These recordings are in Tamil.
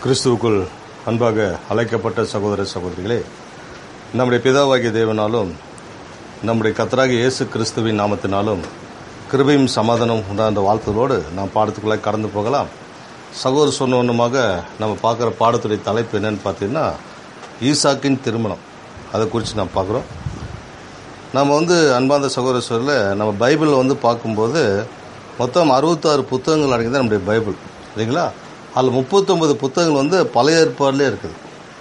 கிறிஸ்துவுக்குள் அன்பாக அழைக்கப்பட்ட சகோதர சகோதரிகளே நம்முடைய பிதாவாகிய தேவனாலும் நம்முடைய கத்தராகிய இயேசு கிறிஸ்துவின் நாமத்தினாலும் கிருபையும் சமாதானம் உண்டான வாழ்த்துகளோடு நாம் பாடத்துக்குள்ளே கடந்து போகலாம் சகோதர சொன்ன ஒன்றுமாக நம்ம பார்க்குற பாடத்துடைய தலைப்பு என்னன்னு பார்த்தீங்கன்னா ஈசாக்கின் திருமணம் அதை குறித்து நாம் பார்க்குறோம் நம்ம வந்து அன்பார்ந்த சகோதர சொல்ல நம்ம பைபிள் வந்து பார்க்கும்போது மொத்தம் அறுபத்தாறு புத்தகங்கள் அடங்கியது நம்முடைய பைபிள் இல்லைங்களா அதில் முப்பத்தொன்பது புத்தகங்கள் வந்து பழைய ஏற்பாடுலேயே இருக்குது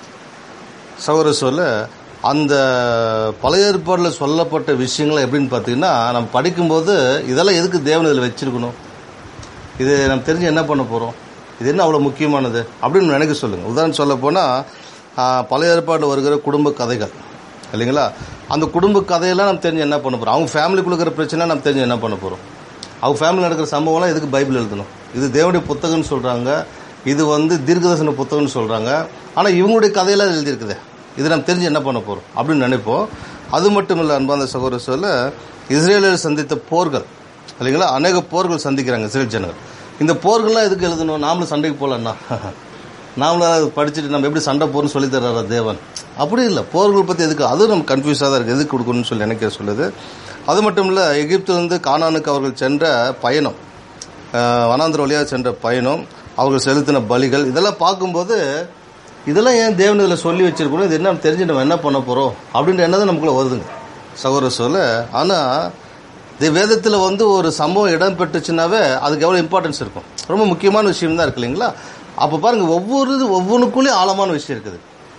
சகோதர சொல்ல அந்த பழைய ஏற்பாடில் சொல்லப்பட்ட விஷயங்கள் எப்படின்னு பார்த்தீங்கன்னா நம்ம படிக்கும்போது இதெல்லாம் எதுக்கு தேவன் இதில் வச்சிருக்கணும் இது நம்ம தெரிஞ்சு என்ன பண்ண போகிறோம் இது என்ன அவ்வளோ முக்கியமானது அப்படின்னு நினைக்க சொல்லுங்கள் உதாரணம் சொல்ல போனால் பழைய ஏற்பாடு வருகிற குடும்ப கதைகள் இல்லைங்களா அந்த குடும்ப கதையெல்லாம் நம்ம தெரிஞ்சு என்ன பண்ண போகிறோம் அவங்க ஃபேமிலிக்குள்ள இருக்கிற பிரச்சனை நம்ம தெரிஞ்சு என்ன பண்ண போகிறோம் அவங்க ஃபேமிலி நடக்கிற சம்பவம்லாம் எதுக்கு பைபிள் எழுதணும் இது தேவனுடைய புத்தகம்னு சொல்கிறாங்க இது வந்து தீர்க்கதர்சன புத்தகம்னு சொல்கிறாங்க ஆனால் இவங்களுடைய கதையெல்லாம் எழுதியிருக்குது இது நம்ம தெரிஞ்சு என்ன பண்ண போகிறோம் அப்படின்னு நினைப்போம் அது மட்டும் இல்லை அன்பாந்த சகோதர சொல்ல இஸ்ரேலில் சந்தித்த போர்கள் இல்லைங்களா அநேக போர்கள் சந்திக்கிறாங்க இஸ்ரேல் ஜனங்கள் இந்த போர்கள்லாம் எதுக்கு எழுதணும் நாமளும் சண்டைக்கு போகலன்னா நாமளும் அதை படிச்சுட்டு நம்ம எப்படி சண்டை போகிறோம்னு சொல்லி தர்றாரா தேவன் அப்படி இல்லை போர்கள் பற்றி எதுக்கு அதுவும் நம்ம கன்ஃபியூஸாக தான் இருக்குது எதுக்கு கொடுக்கணும்னு சொல்லி நினைக்கிற சொல்லுது அது மட்டும் இல்லை எகிப்திலிருந்து கானானுக்கு அவர்கள் சென்ற பயணம் அஹ், வனாந்திர வழியாக சென்ற பயணம் அவர்கள் செலுத்தின பலிகள் இதெல்லாம் பார்க்கும்போது இதெல்லாம் ஏன் தேவன் இதில் சொல்லி வச்சிருக்கணும் இது என்ன தெரிஞ்சு நம்ம என்ன பண்ண போகிறோம் அப்படின்ற எண்ணம் தான் நமக்குள்ள வருதுங்க சகோதர சொல்ல ஆனால் இது வேதத்தில் வந்து ஒரு சம்பவம் இடம் பெற்றுச்சுனாவே அதுக்கு எவ்வளோ இம்பார்ட்டன்ஸ் இருக்கும் ரொம்ப முக்கியமான விஷயம் தான் இருக்கு இல்லைங்களா அப்போ பாருங்க ஒவ்வொரு ஒவ்வொன்றுக்குள்ளேயும் ஆழமான விஷயம் இருக்குது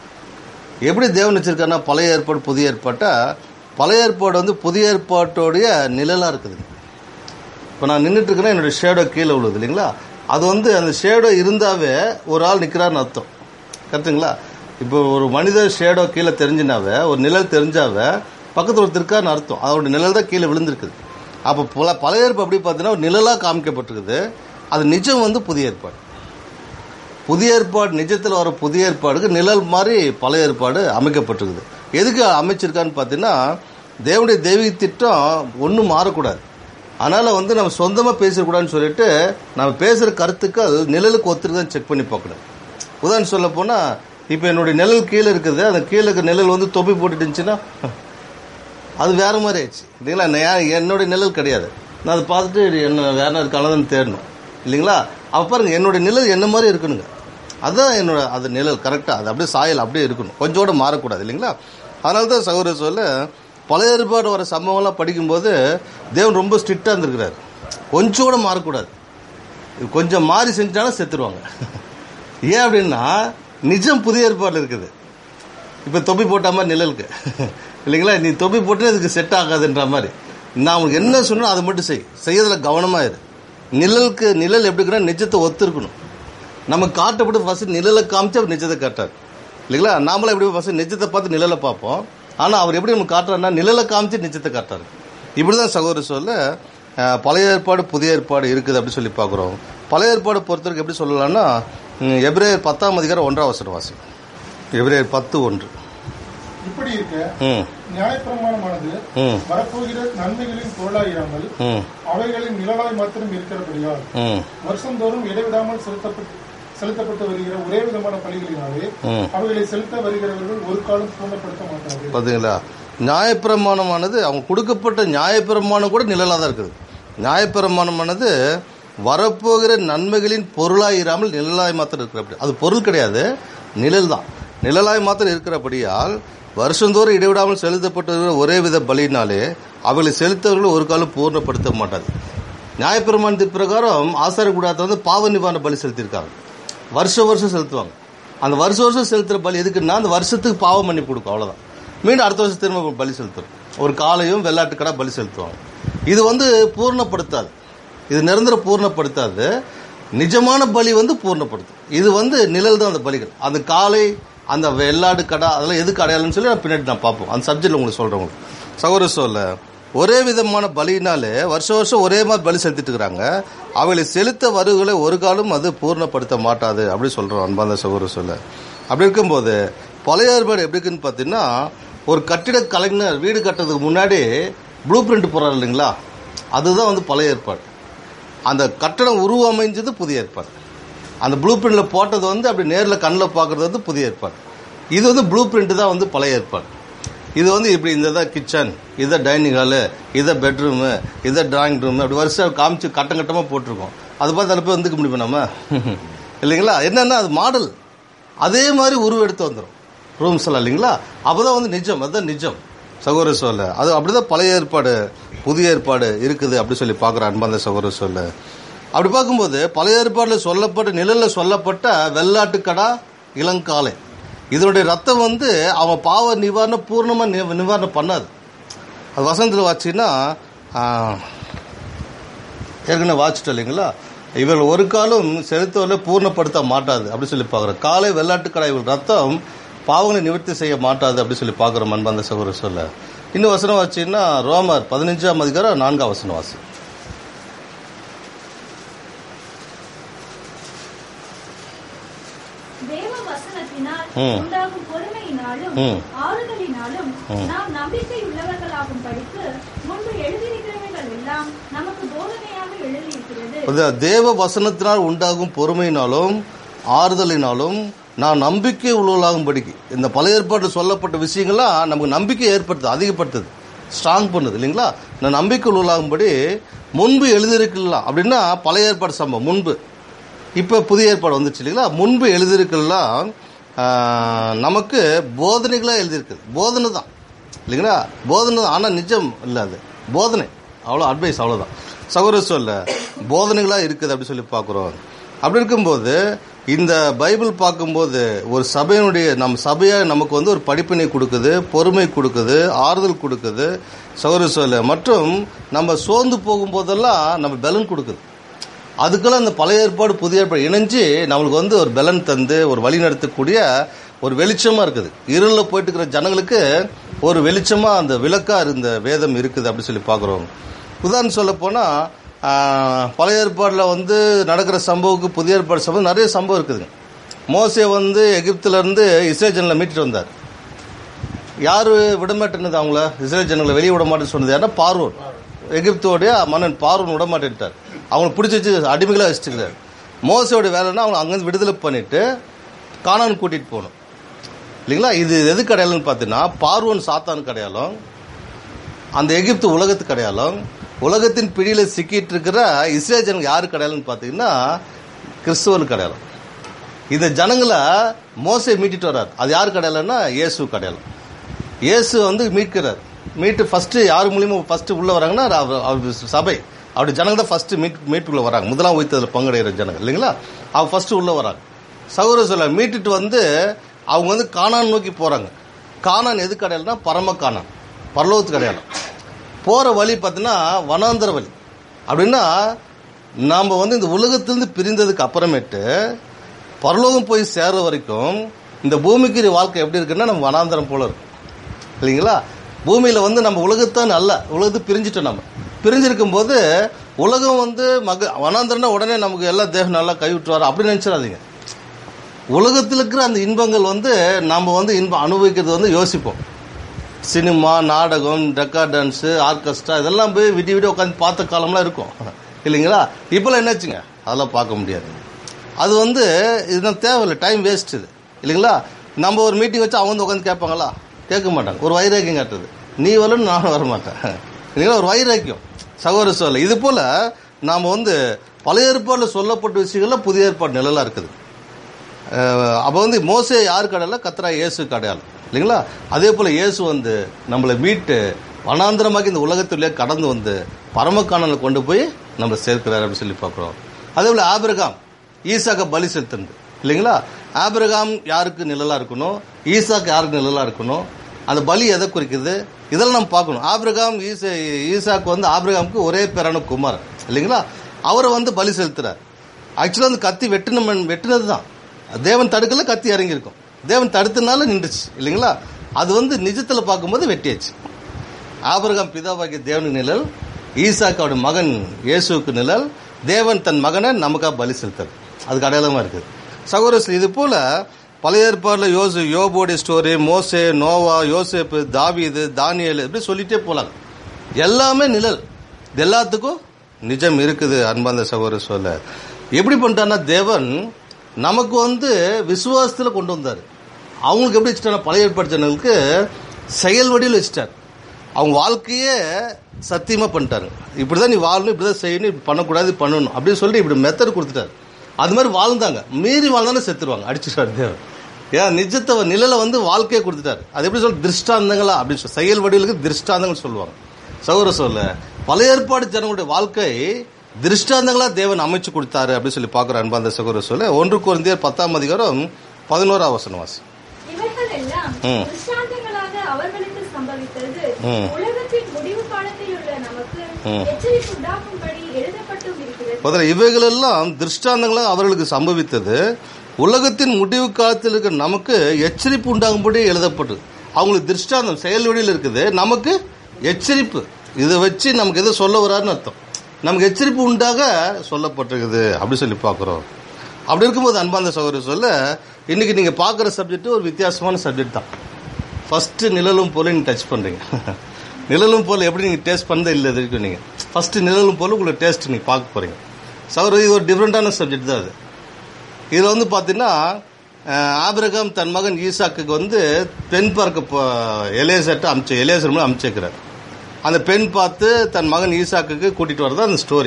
எப்படி தேவன் வச்சிருக்காருன்னா பழைய ஏற்பாடு புதிய ஏற்பாட்டா பழைய ஏற்பாடு வந்து புதிய ஏற்பாட்டோடைய நிழலாக இருக்குது இப்போ நான் நின்றுட்டு இருக்கேன்னா என்னுடைய ஷேடோ கீழே விழுது இல்லைங்களா அது வந்து அந்த ஷேடோ இருந்தாவே ஒரு ஆள் நிற்கிறாருன்னு அர்த்தம் கரெக்டுங்களா இப்போ ஒரு மனித ஷேடோ கீழே தெரிஞ்சினாவே ஒரு நிழல் தெரிஞ்சாவே பக்கத்தில் ஒருத்தர் இருக்காருன்னு அர்த்தம் அதோட நிழல் தான் கீழே விழுந்திருக்குது அப்போ பல பழைய ஏற்பாடு அப்படி பார்த்தீங்கன்னா ஒரு நிழலாக காமிக்கப்பட்டிருக்குது அது நிஜம் வந்து புதிய ஏற்பாடு புதிய ஏற்பாடு நிஜத்தில் வர புதிய ஏற்பாடுக்கு நிழல் மாதிரி பழைய ஏற்பாடு அமைக்கப்பட்டிருக்குது எதுக்கு அமைச்சிருக்கான்னு பார்த்தீங்கன்னா தேவனுடைய தெய்வீக திட்டம் ஒன்றும் மாறக்கூடாது அதனால் வந்து நம்ம சொந்தமாக பேசக்கூடாதுன்னு சொல்லிட்டு நம்ம பேசுகிற கருத்துக்கள் நிழலுக்கு ஒத்துருக்குதான்னு செக் பண்ணி பார்க்கணும் உதாரணம் சொல்ல போனால் இப்போ என்னுடைய நிழல் கீழே இருக்குது அந்த கீழே இருக்க நிழல் வந்து தொப்பி போட்டுட்டு இருந்துச்சுன்னா அது வேற மாதிரி ஆயிடுச்சு இல்லைங்களா நான் ஏன் என்னுடைய நிழல் கிடையாது நான் அதை பார்த்துட்டு இது என்ன வேற இருக்கானதுன்னு தேடணும் இல்லைங்களா அப்போ பாருங்க என்னுடைய நிழல் என்ன மாதிரி இருக்கணுங்க அதுதான் என்னோட அது நிழல் கரெக்டாக அது அப்படியே சாயல் அப்படியே இருக்கணும் கொஞ்சம் கூட மாறக்கூடாது இல்லைங்களா அதனால தான் சகோதர சொல்ல பழைய ஏற்பாடு வர சம்பவம்லாம் படிக்கும்போது தேவன் ரொம்ப ஸ்ட்ரிக்டாக இருந்திருக்கிறார் கொஞ்சம் கூட மாறக்கூடாது இது கொஞ்சம் மாறி செஞ்சாலும் செத்துருவாங்க ஏன் அப்படின்னா நிஜம் புதிய ஏற்பாடு இருக்குது இப்போ தொப்பி போட்ட மாதிரி நிழலுக்கு இல்லைங்களா நீ தொப்பி போட்டு இதுக்கு செட் ஆகாதுன்ற மாதிரி நான் உனக்கு என்ன சொன்னோ அதை மட்டும் செய் செய்யறதுல கவனமாக இரு நிழலுக்கு நிழல் எப்படி இருக்குன்னா நிஜத்தை ஒத்து இருக்கணும் நம்ம காட்டப்பட்டு ஃபர்ஸ்ட் நிழலை காமிச்சு அவர் நிஜத்தை காட்டார் இல்லைங்களா நாமளும் எப்படி ஃபர்ஸ்ட் நிஜத்தை பார்த்து நிழலை பார்ப்போம் ஆனால் அவர் எப்படி நம்ம காட்டுறாருன்னா நிழலை காமிச்சு நிஜத்தை காட்டுறாரு இப்படி தான் சகோதர சொல்ல அஹ், பழைய ஏற்பாடு புதிய ஏற்பாடு இருக்குது அப்படின்னு சொல்லி பார்க்குறோம் பழைய ஏற்பாடு பொறுத்தவரைக்கும் எப்படி சொல்லலாம்னா ம், எபிரேயர் பத்தாம் அதிகாரம் ஒன்றாம் வசனம் வாசி எபிரேயர் பத்து ஒன்று இப்படி இருக்க ம் நியாயப்பிரமாணமானது ம் வரப்போகிற நன்மைகளின் பொருளாயிராமல் ம் அவைகளின் நிழலாய் மாத்திரம் இருக்கிறபடியால் ம் வருஷந்தோறும் இடைவிடாமல் செலுத்தப்பட்டு செலுத்தப்பட்டு வருகிற ஒரே விதமான பலிகளினாலே ம். அவைகளை செலுத்த வருகிறவர்கள் ஒரு காலம் பூர்ணப்படுத்த மாட்டார்கள் பார்த்தீங்களா நியாயப்பிரமாணமானது அவங்க கொடுக்கப்பட்ட நியாயப்பிரமாணம் கூட நிழலாக தான் இருக்குது நியாயப்பிரமாணமானது வரப்போகிற நன்மைகளின் பொருளாய் இராமல் நிழலாய் மாத்திரம் இருக்கிறபடி அது பொருள் கிடையாது நிழல் தான் நிழலாய் மாத்திரம் இருக்கிறபடியால் வருஷந்தோறும் இடைவிடாமல் செலுத்தப்பட்டு வருகிற ஒரே வித பலியினாலே அவர்களை செலுத்தவர்கள் ஒரு காலம் பூர்ணப்படுத்த மாட்டாது நியாயப்பிரமாணத்தின் பிரகாரம் ஆசார கூடாரத்தை வந்து பாவ நிவாரண பலி செலுத்தியிருக்காங்க வருஷம் வருஷம் செலுத்துவாங்க அந்த வருஷம் வருஷம் செலுத்துற பலி எதுக்குன்னா அந்த வருஷத்துக்கு பாவம் பண்ணி கொடுக்கும் அவ்வளவுதான் மீண்டும் அடுத்த வருஷம் திரும்ப பலி செலுத்துறோம் ஒரு காலையும் வெள்ளாட்டுக்கடா பலி செலுத்துவாங்க இது வந்து பூர்ணப்படுத்தாது இது நிரந்தர பூர்ணப்படுத்தாது நிஜமான பலி வந்து பூர்ணப்படுத்தும் இது வந்து நிழல் தான் அந்த பலிகள் அந்த காலை அந்த வெள்ளாடு கடா அதெல்லாம் எதுக்கு அடையாளம்னு சொல்லி நான் பின்னாடி நான் பார்ப்போம் அந்த சப்ஜெக்ட்ல உங்களுக்கு சொல்றேன் உங்களுக்கு சகோதர சொல்ல ஒரே விதமான பலினாலே வருஷம் வருஷம் ஒரே மாதிரி பலி செலுத்திட்டு இருக்கிறாங்க அவளை செலுத்த வருகளை ஒரு காலம் அது பூர்ணப்படுத்த மாட்டாது அப்படி சொல்றோம் அன்பாந்த சகோதர சொல்ல அப்படி இருக்கும்போது பழைய ஏற்பாடு எப்படி இருக்குன்னு பார்த்தீங்கன்னா ஒரு கட்டிட கலைஞர் வீடு கட்டுறதுக்கு முன்னாடி ப்ளூ பிரிண்ட் போறாரு இல்லைங்களா அதுதான் வந்து பழைய ஏற்பாடு அந்த கட்டடம் உருவமைஞ்சது புதிய ஏற்பாடு அந்த ப்ளூ பிரிண்ட்ல போட்டது வந்து அப்படி நேரில் கண்ணில் பார்க்கறது வந்து புதிய ஏற்பாடு இது வந்து ப்ளூ பிரிண்ட் தான் வந்து பழைய ஏற்பாடு இது வந்து இப்படி இந்த தான் கிச்சன் இதை டைனிங் ஹாலு இதை பெட்ரூமு இதை டிராயிங் ரூம் அப்படி வருஷம் காமிச்சு கட்டம் கட்டமாக போட்டிருக்கோம் அது பார்த்து அதில் போய் வந்துக்க முடியுமா நம்ம இல்லைங்களா என்னன்னா அது மாடல் அதே மாதிரி உருவெடுத்து வந்துடும் ரூம்ஸ் எல்லாம் இல்லைங்களா அப்பதான் வந்து நிஜம் அதுதான் நிஜம் சகோதர சொல்ல அது அப்படிதான் பழைய ஏற்பாடு புதிய ஏற்பாடு இருக்குது அப்படி சொல்லி பார்க்குற அன்பாந்த சகோதர சொல்ல அப்படி பார்க்கும்போது பழைய ஏற்பாட்டில் சொல்லப்பட்ட நிழலில் சொல்லப்பட்ட வெள்ளாட்டுக்கடா இளங்காலை இதனுடைய ரத்தம் வந்து அவன் பாவ நிவாரணம் பூர்ணமாக நி- நிவாரணம் பண்ணாது அது வசந்தத்தில் வாச்சின்னா ஏற்கனவே வாச்சிட்டோம் இல்லைங்களா இவள் ஒரு காலம் செலுத்துவதில் பூர்ணப்படுத்த மாட்டாது அப்படி சொல்லி பார்க்குறோம் காலை வெள்ளாட்டுக்கடா இவள் ரத்தம் பாவங்களை நிவர்த்தி செய்ய மாட்டாது அப்படி சொல்லி பார்க்குறோம் அன்பாந்த சகோதர சொல்ல இன்னும் வசனம் வாச்சின்னா ரோமர் பதினஞ்சாம் அதிகாரம் நான்காம் வசனம் வாசி தேவ வசனத்தினால் ம். உண்டாகும் பொறுமையினாலும் ம். ஆறுதலினாலும் ம். நாம் நம்பிக்கை உள்ளவர்களாகும் படித்து முன்பு எழுதியிருக்கிறவைகள் எல்லாம் நமக்கு போதனையாக எழுதியிருக்கிறது அது தேவ வசனத்தினால் உண்டாகும் பொறுமையினாலும் ஆறுதலினாலும் நான் நம்பிக்கை உள்ளவர்களாகும்படிக்கு இந்த பழைய ஏற்பாட்டில் சொல்லப்பட்ட விஷயங்கள்லாம் நமக்கு நம்பிக்கை ஏற்படுத்துது அதிகப்படுத்துது ஸ்ட்ராங் பண்ணுது இல்லைங்களா நான் நம்பிக்கை உள்ளவர்களாகும்படி முன்பு எழுதியிருக்கலாம் அப்படின்னா பழைய ஏற்பாடு சம்பவம் முன்பு இப்போ புதிய ஏற்பாடு வந்துச்சு இல்லைங்களா முன்பு எழுதியிருக்கலாம் ஆஹ், நமக்கு போதனைகளாக எழுதியிருக்குது போதனை தான் இல்லைங்களா போதனை தான் ஆனால் நிஜம் இல்லை அது போதனை அவ்வளோ அட்வைஸ் அவ்வளோதான் சகோதர சொல்ல போதனைகளாக இருக்குது அப்படி சொல்லி பார்க்குறோம் அப்படி இருக்கும்போது இந்த பைபிள் பார்க்கும்போது ஒரு சபையினுடைய நம்ம சபையாக நமக்கு வந்து ஒரு படிப்பினை கொடுக்குது பொறுமை கொடுக்குது ஆறுதல் கொடுக்குது சகோதர சொல்ல மற்றும் நம்ம சோர்ந்து போகும்போதெல்லாம் நம்ம பலன் கொடுக்குது அதுக்கெல்லாம் இந்த பழைய ஏற்பாடு புதிய ஏற்பாடு இணைஞ்சு நம்மளுக்கு வந்து ஒரு பலன் தந்து ஒரு வழி நடத்தக்கூடிய ஒரு வெளிச்சமா இருக்குது இருளில் போயிட்டு இருக்கிற ஜனங்களுக்கு ஒரு வெளிச்சமா அந்த விளக்கா இந்த வேதம் இருக்குது அப்படி சொல்லி பார்க்குறோம் உதாரணம் சொல்ல போனா ஆஹ், பழைய ஏற்பாடில் வந்து நடக்கிற சம்பவத்துக்கு புதிய ஏற்பாடு சம்பவம் நிறைய சம்பவம் இருக்குதுங்க மோசே வந்து எகிப்துல இருந்து இஸ்ரேல் ஜனங்களை மீட்டுட்டு வந்தார் யார் விடமாட்டேன்னது அவங்கள இஸ்ரேல் ஜனங்களை வெளியே விட மாட்டேன்னு சொன்னது யாருன்னா பார்வோன் எகிப்தோடைய மன்னன் பார்வோன் விட மாட்டேன்ட்டார் அவங்களை பிடிச்சி வச்சு அடிமைகளாக வச்சுக்கிறார் மோசையோட வேலைன்னா அவங்க அங்கேருந்து விடுதலை பண்ணிட்டு கானான் கூட்டிட்டு போகணும் இல்லைங்களா இது எது கிடையாதுன்னு பார்த்தீங்கன்னா பார்வோன் சாத்தான் கிடையாலும் அந்த எகிப்து உலகத்து கிடையாலும் உலகத்தின் பிடியில் சிக்கிட்டு இருக்கிற இஸ்ரேல் ஜனங்க யாரு கிடையாதுன்னு பார்த்தீங்கன்னா கிறிஸ்துவன் கிடையாலும் இந்த ஜனங்களை மோசை மீட்டிட்டு வர்றார் அது யாரு கிடையாதுன்னா இயேசு கிடையாலும் இயேசு வந்து மீட்கிறார் மீட்டு ஃபர்ஸ்ட் யார் மூலியமா ஃபர்ஸ்ட் உள்ள வராங்கன்னா அவர் அவர் சபை அப்படி ஜனங்க தான் ஃபர்ஸ்ட் மீட் மீட்டுக்குள்ள வராங்க முதலாம் உயிர்த்ததில் பங்கடைகிற ஜனங்க இல்லைங்களா அவங்க ஃபர்ஸ்ட் உள்ள வராங்க சகோதர சொல்ல மீட்டுட்டு வந்து அவங்க வந்து கானான் நோக்கி போறாங்க கானான் எது கிடையாதுன்னா பரம கானான் பரலோகத்து கிடையாது போற வழி பார்த்தீங்கன்னா வனாந்தர வழி அப்படின்னா நாம் வந்து இந்த உலகத்திலிருந்து பிரிந்ததுக்கு அப்புறமேட்டு பரலோகம் போய் சேர்ற வரைக்கும் இந்த பூமிக்கு வாழ்க்கை எப்படி இருக்குன்னா நம்ம வனாந்தரம் போல இருக்கும் இல்லைங்களா பூமியில வந்து நம்ம உலகத்தான் அல்ல உலகத்தை பிரிஞ்சிட்டோம் நம்ம பிரிஞ்சிருக்கும் போது உலகம் வந்து மக வனாந்தரம்னா உடனே நமக்கு எல்லா தேவம் நல்லா கைவிட்டுவார் அப்படி நினைச்சிடாதீங்க உலகத்தில் இருக்கிற அந்த இன்பங்கள் வந்து நம்ம வந்து இன்பம் அனுபவிக்கிறது வந்து யோசிப்போம் சினிமா நாடகம் ரெக்கார்ட் டான்ஸு ஆர்கெஸ்ட்ரா இதெல்லாம் போய் விடி விடி உட்காந்து பார்த்த காலம்லாம் இருக்கும் இல்லைங்களா இப்போல்லாம் என்னாச்சுங்க அதெல்லாம் பார்க்க முடியாது அது வந்து இது தேவையில்லை டைம் வேஸ்ட் இது இல்லைங்களா நம்ம ஒரு மீட்டிங் வச்சு அவங்க வந்து உட்காந்து கேட்பாங்களா கேட்க மாட்டாங்க ஒரு வைராக்கியம் காட்டுறது நீ வரணும் நானும் வர மாட்டேன் இல்லைங்களா ஒரு வைராக்கியம் சகோதர சொல்ல இது போல நாம் வந்து பழைய ஏற்பாடில் சொல்லப்பட்ட விஷயங்கள்ல புதிய ஏற்பாடு நிழலா இருக்குது அஹ் அப்ப வந்து மோசே யார் கடையில கத்ரா இயேசு கடையால் இல்லைங்களா அதே போல இயேசு வந்து நம்மளை மீட்டு வனாந்திரமாக்கி இந்த உலகத்திலே கடந்து வந்து பரமக்கானல கொண்டு போய் நம்மளை சேர்க்கிறார் அப்படின்னு சொல்லி பார்க்குறோம் அதே போல ஆபிரகாம் ஈசாக்க பலி செலுத்துனது இல்லைங்களா ஆபிரகாம் யாருக்கு நிழலா இருக்கணும் ஈசாக்கு யாருக்கு நிழலா இருக்கணும் அந்த பலி எதை குறிக்குது இதெல்லாம் நம்ம பார்க்கணும் ஆபிரகாம் ஈசா ஈசாக்கு வந்து ஆபிரகாமுக்கு ஒரே பேரான குமார் இல்லைங்களா அவரை வந்து பலி செலுத்துறார் ஆக்சுவலாக அந்த கத்தி வெட்டின வெட்டினது தான் தேவன் தடுக்கல கத்தி இறங்கியிருக்கும் தேவன் தடுத்தனால நின்றுச்சு இல்லைங்களா அது வந்து நிஜத்தில் பார்க்கும்போது வெட்டியாச்சு ஆபிரகாம் பிதாவாகிய தேவனுக்கு நிழல் ஈசாக்கு அவருடைய மகன் இயேசுவுக்கு நிழல் தேவன் தன் மகனை நமக்காக பலி செலுத்தல் அதுக்கு அடையாளமா இருக்குது சகோதரர் இது போல பழைய ஏற்பாடுல யோசு யோபோடைய ஸ்டோரி மோசே நோவா யோசேப்பு தாவீது தானியல் இப்படி சொல்லிட்டே போலாம் எல்லாமே நிழல் இது எல்லாத்துக்கும் நிஜம் இருக்குது அன்பாந்த சகோதரர் சொல்ல எப்படி பண்ணிட்டான்னா தேவன் நமக்கு வந்து விசுவாசத்தில் கொண்டு வந்தார் அவங்களுக்கு எப்படி வச்சுட்டாங்க பழைய ஏற்பாடு ஜனங்களுக்கு செயல் வடிவில் வச்சுட்டார் அவங்க வாழ்க்கையே சத்தியமாக பண்ணிட்டாரு இப்படி தான் நீ வாழணும் இப்படி தான் செய்யணும் இப்படி பண்ணக்கூடாது இது பண்ணணும் அப்படின்னு சொல்லி இப்படி மெத்தட் கொடுத்துட்டாரு அது மாதிரி வாழ்ந்தாங்க மீறி வாழ்ந்தாலும் செத்துருவாங்க அடிச்சுட்டாரு தேவன் ஏன் நிஜத்தை நிழலை வந்து வாழ்க்கையை கொடுத்துட்டாரு அது எப்படி சொல்ல திருஷ்டாந்தங்களா அப்படின்னு சொல்லி செயல் வடிவுகளுக்கு திருஷ்டாந்தங்கள் சொல்லுவாங்க சகோதர சொல்ல பழைய ஏற்பாடு ஜனங்களுடைய வாழ்க்கை திருஷ்டாந்தங்களா தேவன் அமைச்சு கொடுத்தாரு அப்படின்னு சொல்லி பார்க்குற அன்பாந்த சகோதர சொல்ல ஒன்று குழந்தையர் பத்தாம் அதிகாரம் பதினோராம் வசனம் வாசி இவைகள் எல்லாம் ம். திருஷ்டாந்தங்களாக அவர்களுக்கு சம்பவித்தது ம். உலகத்தின் முடிவு காலத்தில் உள்ள நமக்கு ம். எச்சரிப்பு உண்டாக்கும்படி எழுதப்பட்டும் இருக்கிறது முதல்ல இவைகளெல்லாம் திருஷ்டாந்தங்களாக அவர்களுக்கு சம்பவித்தது உலகத்தின் முடிவு காலத்தில் இருக்கிற நமக்கு எச்சரிப்பு உண்டாகும்படி எழுதப்பட்டது அவங்களுக்கு திருஷ்டாந்தம் செயல் வழியில் இருக்குது நமக்கு எச்சரிப்பு இதை வச்சு நமக்கு எதை சொல்ல வராருன்னு அர்த்தம் நமக்கு எச்சரிப்பு உண்டாக சொல்லப்பட்டிருக்குது அப்படி சொல்லி பார்க்குறோம் அப்படி இருக்கும்போது அன்பாந்த சகோதரர் சொல்ல இன்னைக்கு நீங்கள் பார்க்குற சப்ஜெக்ட் ஒரு வித்தியாசமான சப்ஜெக்ட் தான் ஃபர்ஸ்ட் நிழலும் போல நீங்க டச் பண்றீங்க நிழலும் போல எப்படி நீங்க டேஸ்ட் பண்ணதே இல்லை இது வரைக்கும் நீங்க ஃபர்ஸ்ட் நிழலும் போல உங்களை டேஸ்ட் நீங்க பார்க்க போறீங்க சகோதரர் இது ஒரு டிஃப்ரெண்டான சப்ஜெக்ட் தான் அது இதுல வந்து பாத்தீங்கன்னா அஹ், ஆபிரகாம் தன் மகன் ஈசாக்குக்கு வந்து பெண் பார்க்க எலேசர்ட்ட அமிச்சு எலேசர் மூலம் அமிச்சிருக்கிறார் அந்த பெண் பார்த்து தன் மகன் ஈசாக்குக்கு கூட்டிட்டு வரது அந்த ஸ்டோரி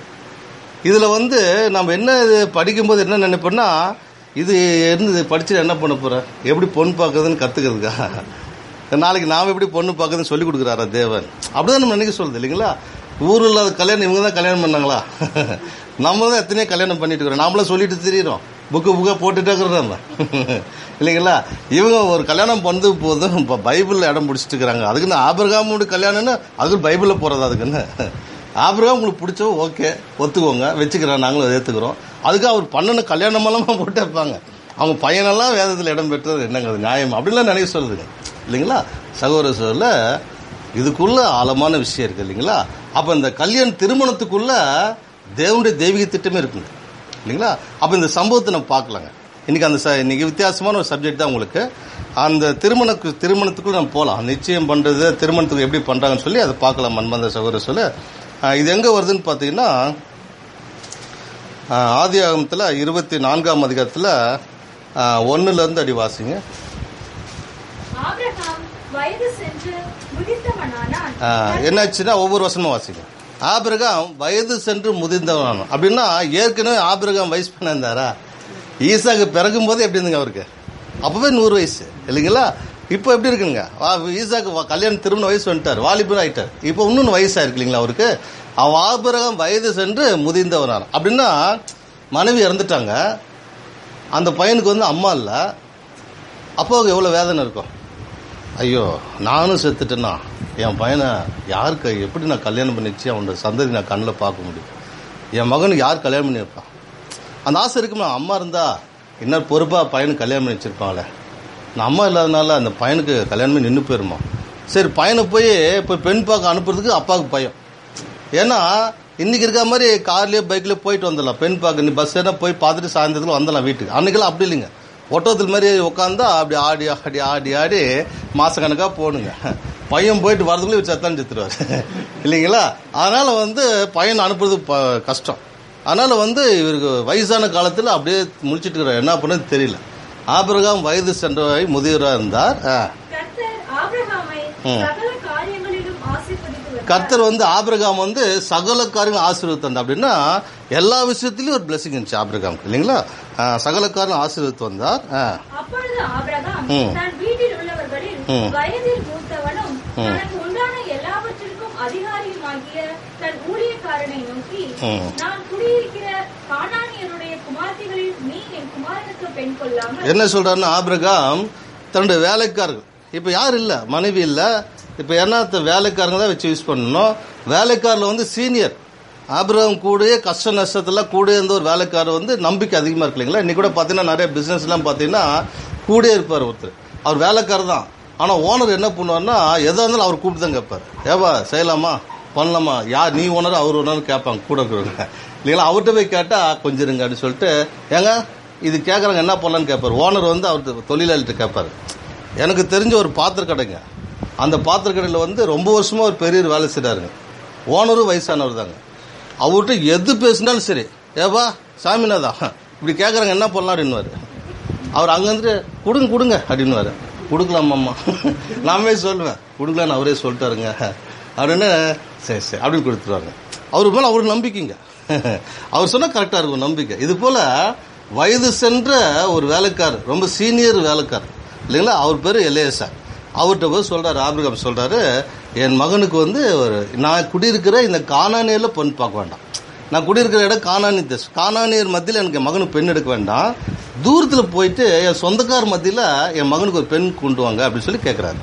இதுல வந்து நம்ம என்ன இது படிக்கும்போது என்ன நினைப்போம்னா இது இருந்து படிச்சு என்ன பண்ண போற எப்படி பொண்ணு பார்க்கறதுன்னு கத்துக்கிறதுக்கா நாளைக்கு நாம எப்படி பொண்ணு பார்க்கறதுன்னு சொல்லி கொடுக்குறாரா தேவன் அப்படிதான் நம்ம நினைக்க சொல்லுது இல்லைங்களா ஊர் இல்லாத கல்யாணம் இவங்க தான் கல்யாணம் பண்ணாங்களா நம்ம தான் எத்தனையோ கல்யாணம் பண்ணிட்டு இருக்கிறோம் நாமளும் சொல்லிட்டு தெரியுறோம் புக்கு புக்கா போட்டுட்டே இருக்கிறோம் இல்லைங்களா இவங்க ஒரு கல்யாணம் பண்ணது போதும் இப்போ பைபிளில் இடம் பிடிச்சிட்டு இருக்கிறாங்க அதுக்குன்னு ஆபிரகாமோட கல்யாணம்னு அது பைபிளில் போகிறதா அதுக்குன்னு ஆபிரகாம் உங்களுக்கு பிடிச்சோ ஓகே ஒத்துக்கோங்க வச்சுக்கிறோம் நாங்களும் ஏற்றுக்கிறோம் அதுக்கு அவர் பண்ணன கல்யாணமெல்லாம் போட்டு வைப்பாங்க அவங்க பையனெல்லாம் வேதத்தில் இடம் பெற்றது என்னங்க அது நியாயம் அப்படிலாம் நினைக்க சொல்லுதுங்க இல்லைங்களா சகோதர சொல்ல இதுக்குள்ள ஆழமான விஷயம் இருக்கு இல்லைங்களா அப்ப இந்த கல்யாண திருமணத்துக்குள்ள தேவனுடைய தெய்வீக திட்டமே இருக்குங்க இல்லைங்களா அப்ப இந்த சம்பவத்தை நம்ம பார்க்கலாங்க இன்னைக்கு அந்த ச- இன்னைக்கு வித்தியாசமான ஒரு சப்ஜெக்ட் தான் உங்களுக்கு அந்த திருமண திருமணத்துக்குள்ள நம்ம போகலாம் நிச்சயம் பண்றது திருமணத்துக்கு எப்படி பண்றாங்கன்னு சொல்லி அதை பார்க்கலாம் மண்மந்த சகோதர சொல்ல ஆஹ் இது எங்க வருதுன்னு பார்த்தீங்கன்னா ஆஹ் ஆதி ஆகமத்தில் இருபத்தி நான்காம் அதிகாரத்தில் ஒன்னுல இருந்து அடி வாசிங்க ஆபிரகாம் வயது சென்று முதிர்ந்தவனானான் ஆஹ் என்னாச்சுன்னா ஒவ்வொரு வருஷமும் வாசிங்க ஆபிரகாம் வயது சென்று முதிர்ந்தவன் அப்படின்னா ஏற்கனவே ஆபிரகாம் வயசு பண்ண இருந்தாரா ஈசாக்கு பிறக்கும் போது எப்படி இருந்துங்க அவருக்கு அப்பவே நூறு வயசு இல்லைங்களா இப்போ எப்படி இருக்குங்க வா- ஈசாக்கு வா- கல்யாணம் திருமண வயசு வந்துட்டார் வாலிபர் ஆயிட்டார் இப்போ இன்னொன்று வயசா இருக்கு இல்லைங்களா அவருக்கு அவன் ஆபிரகாம் வயது சென்று முதிர்ந்தவனார் அப்படின்னா மனைவி இறந்துட்டாங்க அந்த பையனுக்கு வந்து அம்மா இல்லை அப்பாவுக்கு எவ்வளோ வேதனை இருக்கும் ஐயோ நானும் செத்துட்டேன்னா என் பையனை யாருக்கு எப்படி நான் கல்யாணம் பண்ணிச்சு அவனோட சந்ததி நான் கண்ணில் பார்க்க முடியும் என் மகனுக்கு யார் கல்யாணம் பண்ணி வைப்பா அந்த ஆசை இருக்குமா அம்மா இருந்தா இன்னும் பொறுப்பாக பையனுக்கு கல்யாணம் பண்ணி வச்சிருப்பாங்களே நான் அம்மா இல்லாதனால அந்த பையனுக்கு கல்யாணமே நின்று போயிருமா சரி பையனை போய் இப்போ பெண் பார்க்க அனுப்புறதுக்கு அப்பாவுக்கு பயம் ஏன்னா இன்னைக்கு இருக்க மாதிரி கார்லயோ பைக்லயோ போயிட்டு வந்துடலாம் பெண் பார்க்க நீ பஸ் ஏன்னா போய் பார்த்துட்டு சாயந்தரத்துல வந்துடலாம் வீட்டுக்கு அன்னைக்கெல்லாம் அப்படி இல்லைங்க ஒட்டோத்தில் மாதிரி உட்காந்தா அப்படி ஆடி ஆடி ஆடி ஆடி மாசக்கணக்காக போகணுங்க பையன் போயிட்டு வரதுக்குள்ளே இவர் சத்தான்னு செத்துருவார் இல்லைங்களா அதனால வந்து பையன் அனுப்புறது ப- கஷ்டம் அதனால வந்து இவருக்கு வயசான காலத்தில் அப்படியே முழிச்சிட்டு இருக்கிறார் என்ன பண்ணது தெரியல ஆபிரகாம் வயது சென்றவரை முதியவராக இருந்தார் ஆ. கர்த்தர் ஆபிரகாமை ம். சகல காரியங்களிலும் ஆசீர்வதித்து வந்தார். கர்த்தர் வந்து ஆபிரகாம் வந்து சகல காரியம் ஆசீர்வதித்தார் அப்படின்னா எல்லா விஷயத்திலயும் ஒரு பிளஸிங் இருந்துச்சு ஆபிரகாமுக்கு இல்லைங்களா ஆஹ் சகல காரியம் ஆசீர்வதித்து வந்தார் ஆஹ் அப்பொழுது ஆபிரகாம் ம். தன் வீட்டில் உள்ளவர்களில் ம். வயதில் மூத்தவனும் ம். தனக்கு உண்டான எல்லாவற்றிற்கும் அதிகாரியுமாகிய தன் ஊழியக்காரனை நோக்கி ம். நான் குடியிருக்கிற கானானியருடைய குமார்த்திகளில் நீ என் குமாரனுக்கு பெண் கொள்ளாமல் என்ன சொல்றாருன்னா ஆபிரகாம் தன்னுடைய வேலைக்காரர்கள் இப்ப யார் இல்ல மனைவி இல்ல இப்ப என்ன வேலைக்காரங்க தான் வச்சு யூஸ் பண்ணணும் வேலைக்காரில் வந்து சீனியர் ஆபிரகாம் கூடயே கஷ்ட நஷ்டத்துல கூட இருந்த ஒரு வேலைக்காரர் வந்து நம்பிக்கை அதிகமா இருக்கு இல்லைங்களா இன்னைக்கு கூட பாத்தீங்கன்னா நிறைய பிசினஸ் எல்லாம் பாத்தீங்கன்னா கூடயே இருப்பார் ஒருத்தர் அவர் வேலைக்காரர் தான் ஆனா ஓனர் என்ன பண்ணுவார்னா எதா இருந்தாலும் அவர் கூப்பிட்டு தான் கேட்பார் ஏவா செய்யலாமா பண்ணலாமா யார் நீ ஓனர் அவர் ஓனர் கேட்பாங்க கூட இருக்கிறவங்க இல்லைங்களா அவர்கிட்ட போய் கேட்டா கொஞ்சம் இருங்க அப்படின்னு சொல்லிட்டு ஏங்க இது கேட்குறாங்க என்ன பண்ணலான்னு கேட்பார் ஓனர் வந்து அவர் தொழிலாளிகிட்ட கேட்பாரு எனக்கு தெரிஞ்ச ஒரு பாத்திர கடைங்க அந்த பாத்திர கடையில் வந்து ரொம்ப வருஷமா ஒரு பெரிய வேலை செய்கிறாருங்க ஓனரும் வயசானவர் தாங்க அவர்கிட்ட எது பேசினாலும் சரி ஏவா சாமிநாதா இப்படி கேட்குறாங்க என்ன பண்ணலாம் அப்படின்னுவாரு அவர் அங்கேருந்து கொடுங்க கொடுங்க அப்படின்னுவாரு கொடுக்கலாமாம்மா நாமே சொல்லுவேன் கொடுக்கலான்னு அவரே சொல்லிட்டாருங்க அப்படின்னு சரி சரி அப்படின்னு கொடுத்துருவாங்க அவர் மேலே அவருக்கு நம்பிக்கைங்க அவர் சொன்னால் கரெக்டாக இருக்கும் நம்பிக்கை இது போல் வயது சென்ற ஒரு வேலைக்காரர் ரொம்ப சீனியர் வேலைக்காரர் இல்லைங்களா அவர் பேர் எல்ஏஎஸ்ஆர் அவர்கிட்ட போய் சொல்கிறாரு ஆபிரகாம் சொல்கிறாரு என் மகனுக்கு வந்து ஒரு நான் குடியிருக்கிற இந்த காணானியில் பொண்ணு பார்க்க வேண்டாம் நான் குடியிருக்கிற இடம் காணானி தேசம் காணானியர் மத்தியில் எனக்கு என் மகனுக்கு பெண் எடுக்க வேண்டாம் தூரத்தில் போயிட்டு என் சொந்தக்கார் மத்தியில் என் மகனுக்கு ஒரு பெண் கொண்டு வாங்க அப்படின்னு சொல்லி கேட்குறாரு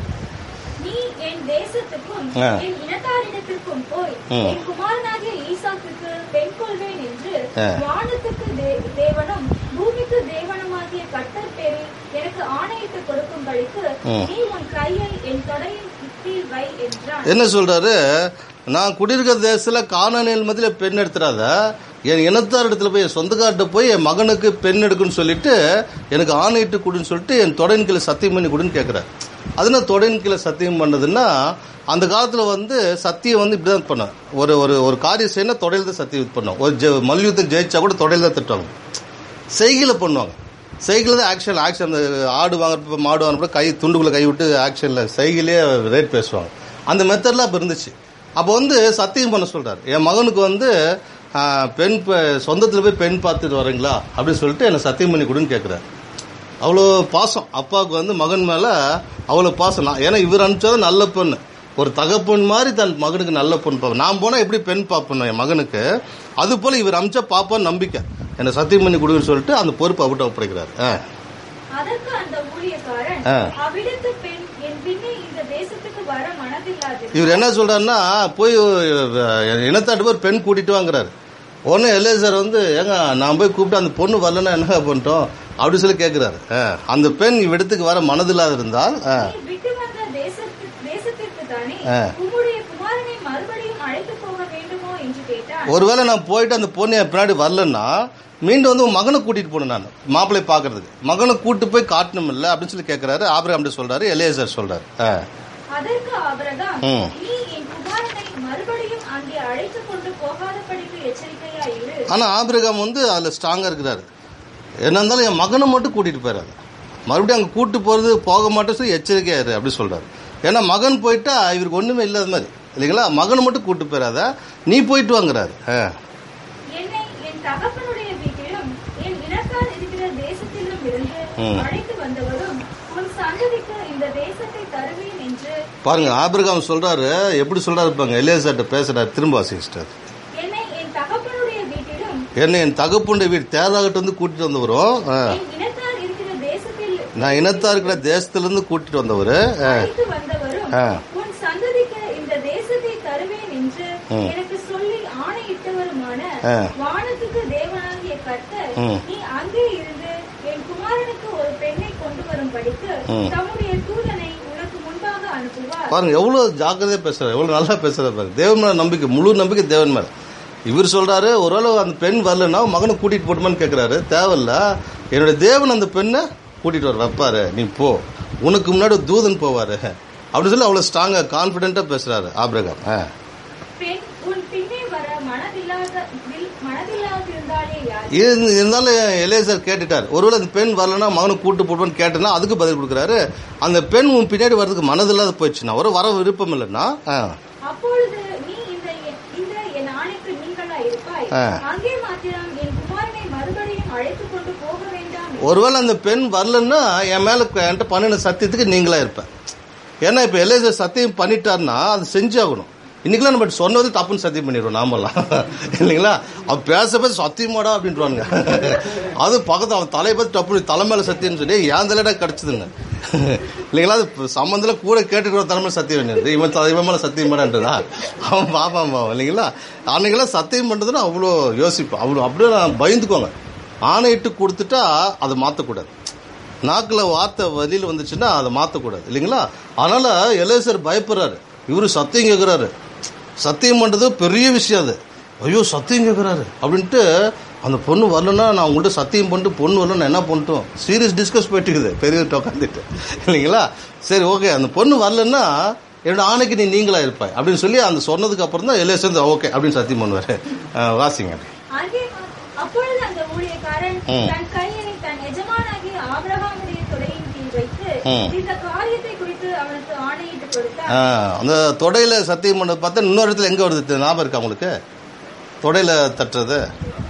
நீ என் தேசத்துக்கும் ஆ. என் இனத்தாரிடத்திற்கும் போய் ம். என் குமாரனாகிய ஈசாக்குக்கு பெண் கொள்வேன் என்று ஆ. வானத்துக்கு தே- தேவனும் பூமிக்கு தேவனுமாகிய கர்த்தர் பேரில் எனக்கு ஆணையிட்டு கொடுக்கும்படிக்கு ம். நீ உன் கையை என் தொடையின் கீழ் வை என்றான் என்ன சொல்றாரு நான் குடியிருக்கிற தேசத்தில் காணானியல் மத்தியில் பெண் எடுத்துறாத என் இனத்தார் இடத்துல போய் என் சொந்தக்கார்ட்ட போய் என் மகனுக்கு பெண் எடுக்குன்னு சொல்லிட்டு எனக்கு ஆணையிட்டு கொடுன்னு சொல்லிட்டு என் தொடையின் கீழே சத்தியம் பண்ணி கொடுன்னு கேட்குறாரு அதுனா தொடையின் கீழே சத்தியம் பண்ணதுன்னா அந்த காலத்தில் வந்து சத்தியம் வந்து இப்படி தான் பண்ணோம் ஒரு ஒரு ஒரு காரியம் செய்யணும் தொடையில் தான் சத்தியம் இது பண்ணோம் ஒரு ஜெ மல்யுத்தம் ஜெயிச்சா கூட தொடையில் தான் திட்டுவாங்க செய்கையில பண்ணுவாங்க செய்கையில் தான் ஆக்ஷன் ஆக்ஷன் அந்த ஆடு வாங்குறப்ப மாடு வாங்குறப்ப கை துண்டுக்குள்ள கை விட்டு ஆக்ஷனில் செய்கையிலே ரேட் பேசுவாங்க அந்த மெத்தட்லாம் அப்போ இருந்துச்சு அப்போ வந்து சத்தியம் பண்ண சொல்றாரு என் மகனுக்கு வந்து ஆ, பெண் சொந்தத்தில் போய் பெண் பார்த்துட்டு வரீங்களா அப்படின்னு சொல்லிட்டு என்னை சத்தியம் பண்ணி கொடுன்னு கேட்குறாரு அவ்வளோ பாசம் அப்பாவுக்கு வந்து மகன் மேலே அவ்வளோ பாசம் நான் ஏன்னா இவர் அனுப்பிச்சது நல்ல பொண்ணு ஒரு தகப்பன் மாதிரி தன் மகனுக்கு நல்ல பொண்ணு பார்ப்பேன் நான் போனால் எப்படி பெண் பார்ப்பேன் என் மகனுக்கு அது போல் இவர் அமிச்சா பாப்பான்னு நம்பிக்கை என்னை சத்தியம் பண்ணி கொடுன்னு சொல்லிட்டு அந்த பொறுப்பு அவர்கிட்ட ஒப்படைக்கிறார் ஆ அதற்கு அந்த ஊழியக்காரன் ஆ. அவ்விடத்து பெண் என் பின்னே இந்த தேசத்துக்கு வர மனதில்லாது இவர் என்ன சொல்றாருன்னா போய் அஹ், இனத்தாட்டு ஒரு பெண் கூட்டிட்டு வாங்குறாரு உடனே எல்ஏசர் வந்து ஏங்க நான் போய் கூப்பிட்டு அந்த பொண்ணு வரலன்னா என்ன பண்ணிட்டோம் அப்படி சொல்லி கேட்கிறாரு அஹ், அந்த பெண் இவ்விடத்துக்கு வர மனதில்லாத இருந்தால் அஹ், நீ விட்டு வந்த தேசத்து தேசத்திற்கு தானே ஆ. உம்முடைய குமாரனை மறுபடியும் அழைத்து போக வேண்டுமோ என்று கேட்டான் ஒருவேளை நான் போயிட்டு அந்த பொண்ணு என் பின்னாடி வரலன்னா மீண்டும் வந்து உன் மகனை கூட்டிட்டு போகணும் நான் மாப்பிள்ளை பார்க்கறதுக்கு மகனை கூட்டு போய் காட்டணும் இல்லை அப்படின்னு சொல்லி கேட்கிறாரு ஆபிரகாம் அப்படி சொல்றாரு எல்ஏசர் சொல்றாரு அஹ். அதற்கு ஆபிரகாம் ம். நீ என் குமாரனை மறுபடியும் அங்கே அழைத்து கொண்டு போகாதபடிக்கு எச்சரிக்கையா இரு ஆனா ஆபிரகாம் வந்து அதுல ஸ்ட்ராங்கா இருக்கிறாரு என்ன இருந்தாலும் என் மகனை மட்டும் கூட்டிட்டு போயிடாரு மறுபடியும் அங்க கூட்டு போறது போக மாட்டேன் சொல்லி எச்சரிக்கையா இரு அப்படி சொல்றாரு ஏன்னா மகன் போயிட்டா இவருக்கு ஒண்ணுமே இல்லாத மாதிரி இல்லைங்களா மகனை மட்டும் கூட்டு போயிடாத நீ போயிட்டு வாங்குறாரு ஆ. என்னை என் தகப்பனுடைய வீட்டிலும் என் இனத்தால் இருக்கிற தேசத்திலும் இருந்து ம். அழைத்து வந்தவரும் உன் சந்ததிக்கு இந்த தேசத்தை தருவேன் என்று பாருங்க ஆபிரகாம் சொல்றாரு எப்படி சொல்றாரு பாருங்க எலியாசார்ட்ட பேசுறாரு திரும்ப சிஸ்டர் என்னை என் தகப்பனுடைய வீட்டிலும் என்ன என் தகப்புண்ட வீடு தேராகிட்ட வந்து கூட்டிட்டு வந்தவரும் ஆ. என் இனத்தால் இருக்கிற தேசத்தில் நான் இனத்தா இருக்கிற தேசத்துல இருந்து கூட்டிட்டு வந்தவரு ஆ. அழைத்து வந்தவரும் ஆ. உன் சந்ததிக்கு இந்த தேசத்தை தருவேன் என்று ம். எனக்கு சொல்லி ஆணையிட்டவருமான ஆ. வானத்துக்கு தேவனாகிய கர்த்தர் ம். நீ அங்கே இருந்து என் குமாரனுக்கு ஒரு பெண்ணை கொண்டு வரும்படிக்கு ம். தம்முடைய தூதனை உனக்கு முன்பாக அனுப்புவார் பாருங்க எவ்வளவு ஜாக்கிரதையா பேசுறாரு எவ்வளவு நல்லா பேசுறாரு பாருங்க தேவன் மேல நம்பிக்கை முழு நம்பிக்கை தேவன் மேல இவர் சொல்றாரு ஒருவேளை அந்த பெண் வரலன்னா மகனை கூட்டிட்டு போட்டுமான்னு கேக்குறாரு தேவையில்ல என்னுடைய தேவன் அந்த பெண்ணை கூட்டிட்டு வர வைப்பாரு நீ போ உனக்கு முன்னாடி ஒரு தூதன் போவாரு அப்படி சொல்லி அவ்வளவு ஸ்ட்ராங்கா கான்பிடென்டா பேசுறாரு ஆபிரகாம் ஆ. பெண் உன் பின்னே வர மனதில்லாத வில்- மனதில்லாதிருந்தாலே யார் இருந்து- இருந்தாலும் எலேசர் கேட்டுட்டார் ஒருவேளை அந்த பெண் வரலன்னா மகனை கூட்டு போட்டுமான்னு கேட்டேன்னா அதுக்கு பதில் கொடுக்குறாரு அந்த பெண் உன் பின்னாடி வர்றதுக்கு மனதில்லாத போயிடுச்சுன்னா ஒரு வர விருப்பம் இல்லைன்னா ஆ. அப்பொழுது நீ இந்த என்- இந்த என் ஆணைக்கு நீங்களா இருப்பாய் ஆ. அங்கே மாத்திரம் என் குமாரனை மறுபடியும் அழைத்து கொண்டு போக வேண்டாம் ஒருவேளை அந்த பெண் வரலன்னா என் மேல என்கிட்ட பண்ணின சத்தியத்துக்கு நீங்களா இருப்பேன் ஏன்னா இப்ப எல்ஐசர் சத்தியம் பண்ணிட்டாருன்னா அது செஞ்சாகணும் இன்னைக்கெல்லாம் நம்ம சொன்னது தப்புன்னு சத்தியம் பண்ணிடுவோம் நாமெல்லாம் இல்லைங்களா அவன் பேச பேச சத்தியமாடா அப்படின்றானுங்க அது பக்கத்து அவன் தலையை பார்த்து தப்பு தலை மேல சத்தியம்னு சொல்லி ஏன் தலைடா கிடைச்சதுங்க இல்லைங்களா அது சம்பந்தத்துல கூட கேட்டுக்கிற தலைமையில சத்தியம் பண்ணிடுது இவன் த- இவன் மேல சத்தியம் பண்ணான்றதா அவன் பாப்பான் பாவம் இல்லைங்களா அன்னைக்கெல்லாம் சத்தியம் பண்றதுன்னா அவ்வளோ யோசிப்பான் அவ்வளோ அப்படியே நான் பயந்துக்குவாங்க ஆணையிட்டு கொடுத்துட்டா அதை மாற்றக்கூடாது நாக்கில் வார்த்தை வெளியில் வந்துச்சுன்னா அதை மாற்றக்கூடாது இல்லைங்களா அதனால எலேசர் பயப்படுறாரு இவரு சத்தியம் கேட்குறாரு சத்தியம் பண்ணுறது பெரிய விஷயம் அது ஐயோ சத்தியம் கேட்குறாரு அப்படின்ட்டு அந்த பொண்ணு வரலன்னா நான் உங்கள்கிட்ட சத்தியம் பண்ணிட்டு பொண்ணு வரல நான் என்ன பண்ணிட்டோம் சீரியஸ் டிஸ்கஸ் போயிட்டுக்குது பெரியவர்கிட்ட உட்காந்துட்டு இல்லைங்களா சரி ஓகே அந்த பொண்ணு வரலன்னா என்னோட ஆணைக்கு நீ நீங்களா இருப்பாய் அப்படின்னு சொல்லி அந்த சொன்னதுக்கு அப்புறம் தான் எல்ஏசன் ஓகே அப்படின்னு சத்தியம் பண்ணுவார் வாசிங்க அங்கே அப்பொழுது அந்த ஊழியக்காரன் ம். தன் கையை தன் எஜமானாகிய ஆபிரகாமுடைய தொடையின் கீழ் வைத்து ம். இந்த காரியத்தை குறித்து அவனுக்கு ஆணையிட்டு கொடுத்தார் ஆ, அந்த தொடையில சத்தியம் பண்ண பார்த்தா இன்னொரு இடத்துல எங்க வருது தெ- ஞாபகம் இருக்கா உங்களுக்கு தொடையில தட்டுறது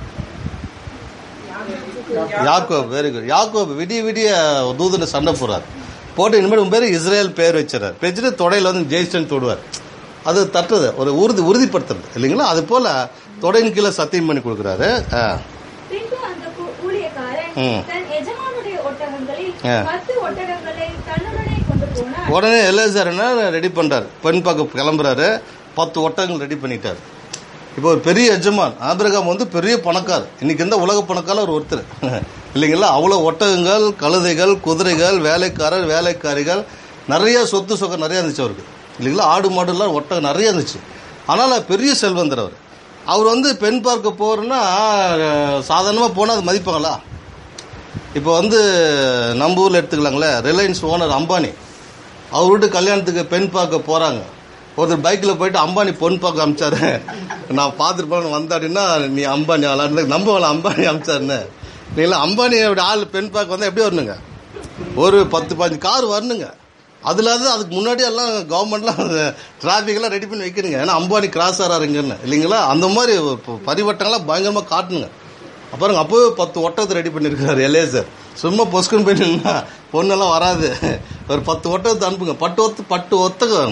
யாக்கோப் வெரி குட் யாக்கோப் விடிய விடிய தூதனை சண்டை போடுறார் போட்டு இனிமேல் உன் பேர் இஸ்ரேல் பேர் வச்சுறார் வச்சுட்டு தொடையில வந்து ஜெயிஸ்டன் தொடுவார் அது தட்டுறது ஒரு உறுதி உறுதிப்படுத்துறது இல்லைங்களா அது போல தொடையின் கீழே சத்தியம் பண்ணி கொடுக்குறாரு ஆ. பின்பு அந்த கூ- ஊழியக்காரன் ம். தன் எஜமானுடைய ஒட்டகங்களில் ஆ. பத்து ஒட்டகங்களை தன்னுடனே கொண்டு போனார் உடனே எல்ஏசர் என்ன ரெடி பண்றாரு பெண் பார்க்க கிளம்புறாரு பத்து ஒட்டகங்கள் ரெடி பண்ணிட்டாரு இப்போ ஒரு பெரிய எஜமான் ஆபிரகாம் வந்து பெரிய பணக்கார் இன்னைக்கு எந்த உலக பணக்கார ஒரு ஒருத்தர் இல்லைங்களா அவ்வளோ ஒட்டகங்கள் கழுதைகள் குதிரைகள் வேலைக்காரர் வேலைக்காரிகள் நிறைய சொத்து சொகம் நிறைய இருந்துச்சு அவருக்கு இல்லைங்களா ஆடு மாடுலாம் ஒட்டகம் நிறைய இருந்துச்சு ஆனால் பெரிய செல்வந்தர் அவர் அவர் வந்து பெண் பார்க்க போறேன்னா சாதாரணமாக போனால் அது மதிப்பாங்களா இப்போ வந்து நம்ம ஊரில் எடுத்துக்கலாங்களே ரிலையன்ஸ் ஓனர் அம்பானி அவர் வீட்டு கல்யாணத்துக்கு பெண் பார்க்க போகிறாங்க ஒருத்தர் பைக்கில் போயிட்டு அம்பானி பொன் பார்க்க அமிச்சாரு நான் பார்த்துட்டு வந்தாடின்னா நீ அம்பானி விளாண்டு நம்பவல அம்பானி அமிச்சாருன்னு நீங்களா அம்பானியோட ஆள் பெண் பார்க்க வந்தால் எப்படி வரணுங்க ஒரு பத்து பதினஞ்சு கார் வரணுங்க அதுல இருந்து அதுக்கு முன்னாடி எல்லாம் கவர்மெண்ட்லாம் டிராஃபிக் எல்லாம் ரெடி பண்ணி வைக்கணுங்க ஏன்னா அம்பானி கிராஸ் ஆறாருங்கன்னு இல்லைங்களா அந்த மாதிரி ப- பரிவட்டங்கள்லாம் பயங்கரமா காட்டணுங்க அப்புறம் அப்போவே பத்து ஒட்டகத்தை ரெடி பண்ணியிருக்காரு எலேசர் சும்மா பொஸ்குன்னு போய் நின்னா பொண்ணெல்லாம் வராது ஒரு பத்து ஒட்டகத்தை அனுப்புங்க பட்டு ஒத்து பட்டு ஒத்தகம்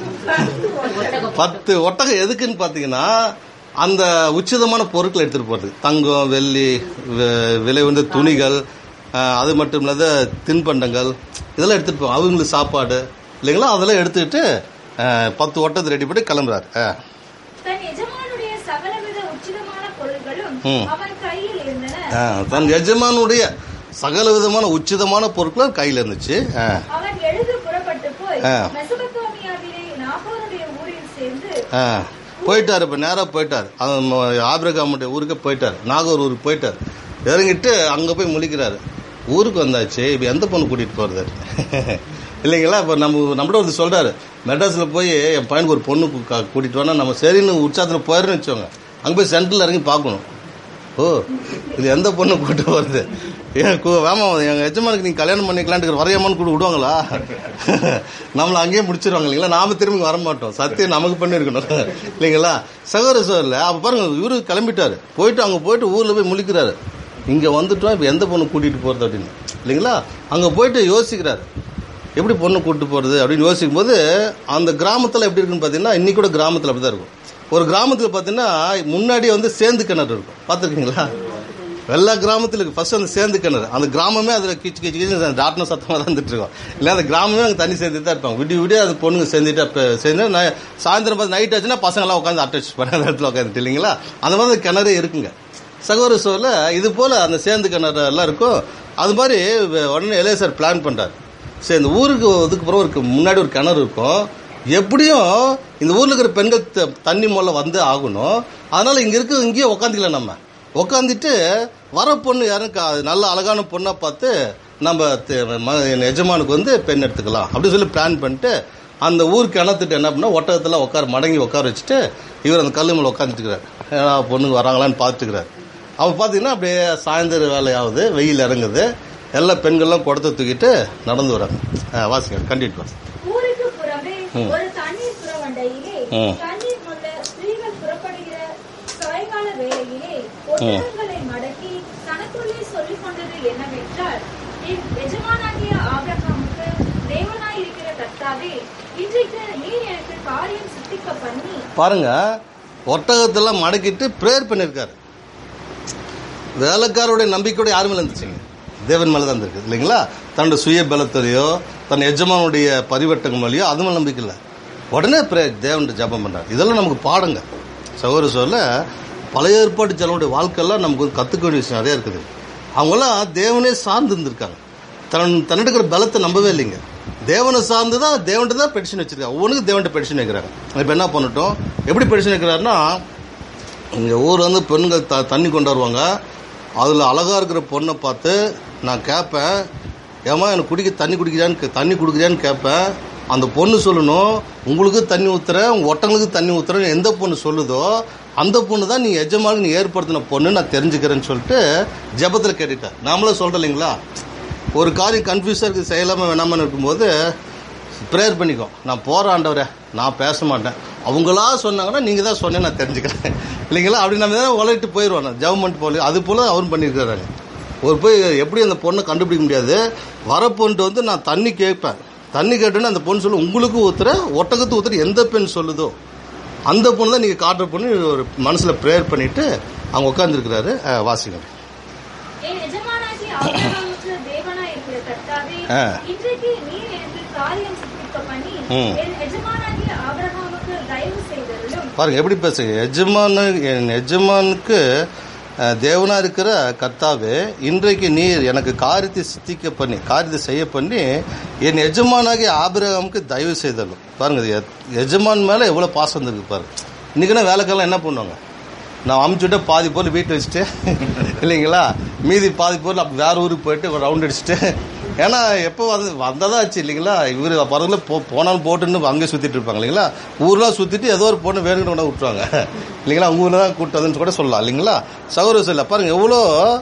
பத்து ஒட்டகம் எதுக்குன்னு பார்த்தீங்கன்னா அந்த உச்சிதமான பொருட்களை எடுத்துட்டு போறது தங்கம் வெள்ளி வி- விலை உயர்ந்த துணிகள் அஹ், அது மட்டும் இல்லாத தின்பண்டங்கள் இதெல்லாம் எடுத்துட்டு போவோம் அவங்களுக்கு சாப்பாடு இல்லைங்களா அதெல்லாம் எடுத்துக்கிட்டு அஹ், பத்து ஒட்டத்தை ரெடி பண்ணி கிளம்புறாரு அஹ். தன் எஜமானுடைய சகலவித உச்சிதமான பொருள்களும் ம். அவன் கையில் இருந்தன அஹ், தன் எஜமானுடைய சகல விதமான உச்சிதமான பொருட்கள் கையில் இருந்துச்சு அஹ், அவன் எழுது புறப்பட்டு போய் ஆ. மெசபத்தோமியாவிலே நாகோருடைய ஊரில் சேர்ந்து அஹ். போயிட்டாரு இப்ப நேரா போயிட்டாரு ஆபிரகாமுடைய ஊருக்கு போயிட்டாரு நாகூர் ஊருக்கு போயிட்டாரு இறங்கிட்டு அங்க போய் முழிக்கிறாரு ஊருக்கு வந்தாச்சு இப்ப எந்த பொண்ணு கூட்டிட்டு போறது இல்லைங்களா இப்ப நம்ம நம்மளோட ஒருத்தர் சொல்றாரு மெட்ராஸ்ல போய் என் பையனுக்கு ஒரு பொண்ணு கூ- கா- கூட்டிட்டு வானா நம்ம சரின்னு உற்சாகத்துல போயிருன்னு வச்சோங்க அங்க போய் சென்டர்ல இறங்கி பார்க்கணும் ஓ இது எந்த பொண்ணு கூட்டு வருது ஏன் கு- வேமா எங்க எஜமானுக்கு நீங்க கல்யாணம் பண்ணிக்கலான்ட்டு வரையாமன்னு கூட விடுவாங்களா நம்மள அங்கேயே முடிச்சிருவாங்க இல்லைங்களா நாம திரும்பி வர மாட்டோம் சத்தியம் நமக்கு பண்ணிருக்கணும் இல்லைங்களா சகோதர சோர்ல அப்ப பாருங்க இவரு கிளம்பிட்டாரு போயிட்டு அங்க போயிட்டு ஊர்ல போய் முழிக்கிறாரு இங்க வந்துட்டோம் இப்ப எந்த பொண்ணு கூட்டிட்டு போறது அப்படின்னு இல்லைங்களா அங்க போயிட்டு யோசிக்கிறாரு எப்படி பொண்ணு கூட்டு போறது அப்படின்னு யோசிக்கும் போது அந்த கிராமத்துல எப்படி இருக்குன்னு பாத்தீங்கன்னா இன்னைக்கு கூட கிராமத்துல அப்படிதான் இருக்கும் ஒரு கிராமத்துல பாத்தீங்கன்னா முன்னாடி வந்து சேந்து கிணறு இருக்கும் பாத்துருக்கீங்களா எல்லா கிராமத்துல இருக்கு ஃபர்ஸ்ட் அந்த சேந்து கிணறு அந்த கிராமமே அதுல கிச்சு கிச்சு கிச்சு டாட்ன சத்தமா தான் வந்துட்டு இருக்கோம் இல்ல அந்த கிராமமே அங்க தண்ணி சேர்ந்துட்டு தான் இருப்பாங்க விடிய விடிய அது பொண்ணுங்க சேர்ந்துட்டு அப்ப சேர்ந்து நை- சாயந்தரம் பார்த்து நைட் ஆச்சுன்னா பசங்க எல்லாம் உட்காந்து அட்டச் பண்ண அந்த இடத்துல உட்காந்துட்டு இல்லைங்களா அந்த மாதிரி அந்த கிணறு இருக்குங்க சகோதர சோர்ல இது போல அந்த சேந்து கிணறு எல்லாம் இருக்கும் அது மாதிரி வ- உடனே இளையசர் பிளான் பண்றாரு சரி இந்த ஊருக்கு இதுக்கு அப்புறம் ஒரு முன்னாடி ஒரு கிணறு இருக்கும் எப்படியும் இந்த ஊர்ல இருக்கிற பெண்கள் த- தண்ணி மூலம் வந்து ஆகணும் அதனால இங்க இருக்க இங்கேயே உக்காந்துக்கலாம் நம்ம உக்காந்துட்டு வர பொண்ணு யாரும் கா- நல்ல அழகான பொண்ணா பார்த்து நம்ம த- ம- என் எஜமானுக்கு வந்து பெண் எடுத்துக்கலாம் அப்படி சொல்லி பிளான் பண்ணிட்டு அந்த ஊர் கிணத்துட்டு என்ன பண்ணா ஒட்டகத்துல உட்கார மடங்கி உட்கார வச்சுட்டு இவர் அந்த கல்லு மேல உட்காந்துட்டுக்கிறார் ஏன்னா பொண்ணுங்க வராங்களான்னு பார்த்துக்கிறார் அப்ப பாத்தீங்கன்னா அப்படியே சாயந்தரம் வேலையாகுது வெயில் இறங்குது எல்லா பெண்கள்லாம் குடத்தை தூக்கிட்டு நடந்து வராங்க ஆ, வாசிங்க கண்டிட்டு வாசி ஊருக்கு புறம்பே ஒரு தண்ணீர் புறவண்டையிலே ம். தண்ணீர் முள்ள ஸ்திரீகள் புறப்படுகிற சாயங்கால வேளையிலே ஒட்டகங்களை மடக்கி தனக்குள்ளே சொல்லிக் கொண்டது என்னவென்றால் என் எஜமானாகிய ஆபிரகாமுக்கு தேவனாய் இருக்கிற கர்த்தாவே இன்றைக்கு நீர் எனக்கு காரியம் சித்திக்க பண்ணி பாருங்க ஒட்டகத்தெல்லாம் மடக்கிட்டு ப்ரேயர் பண்ணியிருக்காரு வேலைக்காரோடைய நம்பிக்கையோட யார் மேல இருந்துச்சுங்க தேவன் மேல தான் இருந்திருக்கு இல்லைங்களா தன்னோட சுய பலத்திலையோ தன் எஜமானுடைய பரிவட்டங்கள் மேலேயோ அது மேல நம்பிக்கை இல்லை உடனே ப்ரே தேவன் ஜெபம் பண்றாரு இதெல்லாம் நமக்கு பாடுங்க சகோதர சொல்ல பழைய ஏற்பாடு ஜனங்களுடைய வாழ்க்கையெல்லாம் நமக்கு வந்து கத்துக்க வேண்டிய விஷயம் நிறைய இருக்குது அவங்கெல்லாம் தேவனே சார்ந்து இருந்திருக்காங்க தன் தன்னிட்ட இருக்கிற பலத்தை நம்பவே இல்லைங்க தேவனை சார்ந்து தான் தேவன்ட்டு தான் பெடிஷன் வச்சிருக்காங்க ஒவ்வொன்றுக்கு தேவன்ட்ட பெடிஷன் வைக்கிறாங்க இப்போ என்ன பண்ணட்டும் எப்படி பெடிஷன் வைக்கிறாருன்னா இங்கே ஊர் வந்து பெண்கள் த தண்ணி கொண்டு வருவாங்க அதில் அழகாக இருக்கிற பொண்ணை பார்த்து நான் கேட்பேன் ஏமா எனக்கு குடிக்க தண்ணி குடிக்கிறான்னு கே- தண்ணி குடிக்கிறான்னு கேட்பேன் அந்த பொண்ணு சொல்லணும் உங்களுக்கு தண்ணி ஊத்துறேன் உங்க ஒட்டங்களுக்கு தண்ணி ஊத்துறேன் எந்த பொண்ணு சொல்லுதோ அந்த பொண்ணு தான் நீ எஜமானுக்கு நீ ஏற்படுத்தின பொண்ணு நான் தெரிஞ்சுக்கிறேன்னு சொல்லிட்டு ஜெபத்தில் கேட்டுட்டேன் நாமளும் சொல்கிறோம் இல்லைங்களா ஒரு காரியம் கன்ஃபியூஸாக இருக்குது செய்யலாமா வேணாமான்னு இருக்கும்போது ப்ரேயர் பண்ணிக்கோ நான் போகிற ஆண்டவரே நான் பேச மாட்டேன் அவங்களா சொன்னாங்கன்னா நீங்கள் தான் சொன்னேன் நான் தெரிஞ்சுக்கிறேன் இல்லைங்களா அப்படி நம்ம தான் உலகிட்டு போயிடுவோம் நான் ஜெவமெண்ட் போல அது போல் அவரும் பண்ணியிருக்கிறாரு ஒரு போய் எப்படி அந்த பொண்ணை கண்டுபிடிக்க முடியாது வர பொண்ணுட்டு வந்து நான் தண்ணி கேட்பேன் தண்ணி கேட்டோன்னே அந்த பொண்ணு சொல்லு உங்களுக்கு ஊத்துற ஒட்டகத்து ஊத்துற எந்த பெண் சொல்லுதோ அந்த பொண்ணு தான் நீங்கள் காட்டுற பொண்ணு ஒரு மனசில் ப்ரேயர் பண்ணிட்டு அவங்க உட்காந்துருக்கிறாரு வாசிங்க என் எஜமானாகிய ஆபிரகாமுக்கு தேவனாய் இருக்கிற கர்த்தாவே, ஆ. இன்றைக்கு நீர் எனக்கு காரியம் சித்திக்க பண்ணி, ம். என் எஜமானாகிய ஆபிரகாமுக்கு தயவு செய்தருளும். பாருங்க எப்படி பேசுங்க எஜமானு என் எஜமானுக்கு அஹ், தேவனா இருக்கிற கர்த்தாவே இன்றைக்கு நீர் எனக்கு காரியத்தை சித்திக்க பண்ணி காரியத்தை செய்ய பண்ணி என் எஜமானாகிய ஆபிரகாமுக்கு தயவு செய்தலும் பாருங்க இது எ- எஜமான் மேல எவ்வளவு பாசம் இருக்கு பாருங்க இன்னைக்குன்னா வேலைக்கெல்லாம் என்ன பண்ணுவாங்க நான் அமுச்சுட்டு பாதி பொருள் வீட்டில் வச்சுட்டு இல்லைங்களா மீதி பாதி பொருள் அப்ப வேற ஊருக்கு போயிட்டு ஒரு ரவுண்ட் அடிச்சுட்டு ஏன்னா எப்போ வந்து வந்ததா ஆச்சு இல்லைங்களா இவர் பரவாயில்ல போ போனாலும் போட்டுன்னு அங்கே சுற்றிட்டு இருப்பாங்க இல்லைங்களா ஊர்லாம் சுற்றிட்டு ஏதோ ஒரு பொண்ணு வேணும்னு கொண்டு வந்து விட்டுருவாங்க இல்லைங்களா உங்க ஊரில் தான் கூட்டதுன்னு கூட சொல்லலாம் இல்லைங்களா சகோதர சொல்ல பாருங்க எவ்வளோ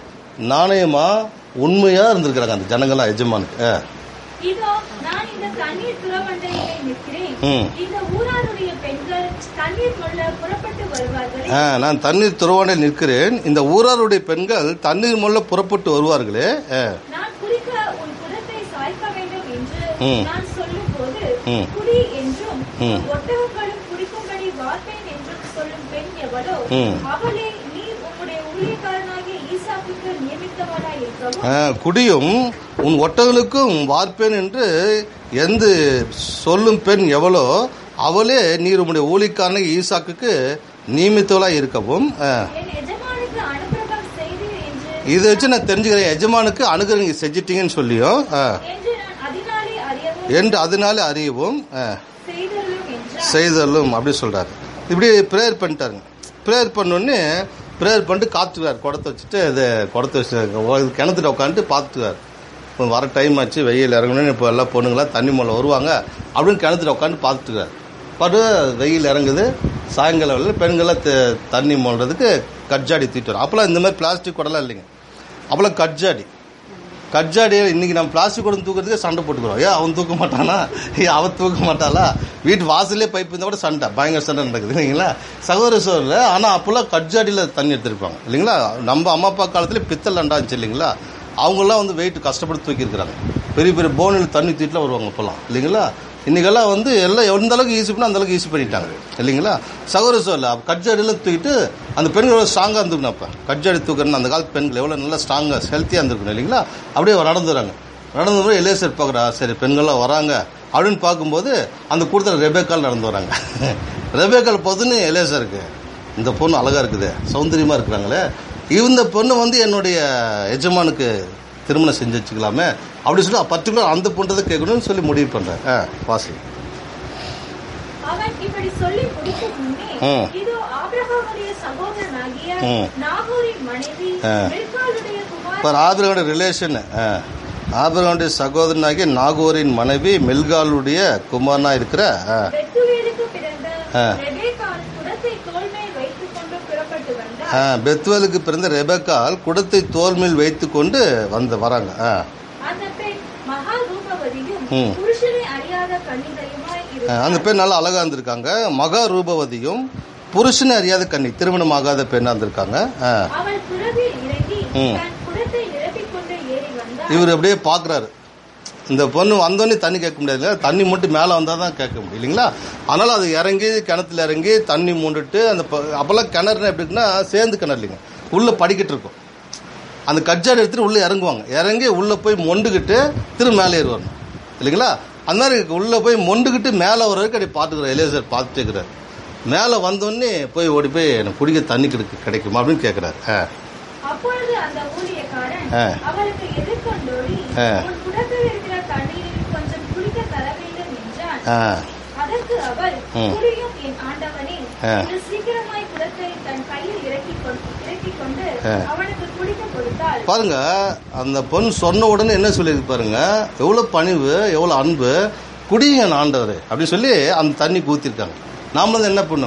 நாணயமா உண்மையா இருந்திருக்கிறாங்க அந்த ஜனங்களா எஜமானுக்கு ஆ. இதோ நான் இந்த தண்ணீர் துறவண்டையிலே நிற்கிறேன் ம். இந்த ஊராருடைய பெண்கள் தண்ணீர் கொள்ள புறப்பட்டு வருவார்களே ஆ, நான் தண்ணீர் துறவாண்டில் நிற்கிறேன் இந்த ஊராருடைய பெண்கள் தண்ணீர் முள்ள புறப்பட்டு வருவார்களே ஆ. நான் குடிக்க உன் குடத்தை சாய்க்க வேண்டும் என்று ம். நான் சொல்லும்போது ம். குடி என்றும் ம். ஒட்டகங்களும் குடிக்கும்படி வார்ப்பேன் என்றும் சொல்லும் பெண் எவளோ ம். அவளே நீர் உம்முடைய ஊழியக்காரனாகிய ஈசாக்குக்கு நியமித்தவளாய் இருக்கவும் ஆ, குடியும் உன் ஒட்டகளுக்கும் வார்ப்பேன் என்று எந்த சொல்லும் பெண் எவளோ அவளே நீர் உம்முடைய ஊழிக்காரனை ஈசாக்குக்கு நியமித்தவளாய் இருக்கவும் ஆ, என் எஜமானுக்கு அனுகிரகம் செய்தீர் என்று இதை வச்சு நான் தெரிஞ்சுக்கிறேன் எஜமானுக்கு அனுகிரகம் நீங்க செஞ்சிட்டீங்கன்னு சொல்லியும் ஆ, என்று நான் அதனாலே அறியவும் என்று அதனால அறியவும் ஆ, செய்தருளும் என்றார் செய்தலும் அப்படி சொல்றாரு இப்படி ப்ரேயர் பண்ணிட்டாருங்க ப்ரேயர் பண்ணோடனே ப்ரேயர் பண்ணிட்டு காத்துக்குவார் குடத்தை வச்சுட்டு இது குடத்தை வச்சு கிணத்துல உட்காந்துட்டு பார்த்துக்குவார் இப்போ வர டைம் ஆச்சு வெயில் இறங்கணும்னு இப்போ எல்லாம் பொண்ணுங்களாம் தண்ணி மூலம் வருவாங்க அப்படின்னு கிணத்துல உட்காந்து பார்த்துக்குவார் பாட்டு வெயில் இறங்குது சாயங்காலம் வேளையில பெண்கள்லாம் த- தண்ணி மோல்றதுக்கு கட்ஜாடி தூக்கிட்டு வரும் அப்போல்லாம் இந்த மாதிரி பிளாஸ்டிக் குடம்லாம் இல்லைங்க அப்போல்லாம் கட்ஜாடி கட்ஜாடியை இன்னைக்கு நம்ம பிளாஸ்டிக் குடம் தூக்கிறதுக்கு சண்டை போட்டுக்கிறோம் ஏன் அவன் தூக்க மாட்டானா ஏன் அவன் தூக்க மாட்டாளா வீட்டு வாசல்லே பைப் இருந்தால் கூட சண்டை பயங்கர சண்டை நடக்குது இல்லைங்களா சகோதர சோரில் ஆனால் அப்போல்லாம் கட்ஜாடியில் தண்ணி எடுத்திருப்பாங்க இல்லைங்களா நம்ம அம்மா அப்பா காலத்துல பித்தல் அண்டா இருந்துச்சு இல்லைங்களா அவங்கெல்லாம் வந்து வெயிட் கஷ்டப்பட்டு தூக்கியிருக்கிறாங்க பெரிய பெரிய போனில் தண்ணி தூக்கிட்டுலாம் வருவாங்க இப்போல்லாம் இல்லைங்களா இன்னைக்கெல்லாம் வந்து எல்லாம் எந்த அளவுக்கு ஈஸி பண்ணோ அந்த அளவுக்கு ஈஸி பண்ணிட்டாங்க இல்லைங்களா சகோதர சோரில் கட்ஜாடியெல்லாம் தூக்கிட்டு அந்த பெண்கள் எவ்வளோ ஸ்ட்ராங்காக இருந்துக்கணும் அப்போ கட்ஜாடி தூக்கணும் அந்த காலத்து பெண்கள் எவ்வளோ நல்லா ஸ்ட்ராங்காக ஹெல்த்தியாக இருந்திருக்கணும் இல்லைங்களா அப்படியே நடந்து வராங்க நடந்து வர எலேசர் பார்க்குறா சரி பெண்கள்லாம் வராங்க அப்படின்னு பார்க்கும்போது அந்த கூட்டத்தில் ரெபேக்கால் நடந்து வராங்க ரெபேக்கால் பொதுன்னு எலேசருக்கு இந்த பொண்ணு அழகா இருக்குது சௌந்தரியமா இருக்கிறாங்களே இந்த பொண்ணு வந்து என்னுடைய எஜமானுக்கு திருமணம் செஞ்சு வச்சுக்கலாமே அப்படி சொல்லி பர்டிகுலர் அந்த பொண்ணு தான் கேட்கணும்னு சொல்லி முடிவு பண்றேன் ஆ, வாசி அவன் இப்படி சொல்லி முடிக்கும் முன்னே ம். இதோ ஆபிரகாமுடைய சகோதரனாகிய ம். நாகோரின் மனைவி ஆ. மில்காளுடைய குமார் இப்போ ஆபிரகாமுடைய ரிலேஷன் ஆபிரகாமுடைய சகோதரனாகிய நாகோரின் மனைவி மில்காலுடைய குமாரனா இருக்கிற ஆ, பெத்துவேலுக்கு பிறந்த ஆ. ரெபேக்காள் குடத்தை தோள்மேல் வைத்துக் கொண்டு புறப்பட்டு வந்தார் ஆ, பெத்துவேலுக்கு பிறந்த ரெபக்கால் குடத்தை தோல் மேல் வைத்து கொண்டு வந்து வராங்க ஆ. அந்த பெண் மகா ரூபவதியும் ம். புருஷனை அறியாத கன்னிகையுமாய் ஆ, இருந்தார் அந்த பெண் நல்லா அழகா இருந்திருக்காங்க மகா ரூபவதியும் புருஷனை அறியாத கன்னி திருமணம் ஆகாத பெண்ணா இருந்திருக்காங்க ஆ. அவள் துறவில் இறங்கி ம். தன் குடத்தை நிரப்பிக் கொண்டு ஏறி வந்தார் இவர் அப்படியே பாக்குறாரு இந்த பொண்ணு வந்தோடனே தண்ணி கேட்க முடியாது இல்லையா? தண்ணி மட்டும் மேலே வந்தால் தான் கேட்க முடியும் இல்லைங்களா அதனால அது இறங்கி கிணத்துல இறங்கி தண்ணி மூண்டுட்டு அந்த ப- அப்போல்லாம் கிணறுனா எப்படின்னா சேர்ந்து கிணறு இல்லைங்க உள்ள படிக்கிட்டு இருக்கும் அந்த கட்ஜாடி எடுத்துட்டு உள்ள இறங்குவாங்க இறங்கி உள்ள போய் மொண்டுக்கிட்டு திரு மேலே ஏறுவாங்க இல்லைங்களா அந்த மாதிரி உள்ள போய் மொண்டுக்கிட்டு மேலே வர வரைக்கும் அப்படி பார்த்துக்கிறார் எலேசர் பார்த்துட்டே இருக்கிறார் மேலே வந்தோடனே போய் ஓடி போய் எனக்கு குடிக்க தண்ணி கிடைக்கு கிடைக்குமா அப்படின்னு கேட்குறாரு ஆ அப்பொழுது அந்த ஊழியக்காரன் ஆ. அவளுக்கு எதிர்கொண்டோடி ஆ. உன் குடத்தில் இருக்கிற தண்ணீரில் கொஞ்சம் குடிக்க தர வேண்டும் என்றான் ஆ அதற்கு அவள் ம். குடியும் என் ஆண்டவனே ஆ. என்று சீக்கிரமாய் குடத்தை தன் கையில் இறக்கி இறக்கிக் கொண்டு ஆ. அவனுக்கு குடிக்க கொடுத்தாள் பாருங்க அந்த பொண்ணு சொன்ன உடனே என்ன சொல்லியிருக்கு பாருங்க எவ்வளவு பணிவு எவ்வளவு அன்பு குடிங்க ஆண்டவர் அப்படி சொல்லி அந்த தண்ணி ஊத்திருக்காங்க நாம வந்து என்ன பண்ணுவோங்க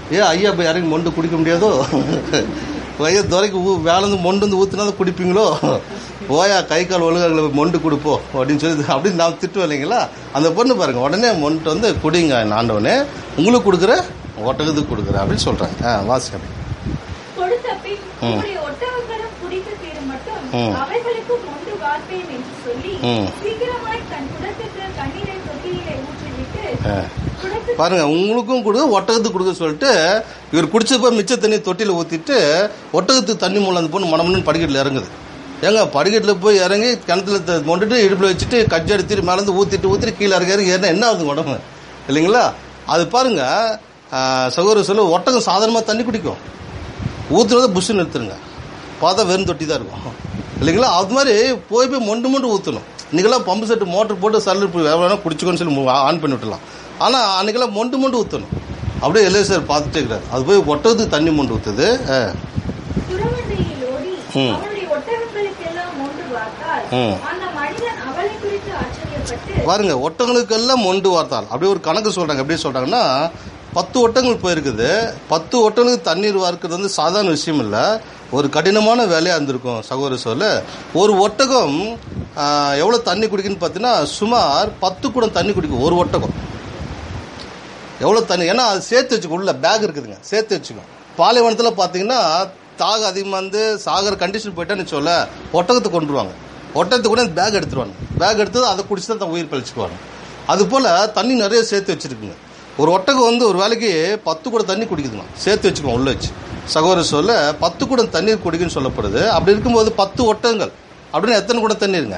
ஏன் ஐயா போய் இறங்கி மொண்டு குடிக்க முடியாதோ ஐயா துறைக்கு ஊ வேலந்து மொண்டு வந்து ஊற்றினா தான் குடிப்பீங்களோ போயா கை கால் ஒழுங்காக மொண்டு கொடுப்போம் அப்படின்னு சொல்லி அப்படின்னு நான் திட்டுவோம் இல்லைங்களா அந்த பொண்ணு பாருங்க உடனே மொண்டு வந்து குடிங்க ஆண்டவனே உங்களுக்கு கொடுக்குற ஒட்டகத்துக்கு கொடுக்குற அப்படின்னு சொல்கிறாங்க ஆ வாசிக்கிறேன் கொடுத்த பின் உங்களுடைய ஒட்டகங்களும் குடித்து தீரும் மட்டும் ம். அவைகளுக்கு மொண்டு வார்ப்பேன் என்று சொல்லி ம். சீக்கிரமாய் தன் குடத்துக்கு தண்ணீரை தொட்டியிலே ஊற்றிவிட்டு ஆ குடத்து பாருங்க உங்களுக்கும் கொடுங்க ஒட்டகத்துக்கு கொடுக்க சொல்லிட்டு இவர் குடிச்சப்ப மிச்ச தண்ணி தொட்டியில் ஊற்றிட்டு ஒட்டகத்துக்கு தண்ணி மூலம் அந்த பொண்ணு மனமன்னு படிக்கட்டில் இறங்குது ஏங்க படிக்கட்டில் போய் இறங்கி கிணத்துல த- மொண்டுட்டு இடுப்பில் வச்சுட்டு கட்சி எடுத்துட்டு மேலேருந்து ஊற்றிட்டு ஊற்றிட்டு கீழே இறங்கி இறங்கி ஏறினா என்ன ஆகுது உடம்பு இல்லைங்களா அது பாருங்க ஆ, சகோதரர் சொல்ல ஒட்டகம் சாதாரணமாக தண்ணி குடிக்கும் ஊற்றுறத புஷ்ஷு நிறுத்துருங்க பார்த்தா வெறும் தொட்டி தான் இருக்கும் இல்லைங்களா அது மாதிரி போய் போய் மொண்டு மொண்டு ஊற்றணும் இன்றைக்கெல்லாம் பம்பு செட்டு மோட்டர் போட்டு சல்லு போய் எவ்வளோ குடிச்சுக்கோன்னு சொல்லி மு- ஆன் பண்ணி விட்டுலாம் ஆனால் அன்றைக்கெல்லாம் மொண்டு மொண்டு ஊற்றணும் அப்படியே எல்ஏசர் பார்த்துட்டே இருக்கிறார் அது போய் ஒட்டகத்துக்கு தண்ணி மொண்டு ஊற்றுது துறவண்டையில் ஓடி ம். அவனுடைய ஒட்டகங்களுக்கெல்லாம் மொண்டு வார்த்தால் ம். அந்த மனிதன் அவளை குறித்து ஆச்சரியப்பட்டு பாருங்க ஒட்டகங்களுக்கெல்லாம் மொண்டு வார்த்தால் அப்படியே ஒரு கணக்கு சொல்கிறாங்க எப்படி சொல்கிறாங்கன்னா பத்து ஒட்டகங்கள் போயிருக்குது பத்து ஒட்டகங்களுக்கு தண்ணீர் வார்க்கிறது வந்து சாதாரண விஷயம் இல்லை ஒரு கடினமான வேலையாக இருந்திருக்கும் சகோதர சொல்ல ஒரு ஒட்டகம் எவ்வளோ தண்ணி குடிக்குன்னு பார்த்தீங்கன்னா சுமார் பத்து குடம் தண்ணி குடிக்கும் ஒரு ஒட்டகம் எவ்வளோ தண்ணி ஏன்னா அது சேர்த்து வச்சுக்கோ உள்ள பேக் இருக்குதுங்க சேர்த்து வச்சுக்கோ பாலைவனத்தில் பார்த்தீங்கன்னா தாக அதிகமாக வந்து சாகர கண்டிஷன் போயிட்டான்னு சொல்ல ஒட்டகத்தை கொண்டுருவாங்க ஒட்டகத்தை கூட பேக் எடுத்துருவாங்க பேக் எடுத்து அதை குடிச்சு தான் தன் உயிர் பழிச்சுக்குவாங்க அது போல் தண்ணி நிறைய சேர்த்து வச்சிருக்குங்க ஒரு ஒட்டகம் வந்து ஒரு வேலைக்கு பத்து கூட தண்ணி குடிக்குதுங்க சேர்த்து வச்சுக்கோங்க உள்ள வச்சு சகோதர சொல்ல பத்து குடம் தண்ணீர் குடிக்குன்னு சொல்லப்படுது அப்படி இருக்கும்போது பத்து ஒட்டகங்கள் அப்படின்னு எத்தனை குடம் தண்ணீருங்க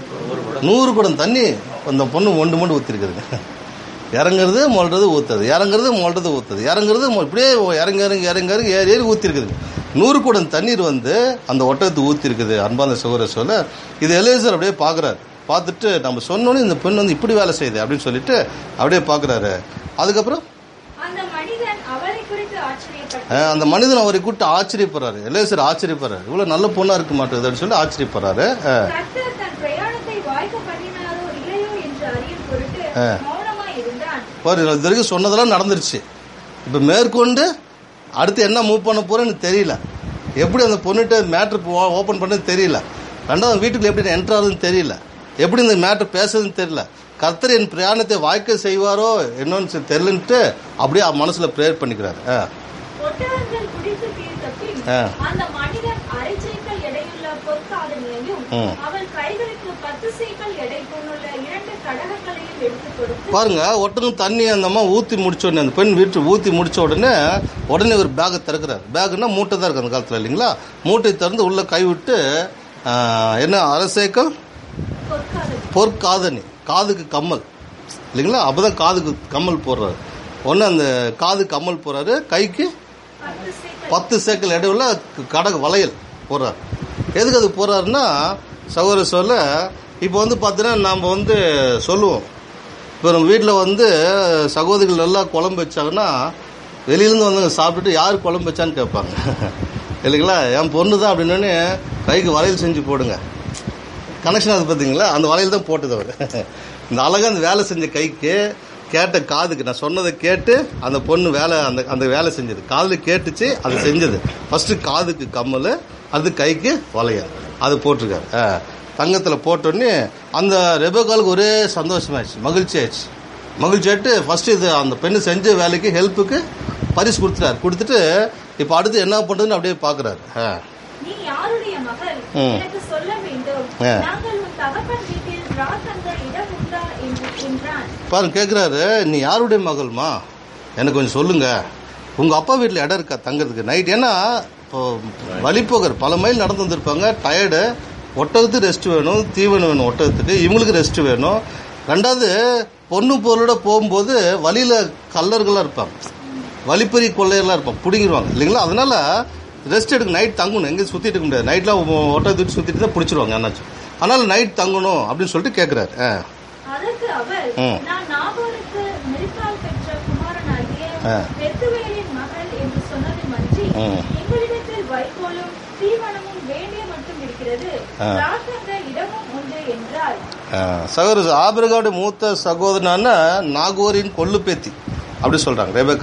நூறு குடம் தண்ணி அந்த பொண்ணு மொண்டு மொண்டு ஊற்றிருக்குதுங்க இறங்குறது மொழ்றது ஊற்றுறது இறங்குறது மொழ்றது ஊற்றுறது இறங்குறது மொ- இப்படியே இறங்க இறங்கி இறங்க இறங்கி ஏறி ஏறி ஊற்றிருக்குது நூறு குடம் தண்ணீர் வந்து அந்த ஒட்டகத்துக்கு ஊற்றிருக்குது அன்பாந்த சகோதர சொல்ல இது எலேசர் அப்படியே பார்க்குறாரு பார்த்துட்டு நம்ம சொன்னோன்னே இந்த பெண் வந்து இப்படி வேலை செய்யுது அப்படின்னு சொல்லிட்டு அப்படியே பார்க்குறாரு அதுக்கப்புறம் அந்த மனிதன் அவளை குறித்து ஆச்சரியப்பட்டு அஹ், அந்த மனிதன் அவரை கூப்பிட்டு ஆச்சரியப்படுறாரு எலேசர் ஆச்சரியப்படுறாரு இவ்வளோ நல்ல பொண்ணாக இருக்க மாட்டேங்குதுன்னு சொல்லி ஆச்சரியப்படுறாரு அஹ், கர்த்தர் தன் பிரயாணத்தை வாய்க்க பண்ணினாரோ இல்லையோ என்று அறியும் பொருட்டு ஆ. மௌனமாய் இருந்தான் பாரு இது வரைக்கும் சொன்னதெல்லாம் நடந்துருச்சு இப்போ மேற்கொண்டு அடுத்து என்ன மூவ் பண்ண போறேன்னு தெரியல எப்படி அந்த பொண்ணுகிட்ட மேட்ரு ஓப்பன் பண்ணது தெரியல ரெண்டாவது வீட்டுக்குள்ள எப்படி என்ட்ரு ஆகுதுன்னு தெரியல எப்படி இந்த மேட்ரு பேசுறதுன்னு தெரியல கர்த்தர் என் பிரயாணத்தை வாய்க்க செய்வாரோ என்னன்னு சொல்லி தெரியலன்ட்டு அப்படியே மனசுல ப்ரேயர் பண்ணிக்கிறாரு ஆ. ஒட்டகங்கள் குடித்து தீர்த்த பின் ஆ. அந்த மனிதன் அரை சேக்கல் எடையுள்ள பொற்காதனையையும் ம். அவள் கைகளுக்கு பத்து சேக்கல் எடை கொண்டுள்ள இரண்டு கடகங்களையும் எடுத்துக் கொடுத்து பாருங்க ஒட்டகம் தண்ணி அந்த அம்மா ஊற்றி முடிச்ச உடனே அந்த பெண் வீட்டு ஊற்றி முடிச்ச உடனே உடனே ஒரு பேக்கை திறக்கிறார் பேக்குன்னா மூட்டை தான் இருக்கு அந்த காலத்தில் இல்லைங்களா மூட்டை திறந்து உள்ள கை விட்டு ஆ, என்ன அரசேக்கம் பொற்காதனை பொற்காதணி காதுக்கு கம்மல் இல்லைங்களா அப்பதான் காதுக்கு கம்மல் போடுறாரு ஒன்று அந்த காது கம்மல் போடுறாரு கைக்கு பத்து சேக்கல் பத்து சேக்கல் இடையுள்ள கடகு வளையல் போடுறாரு எதுக்கு அது போடுறாருன்னா சகோதர சொல்ல இப்போ வந்து பார்த்தீங்கன்னா நம்ம வந்து சொல்லுவோம் இப்போ நம்ம வீட்டில் வந்து சகோதரிகள் நல்லா குழம்பு வச்சாங்கன்னா வெளியிலேருந்து வந்தவங்க சாப்பிட்டுட்டு யார் குழம்பு வச்சான்னு கேட்பாங்க இல்லைங்களா என் பொண்ணு தான் அப்படின்னோடனே கைக்கு வளையல் செஞ்சு போடுங்க கனெக்ஷன் அது பார்த்தீங்களா அந்த வலையில் தான் போட்டது அவர் இந்த அழகாக அந்த வேலை செஞ்ச கைக்கு கேட்ட காதுக்கு நான் சொன்னதை கேட்டு அந்த பொண்ணு வேலை அந்த அந்த வேலை செஞ்சது காதில் கேட்டுச்சு அது செஞ்சது ஃபர்ஸ்ட் காதுக்கு கம்மல் அது கைக்கு வளையல் அது போட்டிருக்காரு ஆ, தங்கத்தில் போட்டோடனே அந்த ரெபேக்காலுக்கு ஒரே சந்தோஷமாயிடுச்சு மகிழ்ச்சி ஆயிடுச்சு மகிழ்ச்சி ஆயிட்டு ஃபர்ஸ்ட் இது அந்த பெண்ணு செஞ்ச வேலைக்கு ஹெல்ப்புக்கு பரிசு கொடுத்துட்டாரு கொடுத்துட்டு இப்போ அடுத்து என்ன பண்ணுறதுன்னு அப்படியே பார்க்குறாரு ஆ நீ யாருடைய மகள் ம். எனக்கு சொல்ல வேண்டும் ஆ. நாங்கள் உன் தகப்பன் வீட்டில் ராத்தங்க இடம் உண்டா என்று என்றான் பாருங்க கேட்குறாரு நீ யாருடைய மகள்மா எனக்கு கொஞ்சம் சொல்லுங்க உங்க அப்பா வீட்டில் இடம் இருக்கா தங்குறதுக்கு நைட் ஏன்னா இப்போ வழிப்போகர் பல மைல் நடந்து வந்திருப்பாங்க டயர்டு ஒட்டகத்துக்கு ரெஸ்ட் வேணும் தீவனம் வேணும் ஒட்டகத்துக்கு இவங்களுக்கு ரெஸ்ட் வேணும் ரெண்டாவது பொண்ணு பொருளோட போகும்போது வழியில கல்லர்களாக இருப்பாங்க வழிப்பறி கொள்ளையெல்லாம் இருப்பாங்க பிடிங்கிருவாங்க இல்லைங்களா அதனால ரெஸ்ட் எடுக்க நைட் தங்கணும் எங்கேயும் சுற்றிட்டு இருக்க முடியாது நைட்லாம் ஒட்டகத்துக்கு சுற்றிட்டு தான் பிடிச்சிருவாங்க என்னாச்சும் அதனால நைட் தங்கணும் அப்படின்னு சொல்லிட்டு கேட்குறாரு ஆ அதற்கு அவர் ம். நான் நாகோருக்கு மில்கால் பெற்ற குமாரனாகிய ஆ. பெத்துவேலின் மகள் என்று சொன்னது மன்றி ம். எங்களிடத்தில் வைக்கோலும் தீவனமும் வேண்டிய மட்டும் இருக்கிறது ஆ. ராத்தங்க இடமும் உண்டு என்றார் சகோதர ஆபிரகாவுடைய மூத்த சகோதரனான நாகோரின் கொள்ளு பேத்தி அப்படி சொல்றாங்க ரெபேக்கா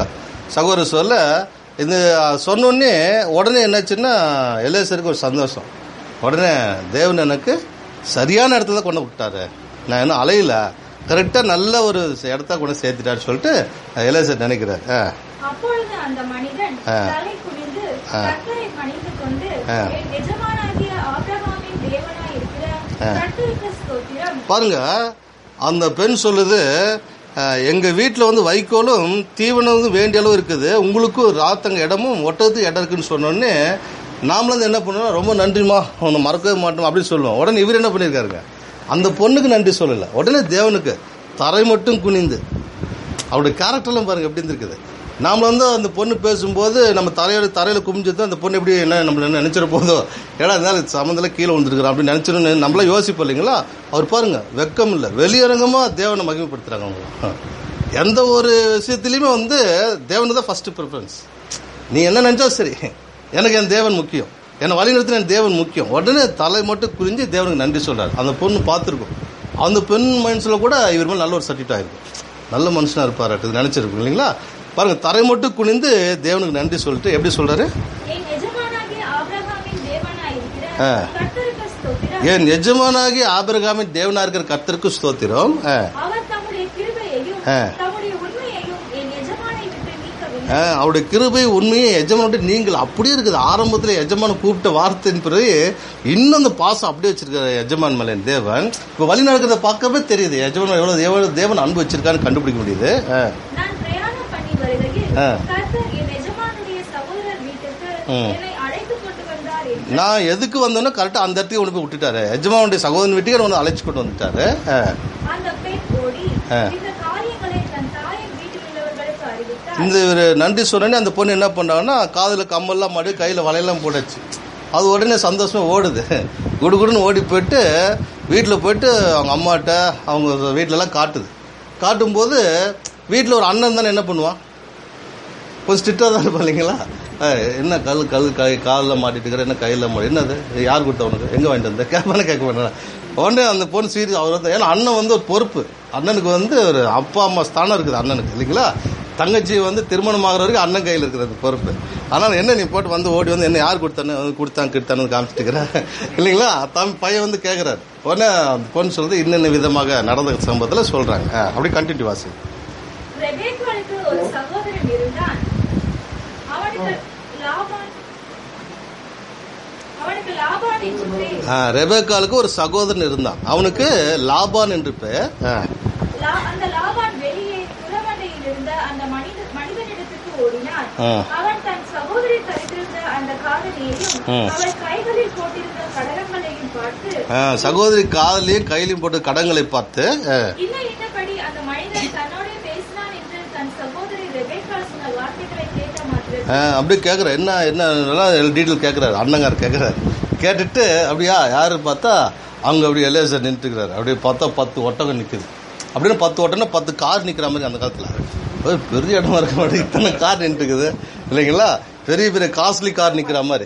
சகோதர சொல்ல இது சொன்னோடனே உடனே என்னாச்சுன்னா எல்ஏசருக்கு ஒரு சந்தோஷம் உடனே தேவன் எனக்கு சரியான இடத்துல கொண்டு விட்டாரு நான் இன்னும் அலையில கரெக்டாக நல்ல ஒரு இடத்த கொண்டு சேர்த்துட்டாரு சொல்லிட்டு எல்ஏசர் நினைக்கிறார் ஆ அப்பொழுது அந்த மனிதன் ஆ. தலை குனிந்து ஆ. கர்த்தரை பணிந்து கொண்டு ஆ. என் எஜமானாகிய ஆபிரகாமின் தேவனாய் இருக்கிற ஆ. கர்த்தருக்கு ஸ்தோத்திரம் பாருங்க அந்த பெண் சொல்லுது அஹ், எங்க வீட்டில் வந்து வைக்கோலும் தீவனம் வந்து வேண்டிய அளவு இருக்குது உங்களுக்கும் ராத்தங்க இடமும் ஒட்டத்துக்கு இடம் இருக்குன்னு சொன்னோடனே நாமளும் வந்து என்ன பண்ணுவோம் ரொம்ப நன்றிமா உன்னை மறக்கவே மாட்டோம் அப்படின்னு சொல்லுவோம் உடனே இவர் என்ன பண்ணியிருக்காருங்க அந்த பொண்ணுக்கு நன்றி சொல்லலை உடனே தேவனுக்கு தரை மட்டும் குனிந்து அவருடைய கேரக்டர்லாம் பாருங்க எப்படி இருந்திருக்குது நாம வந்து அந்த பொண்ணு பேசும்போது நம்ம தலையோட தரையில குமிஞ்சது அந்த பொண்ணு எப்படி என்ன நம்மள என்ன நினைச்சிட போதோ ஏன்னா அதனால சம்மந்தில் கீழே வந்துருக்குறோம் அப்படின்னு நினைச்சிடணும் நம்மள யோசிப்போம் இல்லைங்களா அவர் பாருங்க வெக்கம் இல்லை வெளியரங்கமா தேவனை மகிமைப்படுத்துறாங்க அவங்க எந்த ஒரு விஷயத்துலையுமே வந்து தேவனு தான் ஃபர்ஸ்ட் ப்ரிஃபரன்ஸ் நீ என்ன நினைச்சா சரி எனக்கு என் தேவன் முக்கியம் என்னை வழிநடத்தின என் தேவன் முக்கியம் உடனே தலை மட்டும் குறிஞ்சு தேவனுக்கு நன்றி சொல்றாரு அந்த பொண்ணு பார்த்துருக்கும் அந்த பெண் மைண்ட்ஸில் கூட இவர் மேலே நல்ல ஒரு சர்டிஃபிட் ஆயிருக்கும் நல்ல மனுஷனா இருப்பாரு நினைச்சிருக்கும் இல்லைங்களா பாருங்க தரை மட்டும் குனிந்து தேவனுக்கு நன்றி சொல்லிட்டு எப்படி சொல்றாரு என் எஜமானாகிய ஆபிரகாமின் தேவனாய் இருக்கிற ஆ. கர்த்தருக்கு ஸ்தோத்திரம் என் எஜமானாகி ஆபிரகாமின் தேவனா இருக்கிற கர்த்தருக்கு ஸ்தோத்திரம் ஆ. அவர் தம்முடைய கிருபையையும் ஆ. தம்முடைய உண்மையையும் என் எஜமானை விட்டு நீக்கவில்லை ஆ, அவருடைய கிருபை உண்மையை எஜமானோட நீங்கள் அப்படியே இருக்குது ஆரம்பத்தில் எஜமான கூப்பிட்ட வார்த்தையின் பிறகு இன்னும் அந்த பாசம் அப்படியே வச்சிருக்காரு எஜமான் மேலே தேவன் இப்போ வழி நடக்கிறத பார்க்கவே தெரியுது எஜமான் எவ்வளவு எவ்வளவு தேவன் அன்பு வச்சிருக்கான்னு கண்டுபிடிக்க முடியுது ஆ. நான் பிரயாணம் பண்ணி வருகையில் ஆ. கர்த்தர் என் எஜமானுடைய சகோதரர் வீட்டுக்கு ம். என்னை அழைத்து கொண்டு வந்தார் என்று நான் எதுக்கு வந்தேனோ கரெக்டாக அந்த இடத்துக்கு கொண்டு போய் விட்டுட்டாரு எஜமானுடைய சகோதரன் வீட்டுக்கு வந்து அழைச்சு கொண்டு வந்துட்டாரு ஆ. அந்த பெண் ஓடி ஆ. இந்த காரியங்களை தன் தாயின் வீட்டில் உள்ளவர்களுக்கு அறிவித்தார் இந்த ஒரு நன்றி சொன்னோடனே அந்த பொண்ணு என்ன பண்ணாங்கன்னா காதில் கம்மல்லாம் மாடி கையில் வலையெல்லாம் போட்டாச்சு அது உடனே சந்தோஷமா ஓடுது குடுகுடுன்னு ஓடி போயிட்டு வீட்டில் போயிட்டு அவங்க அம்மாட்ட அவங்க வீட்டிலலாம் காட்டுது காட்டும்போது வீட்டில் ஒரு அண்ணன் தானே என்ன பண்ணுவான் கொஞ்சம் ஸ்ட்ரிக்டாக தான் இருப்பான் இல்லைங்களா அஹ், என்ன கல் கல் கை காலில் மாட்டிட்டு இருக்கிற என்ன கையில் மாட்டி என்னது இது யார் கொடுத்த உனக்கு எங்கே வாங்கிட்டு வந்த கேட்பானே கேட்க மாட்டேன் உடனே அந்த பொண்ணு சீரியஸ் அவர் வந்து ஏன்னா அண்ணன் வந்து ஒரு பொறுப்பு அண்ணனுக்கு வந்து ஒரு அப்பா அம்மா ஸ்தானம் இருக்குது அண்ணனுக்கு இல்லைங்களா தங்கச்சி வந்து திருமணம் ஆகிற வரைக்கும் அண்ணன் கையில் இருக்கிறது பொறுப்பு ஆனால் என்ன நீ போட்டு வந்து ஓடி வந்து என்ன யார் கொடுத்தானு கொடுத்தாங்க கிட்டானு காமிச்சிட்டு இருக்கிற இல்லைங்களா தம் பையன் வந்து கேட்குறாரு உடனே அந்த பொண்ணு சொல்றது இன்னென்ன விதமாக நடந்த சம்பவத்தில் சொல்கிறாங்க அப்படி கண்டினியூ வாசி ரெபேக்காளுக்கு ஒரு சகோதரன் இருந்தான் அவனுக்கு லாபான் அவனுக்கு லாபான் என்று பேர் ஆ, ரெபேக்காளுக்கு ஒரு சகோதரன் இருந்தான் அவனுக்கு லாபான் என்று பெயர் ஆ. லா- அந்த லாபான் வெளியே புறமண்டையில் இருந்த அந்த மனித மனிதனிடத்துக்கு ஓடினான் ஆ. அவன் தன் சகோதரி தரித்திருந்த அந்த காதலியையும் ம். அவள் கைகளில் போட்டிருந்த கடகங்களையும் பார்த்து ஆ, சகோதரி காதலையும் கையிலையும் போட்டு கடங்களை பார்த்து ஆ, இன்ன இன்னபடி அந்த மனிதன் தன்னோட பேசினான் என்று தன் சகோதரி ரெபேக்காள் சொன்ன வார்த்தைகளை கேட்ட மாத்திரத்தில் ஆ, அப்படியே கேட்குற என்ன என்ன டீட்டெயில் கேட்குறாரு அண்ணங்கார் கேட்குறாரு கேட்டுட்டு அப்படியா யாரு பார்த்தா அவங்க அப்படி எல்ஏசர் நின்றுக்கிறாரு அப்படியே பார்த்தா பத்து ஒட்டகம் நிற்குது அப்படின்னு பத்து ஒட்டம்னா பத்து கார் நிற்கிற மாதிரி அந்த காலத்தில் பெரிய இடமா இருக்க மாதிரி இத்தனை கார் நின்றுக்குது இல்லைங்களா பெரிய பெரிய காஸ்ட்லி கார் நிற்கிற மாதிரி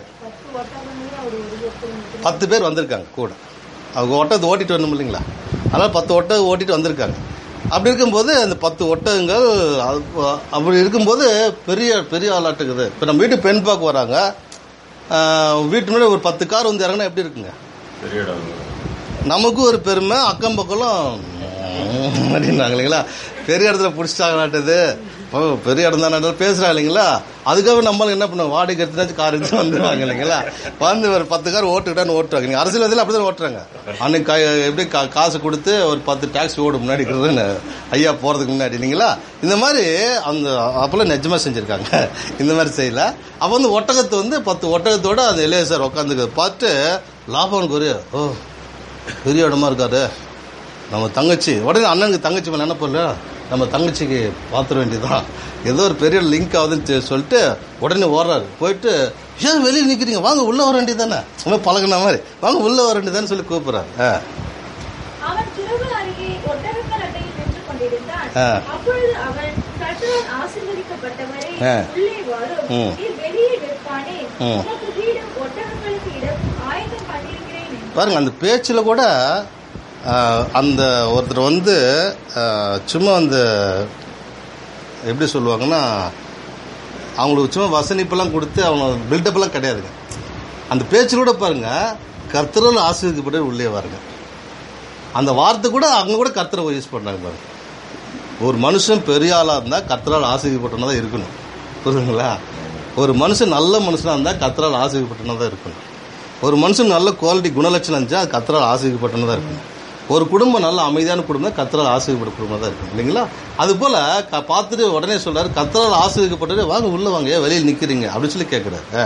பத்து பேர் வந்திருக்காங்க கூட அவங்க ஒட்டகத்தை ஓட்டிட்டு வரணும் இல்லைங்களா அதனால் பத்து ஒட்டகம் ஓட்டிட்டு வந்திருக்காங்க அப்படி இருக்கும்போது அந்த பத்து ஒட்டகங்கள் அது- அப்படி இருக்கும்போது பெரிய பெரிய ஆளாட்டுக்குது இப்போ நம்ம வீட்டு பெண் பார்க்க வராங்க ஆஹ், வீட்டு முன்னாடி ஒரு பத்து கார் வந்து இறங்கினா எப்படி இருக்குங்க பெரிய இடம் நமக்கும் ஒரு பெருமை அக்கம் பக்கம்லாம் அப்படின்னாங்க இல்லைங்களா பெரிய இடத்துல பிடிச்சிட்டாங்களாட்டது ஓ, பெரிய இடம் தானே பேசுறாங்க இல்லைங்களா அதுக்காக நம்மளும் என்ன பண்ணுவோம் வாடகை எடுத்துனாச்சும் கார் எடுத்து வந்துருவாங்க இல்லைங்களா வந்து ஒரு பத்து கார் ஓட்டுக்கிட்டான்னு ஓட்டுவாங்க நீங்க அரசியல்வாதியில் அப்படிதான் ஓட்டுறாங்க அன்னைக்கு கா- எப்படி கா- காசு கொடுத்து ஒரு பத்து டாக்ஸி ஓடும் முன்னாடி இருக்கிறதுன்னு ஐயா போறதுக்கு முன்னாடி இல்லைங்களா இந்த மாதிரி அந்த அப்பெல்லாம் நிஜமா செஞ்சிருக்காங்க இந்த மாதிரி செய்யல அப்போ வந்து ஒட்டகத்தை வந்து பத்து ஒட்டகத்தோட அந்த இளைய சார் உட்காந்துக்கிறத பார்த்து லாபம் ஒரு ஓ பெரிய இடமா இருக்காரு நம்ம தங்கச்சி உடனே அண்ணனுக்கு தங்கச்சி மேலே என்ன பண்ணல நம்ம தங்கச்சிக்கு பாத்திர வேண்டியதுதான் ஏதோ ஒரு பெரிய லிங்க் ஆகுதுன்னு தெ- சொல்லிட்டு உடனே ஓடுறாரு போயிட்டு ஏன் வெளியே நிற்கிறீங்க வாங்க உள்ள வர வேண்டியதானே சும்மா பழகுன மாதிரி வாங்க உள்ள வர வேண்டியதானே சொல்லி கூப்பிடுறாரு ஆ. அவன் துறவு அருகே ஒட்டகங்கள் அட்டையில் நின்று கொண்டிருந்தான் ஆ. அப்பொழுது அவன் கர்த்தரால் ஆசீர்வதிக்கப்பட்டவரே ஆ. உள்ளே வாரும் ம். நீர் வெளியே நிற்பானே ம். உமக்கு வீடும் ஒட்டகங்களுக்கு இடம் ஆயத்தம் பண்ணியிருக்கிறேன் என்று. பாருங்க அந்த பேச்சில் கூட ஆ, அந்த ஒருத்தர் வந்து ஆ, சும்மா அந்த எப்படி சொல்லுவாங்கன்னா அவங்களுக்கு சும்மா வசனிப்பெல்லாம் கொடுத்து அவங்க பில்டப்லாம் கிடையாதுங்க அந்த பேச்சு கூட பாருங்க கர்த்தரால் ஆசீர்வதிக்கப்பட்டு உள்ளே வாருங்க அந்த வார்த்தை கூட அவங்க கூட கர்த்தரை யூஸ் பண்ணாங்க பாருங்க ஒரு மனுஷன் பெரிய ஆளாக இருந்தால் கர்த்தரால் ஆசீர்வதிக்கப்பட்டனா தான் இருக்கணும் புரியுதுங்களா ஒரு மனுஷன் நல்ல மனுஷனாக இருந்தால் கர்த்தரால் ஆசீர்வதிக்கப்பட்டனா தான் இருக்கணும் ஒரு மனுஷன் நல்ல குவாலிட்டி குணலட்சணம் இருந்துச்சா அது கர்த்தரால் ஆசீர்வதிக்கப்பட்டனா தான் இருக்கணும் ஒரு குடும்பம் நல்ல அமைதியான குடும்பம் கர்த்தரால் ஆசீர்வதிக்கப்பட்ட குடும்பம் தான் இருக்கும் இல்லைங்களா அது போல க- பார்த்துட்டு உடனே சொல்றாரு கர்த்தரால் ஆசீர்வதிக்கப்பட்டது வாங்க உள்ள வாங்க ஏன் வெளியில் நிக்கிறீங்க அப்படின்னு சொல்லி கேட்கிறாரு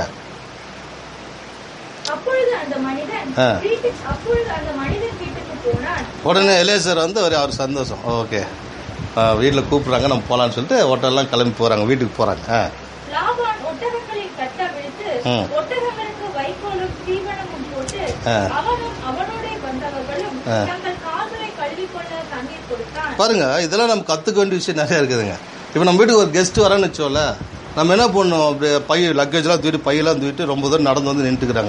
அப்பொழுது அந்த மனிதன் ஆ. வீட்டுக்கு அப்பொழுது அந்த மனிதன் வீட்டுக்கு போனான் உடனே எலேசர் வந்து ஒரு அவர் சந்தோஷம் ஓகே வீட்டில் கூப்பிட்றாங்க நம்ம போகலான்னு சொல்லிட்டு ஹோட்டல்லாம் கிளம்பி போகிறாங்க வீட்டுக்கு போகிறாங்க ஆ லாபான் ஒட்டகங்களை கட்ட விழுத்து ம். ஒட்டகங்களுக்கு வைக்கோலும் தீவனமும் போட்டு ஆ. அவனும் அவனோட வந்தவர்களும் ஆ. தங்கள் கால்களை கழுவிக்கொள்ள தண்ணீர் கொடுத்தான் பாருங்க இதெல்லாம் நம்ம கற்றுக்க வேண்டிய விஷயம் நிறைய இருக்குதுங்க இப்போ நம்ம வீட்டுக்கு ஒரு கெஸ்ட் வரான்னு வச்சோம்ல நம்ம என்ன பண்ணோம் அப்படியே பை லக்கேஜ்லாம் தூக்கிட்டு பையெல்லாம் தூக்கிட்டு ரொம்ப தூரம் நடந்து வந்து நின்றுக்கிறாங்க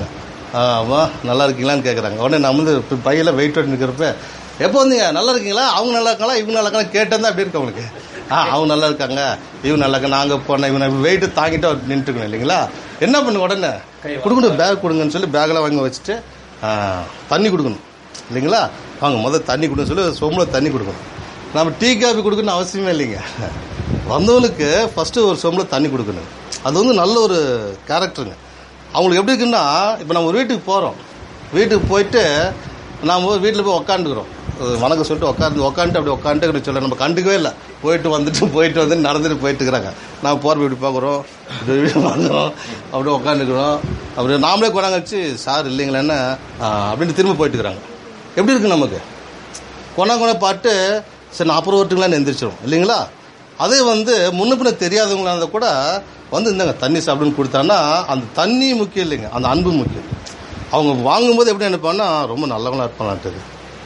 வா நல்லா இருக்கீங்களான்னு கேட்குறாங்க உடனே நம்ம வந்து இப்ப பையெல்லாம் வெயிட் நிற்கிறப்ப எப்போ வந்தீங்க நல்லா இருக்கீங்களா அவங்க நல்லா இருக்காங்களா இவங்க நல்லா இருக்காங்க கேட்டேன் தான் அப்படி இருக்கு அவங்களுக்கு ஆ அவங்க நல்லா இருக்காங்க இவங்க நல்லா இருக்காங்க நாங்கள் போனேன் இவனை வெயிட்டு தாங்கிட்டு அவர் நின்றுக்கணும் இல்லைங்களா என்ன பண்ணு உடனே கொடுக்கணும் பேக் கொடுங்கன்னு சொல்லி பேக்கெல்லாம் வாங்கி வச்சுட்டு ஆ, தண்ணி கொடுக்கணும் இல்லைங்களா வாங்க முதல்ல தண்ணி கொடுன்னு சொல்லி சொம்பில் தண்ணி கொடுக்கணும் நம்ம டீ காபி கொடுக்கணும்னு அவசியமே இல்லைங்க வந்தவங்களுக்கு ஃபஸ்ட்டு ஒரு சொம்பில் தண்ணி கொடுக்கணும் அது வந்து நல்ல ஒரு கேரக்டருங்க அவங்களுக்கு எப்படி இருக்குன்னா இப்போ நம்ம ஒரு வீட்டுக்கு போகிறோம் வீட்டுக்கு போயிட்டு நாம் வீட்டில் போய் உக்காந்துக்கிறோம் வணக்கம் சொல்லிட்டு உட்காந்து உட்காந்துட்டு அப்படி உட்காந்துட்டு சொல்ல நம்ம கண்டுக்கவே இல்லை போயிட்டு வந்துட்டு போயிட்டு வந்து நடந்துட்டு போயிட்டு இருக்கிறாங்க நான் போகிற வீடு பார்க்குறோம் இப்படி வாங்குறோம் அப்படியே உட்காந்துக்கிறோம் அப்படி நாமளே கொண்டாங்க வச்சு சார் இல்லைங்களேன்னு அப்படின்னு திரும்ப போயிட்டு இருக்கிறாங்க எப்படி இருக்கு நமக்கு கொண்டா கொண்டா பாட்டு சரி நான் அப்புறம் வரட்டுங்களான்னு எந்திரிச்சிடும் இல்லைங்களா அதே வந்து முன்ன பின்ன தெரியாதவங்களா இருந்தால் கூட வந்து இந்தாங்க தண்ணி சாப்பிடுன்னு கொடுத்தான்னா அந்த தண்ணி முக்கியம் இல்லைங்க அந்த அன்பு முக்கியம் அவங்க வாங்கும்போது எப்படி நினைப்பாங்கன்னா ரொம்ப நல்லவங்களா இருப்பாங்களான்றது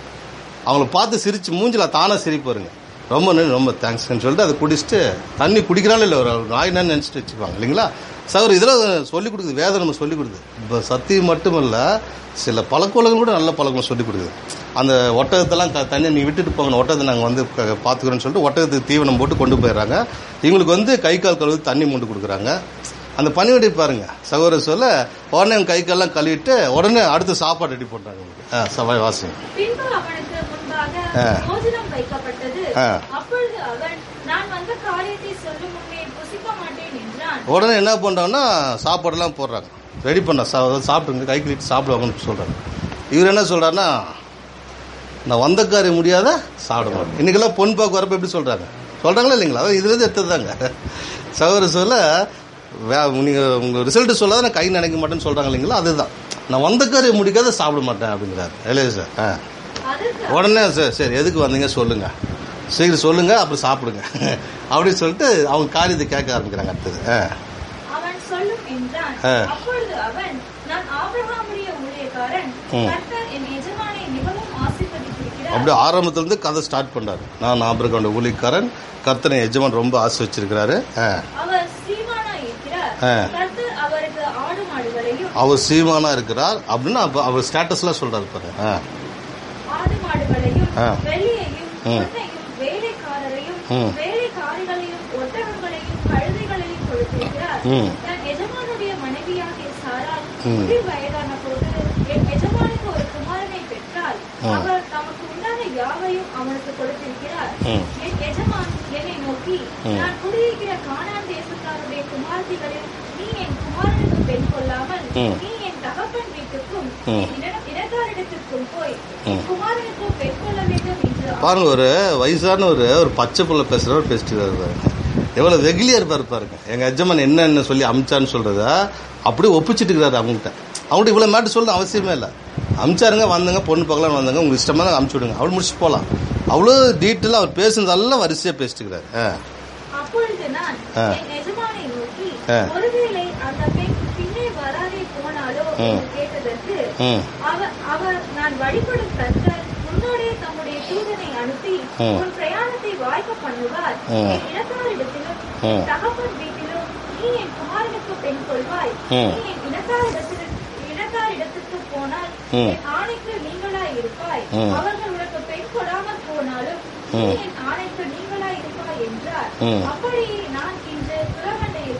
அவங்கள பார்த்து சிரிச்சு மூஞ்சில தானே சிரிப்பாருங்க ரொம்ப நன்றி ரொம்ப தேங்க்ஸ்ன்னு சொல்லிட்டு அதை குடிச்சிட்டு தண்ணி குடிக்கிறாலும் இல்லை ஒரு நாயினா நினச்சிட்டு வச்சுக்குவாங்க இல்லைங்களா சார் இதெல்லாம் சொல்லிக் கொடுக்குது வேதம் நம்ம சொல்லிக் கொடுக்குது இப்போ சத்தியம் மட்டும் இல்லை சில பழக்கவழக்கம் கூட நல்ல பழக்கம் சொல்லிக் கொடுக்குது அந்த ஒட்டகத்தெல்லாம் க- தண்ணி நீ விட்டுட்டு போங்க ஒட்டகத்தை நாங்கள் வந்து க- பார்த்துக்கிறோன்னு சொல்லிட்டு ஒட்டகத்துக்கு தீவனம் போட்டு கொண்டு போயிடுறாங்க இவங்களுக்கு வந்து கை கால் கழுவு தண்ணி மூண்டு கொடுக்குறாங்க அந்த பணிவிடை பாருங்க சகோதரர் சொல்ல உடனே அவங்க கை கால்லாம் கழுவிட்டு உடனே அடுத்து சாப்பாடு ரெடி பண்ணுறாங்க உங்களுக்கு ஆ சவாய் வாசிங்க பின்பு அவனுக்கு முன்பாக ஆ. போஜனம் வைக்கப்பட்டது ஆ. அப்பொழுது அவன் நான் வந்த காரியத்தை சொல்லும் முன்னே புசிக்க மாட்டேன் என்றான் உடனே என்ன பண்ணுறாங்கன்னா சாப்பாடெல்லாம் போடுறாங்க ரெடி பண்ண சா சாப்பிடுங்க கை கழிட்டு சாப்பிடுவாங்கன்னு சொல்கிறாங்க இவர் என்ன சொல்கிறாருன்னா நான் வந்த காரியம் முடியாத சாப்பிட மாட்டேன் இன்றைக்கெல்லாம் பொன் பார்க்க வரப்ப எப்படி சொல்கிறாங்க சொல்கிறாங்களா இல்லைங்களா அதான் இதுலேருந்து எடுத்ததுதாங்க சகோதர சொல்ல வே நீங்கள் உங்கள் ரிசல்ட் சொல்லாத நான் கை நினைக்க மாட்டேன்னு சொல்கிறாங்க இல்லைங்களா அதுதான் நான் வந்த காரியம் முடிக்காத சாப்பிட மாட்டேன் அப்படிங்கிறாரு இல்லையா சார் ஆ அதற்கு உடனே சார் சரி எதுக்கு வந்தீங்க சொல்லுங்க சீக்கிரம் சொல்லுங்க அப்புறம் சாப்பிடுங்க அப்படின்னு சொல்லிட்டு அவங்க காரியத்தை கேட்க ஆரம்பிக்கிறாங்க அடுத்தது ஆ அவன் சொல்லும் என்றான் ஆ. அப்பொழுது அவன் நான் ஆபிரகாமுடைய ஊழியக்காரன் ம். கர்த்தர் என் எஜமானை மிகவும் ஆசீர்வதித்திருக்கிறார் அப்படியே ஆரம்பத்துல இருந்து கதை ஸ்டார்ட் பண்றாரு நான் ஆபிரகாமோட ஊழிக்காரன் கர்த்தனை எஜமான் ரொம்ப ஆசை வச்சிருக்கிறாரு ஆ. அவர் ஸ்ரீமானா இருக்கிறார் ஆ. கர்த்தர் அவருக்கு ஆடு மாடுகளையும் அவர் சீமானா இருக்கிறார் அப்படின்னு அப்ப அவர் ஸ்டேட்டஸ்லாம் சொல்றாரு பாரு ஆ. ஆடு மாடுகளையும் ஆ. வெள்ளியையும் ம். பொன்னையும் வேலைக்காரரையும் ம். வேலைக்காரிகளையும் ஒட்டகங்களையும் கழுதைகளையும் கொடுத்திருக்கிறார் ம். தன் எஜமானுடைய மனைவியாகிய சாரால் ம். முதிர் வயதான போது என் எஜமானுக்கு ஒரு குமாரனை பெற்றால் ம். அவர் தமக்கு உண்டான யாவையும் அவனுக்கு கொடுத்திருக்கிறார் ம். என் எஜமான் என்னை நோக்கி ம். நான் குடியிருக்கிற கானான் தேசத்தாருடைய குமார்த்திகளில் நீ என் குமாரனுக்கு பெண் கொள்ளாமல் ம். நீ என் தகப்பன் வீட்டுக்கும் ம். என் இன- இனத்தாரிடத்திற்கும் போய் ம். என் குமாரனுக்கு பெண் கொள்ள வேண்டும் என்று பாருங்க ஒரு வயசான ஒரு ஒரு பச்சை புள்ள பேசுறவர் பேசிட்டு பாருங்க எவ்வளவு வெகுலியா இருப்பாரு பாருங்க எங்க எஜமான் என்னன்னு சொல்லி அமிச்சான்னு சொல்றத அப்படியே ஒப்பிச்சிட்டு இருக்கிறாரு அவங்ககிட்ட அவங்ககிட்ட இவ்வளவு மேட்டு சொல்ல அவசியமே இல்லை அமிச்சாருங்க வந்தங்க பொண்ணு பார்க்கலாம் வந்தாங்க உங்களுக்கு இஷ்டமா தான் அமுச்சு விடுங்க அவள் முடிச்சு போகலாம் அவ்வளோ டீட்டெயிலாக அவர் பேசுனதெல்லாம் வரிசையா பேசிட்டு இருக்கிறாரு ஆ அப்பொழுது நான் ஆ. என் எஜமானை நோக்கி ஆ. ஒருவேளை அந்த பெண் பின்னே வராதே போனாலோ ம். என்று கேட்டதற்கு ம் அவர் அவர் நான் வழிபடும் கர்த்தர் முன்னோடே தம்முடைய தூதனை அனுப்பி ம். உன் பிரயாணத்தை வாய்க்க பண்ணுவார் ம். என் இனத்தாரிடத்திலும் ம். என் தகப்பன் வீட்டிலும் நீ என் குமாரனுக்கு பெண் கொள்வாய் ம். நீ என் இனத்தாரிடத்தில் இனத்தாரிடத்துக்கு போனால் ம். என் ஆணைக்கு நீங்களாய் இருப்பாய் ம். அவர்கள் உனக்கு பெண் கொடாமல் போனாலும் நீ ம். என் ஆணைக்கு நீங்களாய் இருப்பாய் என்றார் ம். அப்படியே நான் இன்று புறமண்டையில் வந்து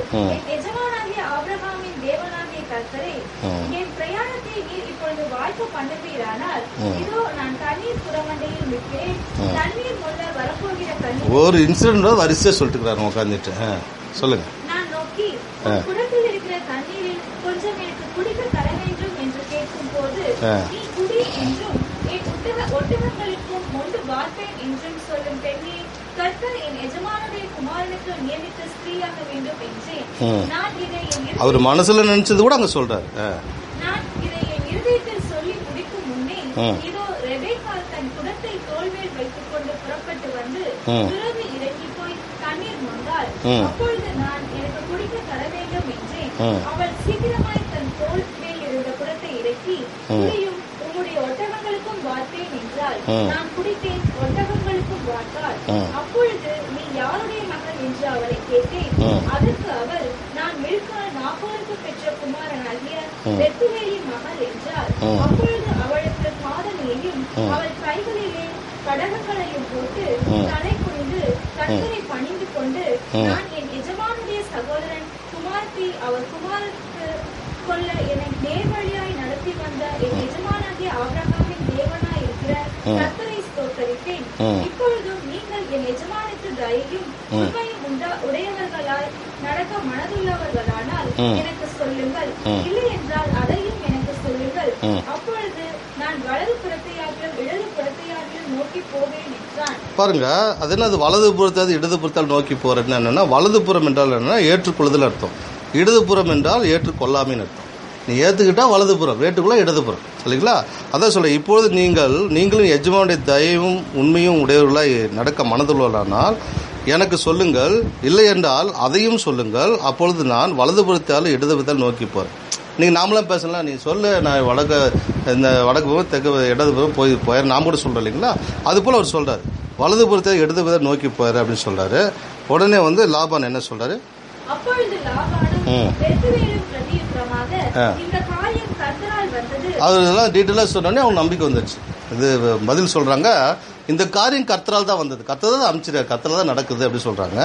ம். என் எஜமானாகிய ஆபிரகாமின் தேவனாகிய கர்த்தரே ம். என் பிரயாணத்தை நீர் இப்பொழுது வாய்ப்பு பண்ணுவீரானால் ம். இதோ நான் தண்ணீர் புறமண்டையில் நிற்கிறேன் ம். தண்ணீர் முள்ள வரப்போகிற தண்ணீர் ஒரு இன்சிடென்ட் வரிசையாக சொல்லிட்டு இருக்கிறாரு உட்காந்துட்டு ஆ சொல்லுங்க நான் நோக்கி ஆ. உன் குடத்தில் இருக்கிற தண்ணீரில் கொஞ்சம் எனக்கு குடிக்க தர வேண்டும் என்று கேட்கும் போது ஆ. நீ குடி என்றும் என் ஒட்டக ஒட்டகங்களுக்கும் ஒன்று வார்ப்பேன் என்றும் சொல்லும் பெண்ணே கர்த்தர் என் எஜமானுடைய குமாரனுக்கு நியமித்த ஸ்திரீயாக வேண்டும் என்றேன் ம். நான் இதை என் இரு- அவர் மனசுல நினைச்சது கூட அங்க சொல்றாரு ஆ. நான் இதை என் இருதயத்தில் சொல்லி முடிக்கும் முன்னே ம். இதோ ரெபேக்காள் தன் குடத்தை தோள்மேல் வைத்துக் கொண்டு புறப்பட்டு வந்து ம். துறவி இறங்கி போய் தண்ணீர் மொண்டாள் ம். அப்பொழுது நான் எனக்கு குடிக்க தர வேண்டும் என்றேன் ம். அவள் சீக்கிரமாய் தன் தோள் மேல் இருந்த குடத்தை இறக்கி ம். குடியும் உம்முடைய ஒட்டகங்களுக்கும் வார்த்தேன் என்றால் ம். நான் குடித்தேன் ஒட்டகங்களுக்கும் வார்த்தாள் ம். அப்பொழுது நீ யாருடைய மகன் என்று அவளை கேட்டேன் ம். அதற்கு அவர் நான் மில்கால் நாகோருக்கு பெற்ற குமாரனாகிய ம். பெத்துவேலின் மகள் என்றார் ம். அப்பொழுது அவளுக்கு காதலையும் ம். அவள் கைகளிலே கடகங்களையும் போட்டு ம். தலை குனிந்து கர்த்தரை பணிந்து கொண்டு ம். நான் என் எஜமானுடைய சகோதரன் குமாரத்தை அவர் குமாரருக்கு கொள்ள என்னை நேர்வழியாய் நடத்தி வந்த என் எஜமானாகிய ஆபிரகாமின் தேவனாய் இருக்கிற ம். கர்த்தரை ஸ்தோத்தரித்தேன் ம். இப்பொழுதும் நீங்கள் என் எஜமானுக்கு தயையும் ம். உண்மையும் உண்டா உடையவர்களாய் நடக்க மனதுள்ளவர்களானால் ம். எனக்கு சொல்லுங்கள் ம். இல்லை என்றால் அதையும் எனக்கு சொல்லுங்கள் ம். அப்பொழுது நான் வலது புறத்தையாகிலும் இடது புறத்தையாகிலும் நோக்கி போவேன் என்றான் பாருங்க அது என்ன அது வலது புறத்தாவது இடது புறத்தால் நோக்கி போறதுன்னு என்னன்னா வலது புறம் என்றால் என்னன்னா ஏற்றுக்கொள்ளுதல் அர்த்தம் இடது புறம் என்றால் ஏற்றுக்கொள்ளாமைன்னு அர்த்தம் நீ ஏத்துக்கிட்டா வலது புறம் ஏற்றுக்குள்ள இடது புறம் சரிங்களா அதான் சொல்ல இப்பொழுது நீங்கள் நீங்களும் எஜமானுடைய தயவும் உண்மையும் உடையவர்களாய் நடக்க மனதுள்ளவர்களானால் எனக்கு சொல்லுங்கள் இல்லை என்றால் அதையும் சொல்லுங்கள் அப்பொழுது நான் வலது புறத்தால் இடது புறத்தால் நோக்கி போறேன் நீங்கள் நாமளாம் பேசலாம் நீ சொல்லு நான் வடக்கு இந்த வடக்கு பக்கம் தெற்கு இடது பக்கம் போய் போயிரு நான் கூட சொல்கிறேன் இல்லைங்களா அது போல் அவர் சொல்கிறார் வலது புறத்தை இடது புறத்தை நோக்கி போயிரு அப்படின்னு சொல்கிறாரு உடனே வந்து லாபான் என்ன சொல்கிறாரு அப்பொழுது லாபானும் ம். பெத்துவேலும் பிரதியுத்தரமாக ஆ. இந்த காரியம் கர்த்தரால் வந்தது அவர் இதெல்லாம் டீட்டெயிலாக சொன்னோடனே அவங்க நம்பிக்கை வந்துடுச்சு இது பதில் சொல்கிறாங்க இந்த காரியம் கர்த்தரால் தான் வந்தது கர்த்தர் தான் அமைச்சிருக்காரு கர்த்தரால் தான் நடக்குது அப்படின்னு சொல்கிறாங்க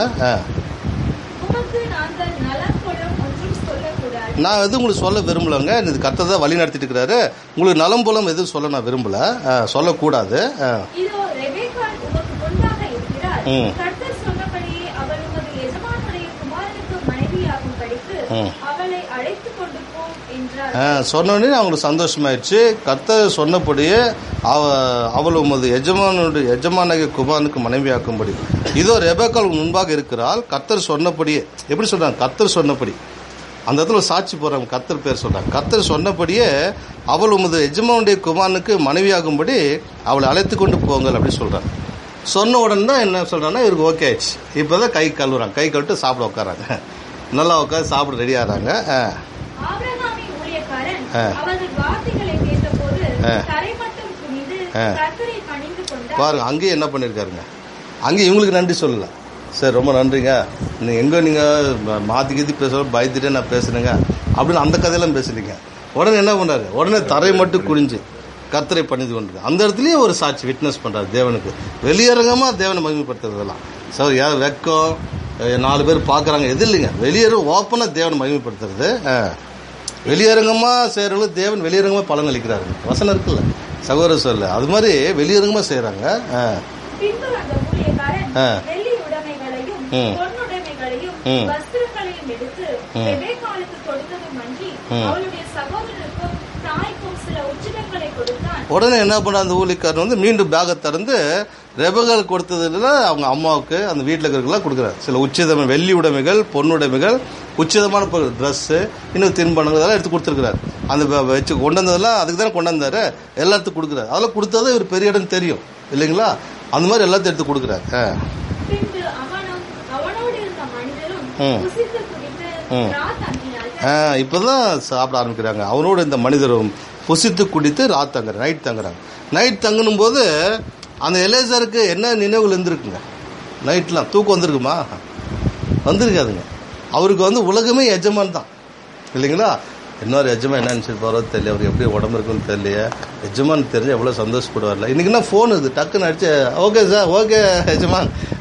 உமக்கு நாங்கள் நலம் கொள்ளும் ஒன்றும் சொல்லக்கூடாது நான் எதுவும் உங்களுக்கு சொல்ல விரும்பலங்க இது கர்த்தர் தான் வழி நடத்திட்டு இருக்கிறாரு உங்களுக்கு நலம் புலம் எதுவும் சொல்ல நான் விரும்பல ஆ, சொல்லக்கூடாது ஆ. இதோ ரெபேக்காள் உமக்கு முன்பாக இருக்கிறார் ம். கர்த்தர் சொன்னபடியே அவள் உமது எஜமானுடைய குமாரனுக்கு மனைவியாகும் படித்து ம். அவளை அழைத்துக் கொண்டு போம் என்றார் ஆ, சொன்னோடனே அவங்களுக்கு சந்தோஷமாயிடுச்சு கர்த்தர் சொன்னபடியே அவ அவள் உமது எஜமானுடைய எஜமானக குமாரனுக்கு மனைவியாக்கும்படி இதோ ரெபேக்கால் முன்பாக இருக்கிறாள் கர்த்தர் சொன்னபடியே எப்படி சொல்றாங்க கர்த்தர் சொன்னபடி அந்த இடத்துல ஒரு சாட்சி போறாங்க கர்த்தர் பேர் சொல்றாங்க கர்த்தர் சொன்னபடியே அவள் உமது எஜமானுடைய குமாரனுக்கு மனைவியாகும்படி அவளை அழைத்து கொண்டு போங்கள் அப்படின்னு சொல்றாங்க சொன்ன உடனே தான் என்ன சொல்றாங்கன்னா இவருக்கு ஓகே ஆயிடுச்சு இப்போதான் கை கழுவுறாங்க கை கழுவிட்டு சாப்பிட உட்காராங்க நல்லா உட்காந்து சாப்பிட ரெடி ஆகிறாங்க ஆபிரகாமின் ஊழியக்காரன் ஆ. அவர்கள் வார்த்தைகளை கேட்டபோது ஆ. தரை மட்டும் குனிந்து ஆ. கர்த்தரை பணிந்து கொண்டார் பாருங்க அங்கேயும் என்ன பண்ணியிருக்காருங்க அங்கேயும் இவங்களுக்கு நன்றி சொல்லல சரி ரொம்ப நன்றிங்க நீ எங்கே நீங்கள் மாற்றி கீத்தி பேசுகிற பயந்துட்டே நான் பேசுறேங்க அப்படின்னு அந்த கதையெல்லாம் பேசுறீங்க உடனே என்ன பண்ணாரு உடனே தரை மட்டும் குனிஞ்சு கர்த்தரை பண்ணிது கொண்டு அந்த இடத்துலயே ஒரு சாட்சி விட்னஸ் பண்றாரு தேவனுக்கு வெளியரங்கமா தேவனை மகிமைப்படுத்துறதெல்லாம் சார் யார் வெக்கம் அஹ் நாலு பேர் பார்க்கறாங்க எது இல்லைங்க வெளியேற ஓப்பனாக தேவனை மகிமைப்படுத்துறது அஹ், வெளியரங்கமா செய்யறவங்களுக்கு தேவன் வெளியரங்கமா பலன் அளிக்கிறாரு வசனம் இருக்குல்ல சகோதர சொல்ல அது மாதிரி வெளியரங்கமா செய்யறாங்க பின்பு அந்த ஊழியக்காரன் ஆ. வெள்ளி உடைமைகளையும் ம். பொன்னுடைமைகளையும் ம். வஸ்திரங்களையும் எடுத்து ம். ரெபேக்காளுக்கு கொடுத்ததும் அன்றி ம். அவளுடைய சகோதரருக்கும் தாய்க்கும் சில உச்சிதங்களை கொடுத்தான் உடனே என்ன பண்ண அந்த ஊழிக்காரன் வந்து மீண்டும் பேகை திறந்து ரெபகள் கொடுத்ததுல அவங்க அம்மாவுக்கு அந்த வீட்டில் இருக்கிறவங்களாம் கொடுக்குறாரு சில உச்சிதமான வெள்ளி உடைமைகள் பொண்ணுடைமைகள் உச்சிதமான ட்ரெஸ்ஸு இன்னும் தின்பண்டங்கள் இதெல்லாம் எடுத்து கொடுத்துருக்காரு அந்த வ- வச்சு கொண்டு வந்ததெல்லாம் அதுக்கு தானே கொண்டு வந்தாரு எல்லாத்துக்கும் கொடுக்குறாரு அதெல்லாம் கொடுத்தது இவர் பெரிய இடம் தெரியும் இல்லைங்களா அந்த மாதிரி எல்லாத்தையும் எடுத்து கொடுக்குறாரு ஆ. பின்பு அவனும் அவனோடு இருந்த மனிதரும் ம். புசித்து குடித்து ம். ராத்தங்கினார்கள் ஆ, இப்பதான் சாப்பிட ஆரம்பிக்கிறாங்க அவனோட இந்த மனிதரும் புசித்து குடித்து ராத் தங்குற நைட் தங்குறாங்க நைட் தங்கணும் போது அந்த எலேசருக்கு என்ன நினைவுகள் இருந்திருக்குங்க நைட்லாம் தூக்கம் வந்திருக்குமா வந்திருக்காதுங்க அவருக்கு வந்து உலகமே எஜமான் தான் இல்லைங்களா இன்னொரு எஜமான் என்ன நினச்சிருப்பாரோ தெரியல அவருக்கு எப்படி உடம்பு இருக்குன்னு தெரியலையே எஜமான் தெரிஞ்சு எவ்வளோ சந்தோஷப்படுவார்ல இன்னைக்கு என்ன ஃபோன் இது டக்குன்னு அடிச்சு ஓகே சார் ஓகே எஜமான்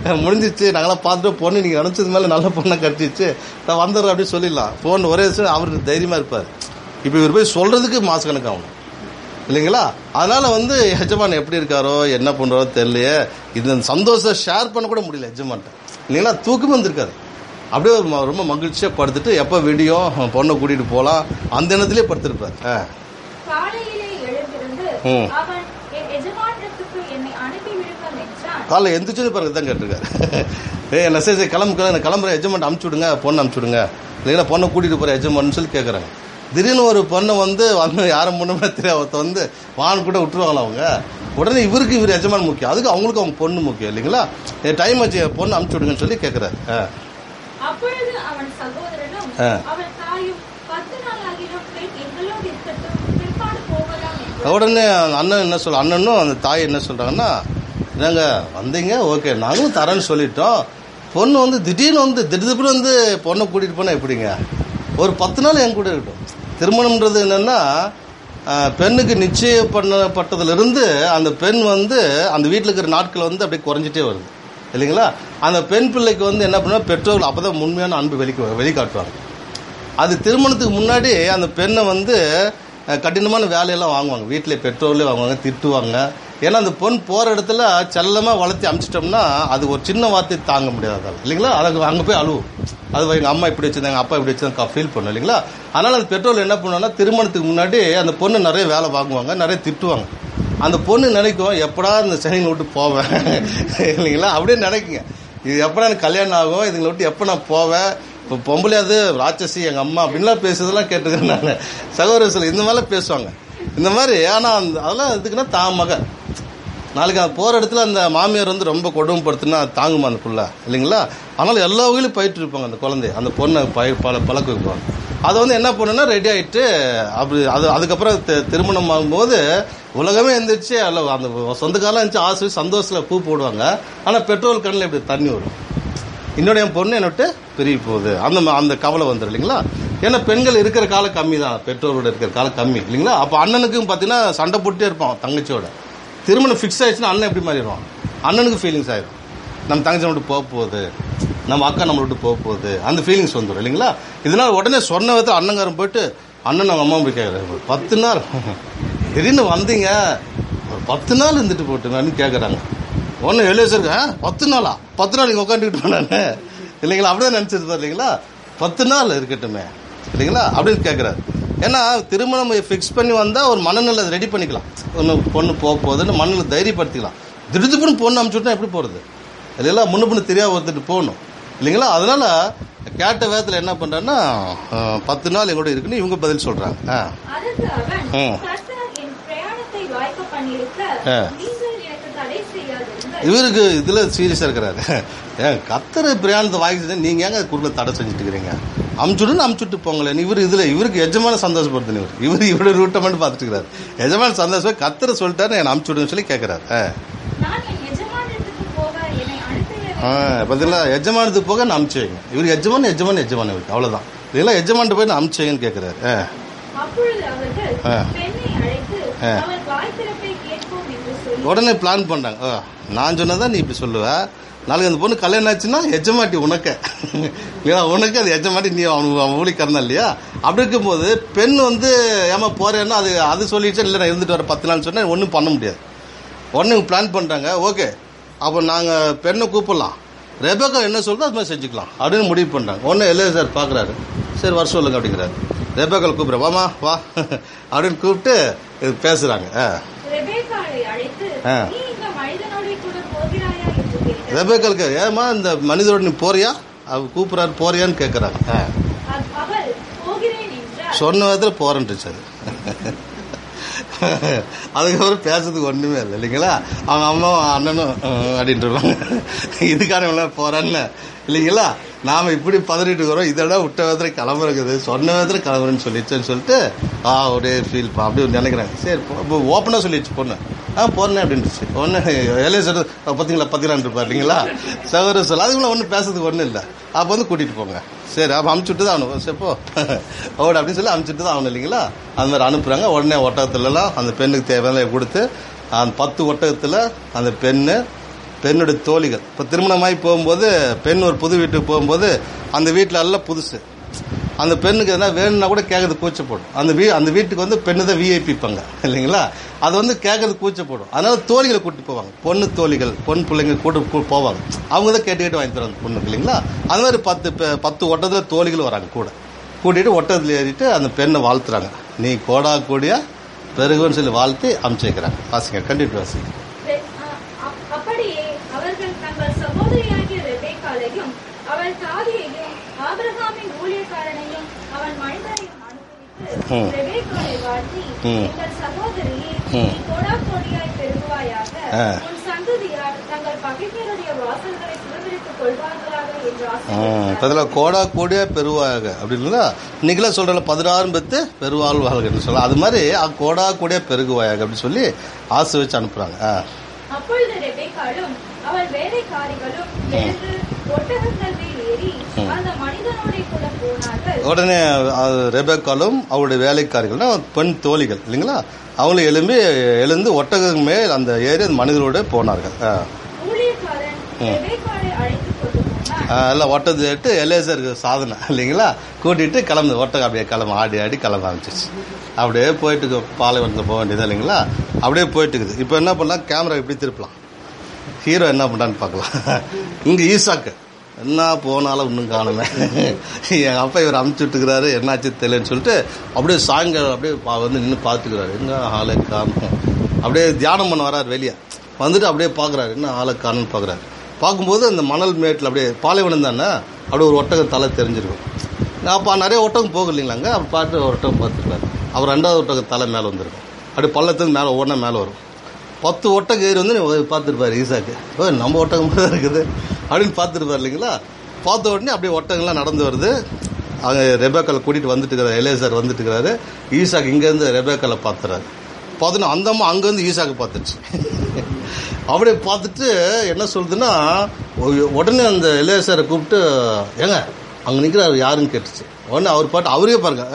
முடிஞ்சிச்சு நாங்களாம் பார்த்துட்டு பொண்ணு நீங்கள் நினச்சது மேலே நல்ல பொண்ணை கட்டிச்சு நான் வந்துடுறேன் அப்படின்னு சொல்லிடலாம் ஃபோன் ஒரே விஷயம் அவருக்கு தைரியமாக இருப்பார் இப்போ இவர் போய் சொல்கிறதுக்கு மாசக்கணக்கு ஆகணும் இல்லைங்களா அதனால வந்து எஜமான் எப்படி இருக்காரோ என்ன பண்றாரோ தெரியலையே இந்த சந்தோஷத்தை ஷேர் பண்ண கூட முடியல எஜமான்ட்ட இல்லைங்களா தூக்கம் வந்திருக்காரு அப்படியே ஒரு ம- ரொம்ப மகிழ்ச்சியாக படுத்துட்டு எப்போ வீடியோ பொண்ணை கூட்டிகிட்டு போகலாம் அந்த எண்ணத்திலே படுத்திருப்பார் ஆ காலையிலே எழுந்திருந்து ம். அவன் என் எஜமானத்துக்கு என்னை அனுப்பிவிடுங்கள் என்றான் காலைல எந்திரிச்சு பாருங்க தான் கேட்டிருக்காரு ஏய் என்ன சரி சரி கிளம்பு கிளம்பு கிளம்புற எஜமான் அமுச்சு விடுங்க பொண்ணை அமுச்சு விடுங்க இல்லைங்களா பொண்ணை கூட்டிகிட்டு போகிற எஜமான்னு சொல்லி கேட்குறாங்க திடீர்னு ஒரு பொண்ணை வந்து வந்து யாரும் முன்னமே தெரியாது ஒருத்த வந்து வான் கூட விட்டுருவாங்களா அவங்க உடனே இவருக்கு இவர் எஜமான் முக்கியம் அதுக்கு அவங்களுக்கு அவங்க பொண்ணு முக்கியம் இல்லைங்களா டைம் ஆச்சு பொண்ணு அமுச்சு விடுங்கன்னு சொல்லி கேட்குறாரு ஆ அப்பொழுது அவன் சகோதரனும் ஆ. அவன் தாயும் பத்து நாள் ஆகிலும் பெண் எங்களோடு இருக்கட்டும் பிற்பாடு போகலாம் என்று உடனே அந்த அண்ணன் என்ன சொல்ல அண்ணனும் அந்த தாய் என்ன சொல்றாங்கன்னா என்னங்க வந்தீங்க ஓகே நாங்களும் தரேன்னு சொல்லிட்டோம் பொண்ணு வந்து திடீர்னு வந்து திடீர்னு வந்து பொண்ணை கூட்டிட்டு போனா எப்படிங்க ஒரு பத்து நாள் என் கூட இருக்கட்டும் திருமணம்ன்றது என்னன்னா ஆஹ், பெண்ணுக்கு நிச்சயம் பண்ணப்பட்டதுலேருந்து அந்த பெண் வந்து அந்த வீட்டில் இருக்கிற நாட்கள் வந்து அப்படியே குறைஞ்சிட்டே வருது இல்லைங்களா அந்த பெண் பிள்ளைக்கு வந்து என்ன பண்ணுவா பெற்றோர்கள் அப்பதான் உண்மையான அன்பு வெளிக்கு வெளிக்காட்டுவாங்க அது திருமணத்துக்கு முன்னாடி அந்த பெண்ணை வந்து அஹ், கடினமான வேலையெல்லாம் வாங்குவாங்க வீட்டில் பெட்ரோலே வாங்குவாங்க திட்டுவாங்க ஏன்னா அந்த பொண்ணு போகிற இடத்துல செல்லமாக வளர்த்தி அமிச்சிட்டோம்னா அது ஒரு சின்ன வார்த்தை தாங்க முடியாது அதால. இல்லைங்களா அதுக்கு அங்கே போய் அழுவும் அது எங்கள் அம்மா இப்படி வச்சிருந்தாங்க அப்பா இப்படி வச்சிருந்தாங்க ஃபீல் பண்ணும் இல்லைங்களா அதனால் அந்த பெட்ரோல் என்ன பண்ணுவாங்கன்னா திருமணத்துக்கு முன்னாடி அந்த பொண்ணு நிறைய வேலை வாங்குவாங்க நிறைய திட்டுவாங்க அந்த பொண்ணு நினைக்கும் எப்படா இந்த சனிங்களை விட்டு போவேன் இல்லைங்களா அப்படியே நினைக்குங்க இது எப்படா எனக்கு கல்யாணம் ஆகும் இதுங்களை விட்டு எப்போ நான் போவேன் இப்போ பொம்பளையாது ராட்சசி எங்கள் அம்மா அப்படின்லாம் பேசுறதெல்லாம் கேட்டுக்கிறேன் நான் சகோதர சில இந்த மாதிரிலாம் பேசுவாங்க இந்த மாதிரி ஆனால் அந்த அதெல்லாம் எதுக்குன்னா தான் மகன் நாளைக்கு அது போகிற இடத்துல அந்த மாமியார் வந்து ரொம்ப கொடுமைப்படுத்தினா தாங்குமா அந்த புள்ள இல்லைங்களா அதனால் எல்லா வகையிலும் பயிற்று இருப்பாங்க அந்த குழந்தைய அந்த பொண்ணை பய பல பழக்க வைப்பாங்க அதை வந்து என்ன பண்ணுன்னா ரெடி ஆகிட்டு அப்படி அது அதுக்கப்புறம் தி- திருமணம் ஆகும்போது உலகமே எந்திரிச்சு அல்ல அந்த சொந்தக்காரெலாம் இருந்துச்சு ஆசை சந்தோஷத்தில் பூ போடுவாங்க ஆனால் பெட்ரோல் கண்ணில் இப்படி தண்ணி வரும் இன்னொரு என் பொண்ணு என்னட்டு பிரிய போகுது அந்த ம- அந்த கவலை வந்துடும் இல்லைங்களா ஏன்னா பெண்கள் இருக்கிற காலம் கம்மி தான் பெற்றோரோட இருக்கிற காலம் கம்மி இல்லைங்களா அப்போ அண்ணனுக்கும் பார்த்தீங்கன்னா சண்டை போட்டுட்டே இருப்பான் தங்கச்சியோட திருமணம் ஃபிக்ஸ் ஆயிடுச்சுன்னா அண்ணன் எப்படி மாறிடுவான் அண்ணனுக்கு ஃபீலிங்ஸ் ஆயிடும் நம்ம தங்கச்சி விட்டு போக போகுது நம்ம அக்கா நம்மளை விட்டு போக போகுது அந்த ஃபீலிங்ஸ் வந்துடும் இல்லைங்களா இதனால உடனே சொன்ன விதத்தில் அண்ணங்காரன் போயிட்டு அண்ணன் அவங்க அம்மா போய் கேட்குறாரு பத்து நாள் திடீர்னு வந்தீங்க ஒரு பத்து நாள் இருந்துட்டு போட்டுங்கன்னு கேட்குறாங்க ஒன்றும் எழுதிச்சிருக்க பத்து நாளா பத்து நாள் இங்கே உட்காந்துக்கிட்டு போனானே இல்லைங்களா அப்படிதான் நினச்சிருப்பார் இல்லைங்களா பத்து நாள் இருக்கட்டுமே இல்லைங்களா அப்படின்னு கேட்குறாரு ஏன்னா திருமணம் ஃபிக்ஸ் பண்ணி வந்தால் ஒரு மனநிலை ரெடி பண்ணிக்கலாம் ஒன்று பொண்ணு போக போகுதுன்னு மனநிலை தைரியப்படுத்திக்கலாம் திடுதுப்புன்னு பொண்ணு அனுப்பிச்சுட்டா எப்படி போகிறது இல்லைங்களா முன்ன பொண்ணு தெரியாம ஒருத்தட்டு போகணும் இல்லைங்களா அதனால கேட்ட வேகத்தில் என்ன பண்ணுறேன்னா பத்து நாள் எங்கூட இருக்குன்னு இவங்க பதில் சொல்கிறாங்க ஆ அதற்கு அவன் ம். கர்த்தர் என் பிரயாணத்தை வாய்க்க பண்ணியிருக்க ஆ. நீங்கள் எனக்கு தடை செய்யாதிருங்கள் இவருக்கு இதுல சீரியஸா இருக்கிறாரு ஏன் கத்தர் பிரயாணத்தை வாங்கி நீங்க ஏங்க குறுல தடை செஞ்சுட்டு இருக்கிறீங்க அமுச்சுடுன்னு அமுச்சுட்டு போங்களேன் இவர் இதுல இவருக்கு எஜமான சந்தோஷப்படுது இவர் இவர் இவரோட ரூட்டை மட்டும் பார்த்துட்டு இருக்கிறாரு எஜமான சந்தோஷம் கத்தரை சொல்லிட்டாரு என்ன அமுச்சுடுன்னு சொல்லி கேட்கிறாரு ஆ. நான் என் எஜமானத்துக்கு போக என்னை அனுப்பிட ஆ, பார்த்தீங்களா எஜமானத்துக்கு போக நான் அமுச்சு வைங்க இவர் எஜமான் எஜமான் எஜமான் இவருக்கு அவ்வளவுதான் இதெல்லாம் எஜமான்ட்டு போய் நான் அமுச்சு வைங்கன்னு கேட்கிறாரு ஆ. அப்பொழுது அவர்கள் ஆ. பெண்ணை அழைத்து ஆ. அவன் வாய் திறப்பை கேட்போம் என்று சொல்லி உடனே பிளான் பண்ணாங்க ஓ, நான் சொன்னதா நீ இப்படி சொல்லுவ நாளைக்கு அந்த பொண்ணு கல்யாணம் ஆச்சுன்னா எஜமாட்டி உனக்க இல்லையா உனக்கு அது எஜமாட்டி நீ அவனுக்கு அவன் ஊழிக்கறனா இல்லையா அப்படி இருக்கும்போது பெண் வந்து ஏமா போறேன்னா அது அது சொல்லிடுச்சு இல்லை நான் இருந்துட்டு வர பத்து நாள் சொன்னா ஒன்றும் பண்ண முடியாது உடனே பிளான் பண்ணுறாங்க ஓகே அப்போ நாங்கள் பெண்ணை கூப்பிடலாம் ரெபேக்கா என்ன சொல்றதோ அது மாதிரி செஞ்சுக்கலாம் அப்படின்னு முடிவு பண்ணுறாங்க உடனே எல்லையா சார் பார்க்குறாரு சரி வர சொல்லுங்க அப்படிங்கிறாரு ரெபேக்கால் கூப்பிட்றேன் வாமா வா அப்படின்னு கூப்பிட்டு இது பேசுகிறாங்க ஆ ரெபேக்காளை அழைத்து ஆ. நீ இந்த மனிதனோட கூட போகிறாயா என்று கேட்டார் ரெபேக்காலுக்கு ஏமா இந்த மனிதரோட நீ போறியா அவ கூப்பிட்றாரு போறியான்னு கேட்குறாங்க ஆ அ- அவள் போகிறேன் என்றார் சொன்ன விதத்தில் போறேன்ட்டுச்சு அது அதுக்கப்புறம் பேசுறதுக்கு ஒன்றுமே இல்லை இல்லைங்களா அவங்க அம்மாவும் அண்ணனும் அஹ், அப்படின்ட்டு இருப்பாங்க இதுக்கான இவ்வளோ போறான்னு இல்லைங்களா நாம இப்படி பதறிட்டு இருக்கிறோம் இதோட விட்ட விதத்தில் கிளம்புறக்குது சொன்ன விதத்தில் கிளம்புறேன்னு சொல்லிடுச்சுன்னு சொல்லிட்டு ஆ ஒரே ஃபீல் அப்படி நினைக்கிறாங்க சரி ஓப்பனாக சொல்லிடுச்சு பொண்ணு ஆ போறேன் அப்படின்ட்டுச்சு ஒன்று வேலையை சொல்றது பார்த்தீங்களா பத்திரான் இருப்பார் இல்லைங்களா சகோதர சொல்ல அதுக்குள்ள ஒன்றும் பேசுறதுக்கு ஒன்றும் இல்லை அப்போ வந்து கூட்டிகிட்டு போங்க சரி அப்போ அமுச்சுட்டு தான் ஆகணும் சரி போ ஓடு அப்படின்னு சொல்லி அமுச்சுட்டு தான் ஆகணும் இல்லைங்களா அந்த மாதிரி அனுப்புகிறாங்க உடனே ஒட்டகத்துலலாம் அந்த பெண்ணுக்கு தேவையான கொடுத்து அந்த பத்து ஒட்டகத்தில் அந்த பெண்ணு பெண்ணுடைய தோழிகள் இப்போ திருமணமாகி போகும்போது பெண் ஒரு புது வீட்டுக்கு போகும்போது அந்த வீட்டில் எல்லாம் புதுசு அந்த பெண்ணுக்கு எதனா வேணும்னா கூட கேட்கறது கூச்சப்படும் அந்த வீ அந்த வீட்டுக்கு வந்து பெண்ணு தான் விஐபி பங்க இல்லைங்களா அது வந்து கேட்கறது கூச்சப்படும் அதனால தோழிகளை கூட்டிட்டு போவாங்க பொண்ணு தோழிகள் பொன் பிள்ளைங்க கூட்டு கூ- போவாங்க அவங்க தான் கேட்டு கேட்டு வாங்கி தருவாங்க பொண்ணுக்கு இல்லைங்களா அது மாதிரி பத்து பே- பத்து ஒட்டத்தில் தோழிகள் வராங்க கூட கூட்டிட்டு ஒட்டத்தில் ஏறிட்டு அந்த பெண்ணை வாழ்த்துறாங்க நீ கோடா கூடிய பெருகுன்னு சொல்லி வாழ்த்தி அமுச்சு வைக்கிறாங்க வாசிங்க கண்டிப்பாக வாசிங்க ரெ- அ- அ- அப்படியே அவர்கள் தங்கள் சகோதரியாகிய ரெபேக்காளையும் அவள் தாதியையும் ஆபிரகாமின் ஊழியக்காரனையும் அவன் மனிதனையும் அனுபவித்து ம். ரெபேக்காளை வாழ்த்தி ம். எங்கள் சகோதரியே ம். நீ கோடா கோடியாய் பெருகுவாயாக ஆ. உன் சந்ததியார் தங்கள் பகைஞருடைய வாசல்களை சுதந்திரித்துக் கொள்வார்களாக என்று ம், ஆசீர்வதித்தார். அதில் கோடா கோடியா பெருவாக அப்படின்னா இன்னைக்கெல்லாம் சொல்கிறல பதினாறும் பெத்து பெருவாள் வாழ்கன்னு சொல்லலாம் அது மாதிரி அ, கோடா கோடியா பெருகுவாயாக அப்படின்னு சொல்லி ஆசை வச்சு அனுப்புகிறாங்க ஆ அப்பொழுது ரெபேக்காளும் அவள் வேலைக்காரிகளும் எழுந்து ஒட்டகங்கள் மேல் ஏறி அந்த மனிதனோட கூட போனார்கள் உடனே அது ரெபேக்காலும் அவருடைய வேலைக்காரிகள்னா பெண் தோழிகள் இல்லைங்களா அவங்களும் எழும்பி எழுந்து ஒட்டகம் மேல் அந்த ஏறி அந்த மனிதரோட போனார்கள் ஆ. ஊழியக்காரன் ரெபேக்காளை அழைத்துக் கொண்டு போனார் ஆ, எல்லாம் ஒட்டத்தை ஏட்டு எலேசருக்கு சாதனை இல்லைங்களா கூட்டிட்டு கிளம்புது ஒட்டகம் அப்படியே கிளம்ப ஆடி ஆடி கிளம்ப ஆரம்பிச்சிச்சு அப்படியே போயிட்டு இருக்கு. பாலைவனத்தில் போக வேண்டியது இல்லைங்களா அப்படியே போயிட்டு இருக்குது இப்போ என்ன பண்ணலாம் கேமரா எப்படி திருப்பலாம் ஹீரோ என்ன பண்ணுறான்னு பார்க்கலாம் இங்கே ஈசாக்கு என்ன போனாலும் இன்னும் காணுமே எங்கள் அப்பா இவர் அமுச்சு விட்டுக்கிறாரு என்னாச்சு தெரியலன்னு சொல்லிட்டு அப்படியே சாயங்காலம் அப்படியே பா- வந்து நின்று பார்த்துக்கிறாரு என்ன ஆளை காணும் அப்படியே தியானம் பண்ண வராரு வெளியே வந்துட்டு அப்படியே பார்க்குறாரு என்ன ஆளை காணும்னு பார்க்குறாரு பார்க்கும்போது அந்த மணல் மேட்டில் அப்படியே பாலைவனம் தானே அப்படியே ஒரு ஒட்டகம் தலை தெரிஞ்சிருக்கும் அப்போ நிறைய ஒட்டகம் போகும் இல்லைங்களாங்க அப்போ பார்த்து ஒரு ஒட்டகம் பார்த்துருக்காரு அவர் ரெண்டாவது ஒட்டகம் தலை மேலே வந்திருக்கும் அப்படியே பள்ளத்துக்கு மேலே ஒன்றா மேலே வரும் பத்து ஒட்டகம் ஏறி வந்து பார்த்துருப்பாரு ஈசாக்கு ஓ நம்ம ஒட்டகம் மட்டும் தான் இருக்குது அப்படின்னு பார்த்துருப்பாரு இல்லைங்களா பார்த்த உடனே அப்படியே ஒட்டகம்லாம் நடந்து வருது அங்கே ரெபேக்கால கூட்டிகிட்டு வந்துட்டு இருக்கிறாரு எலேசர் வந்துட்டு இருக்கிறாரு ஈசாக்கு இங்கேருந்து ரெபேக்கால பார்த்துறாரு பார்த்தோன்னா அந்த அம்மா அங்கேருந்து ஈசாக்கு பார்த்துருச்சு அப்படியே பார்த்துட்டு என்ன சொல்லுதுன்னா ஒ- உடனே அந்த எலேசரை கூப்பிட்டு ஏங்க அங்கே நிற்கிறாரு யாருன்னு கேட்டுச்சு உடனே அவர் பாட்டு அவரே பாருங்க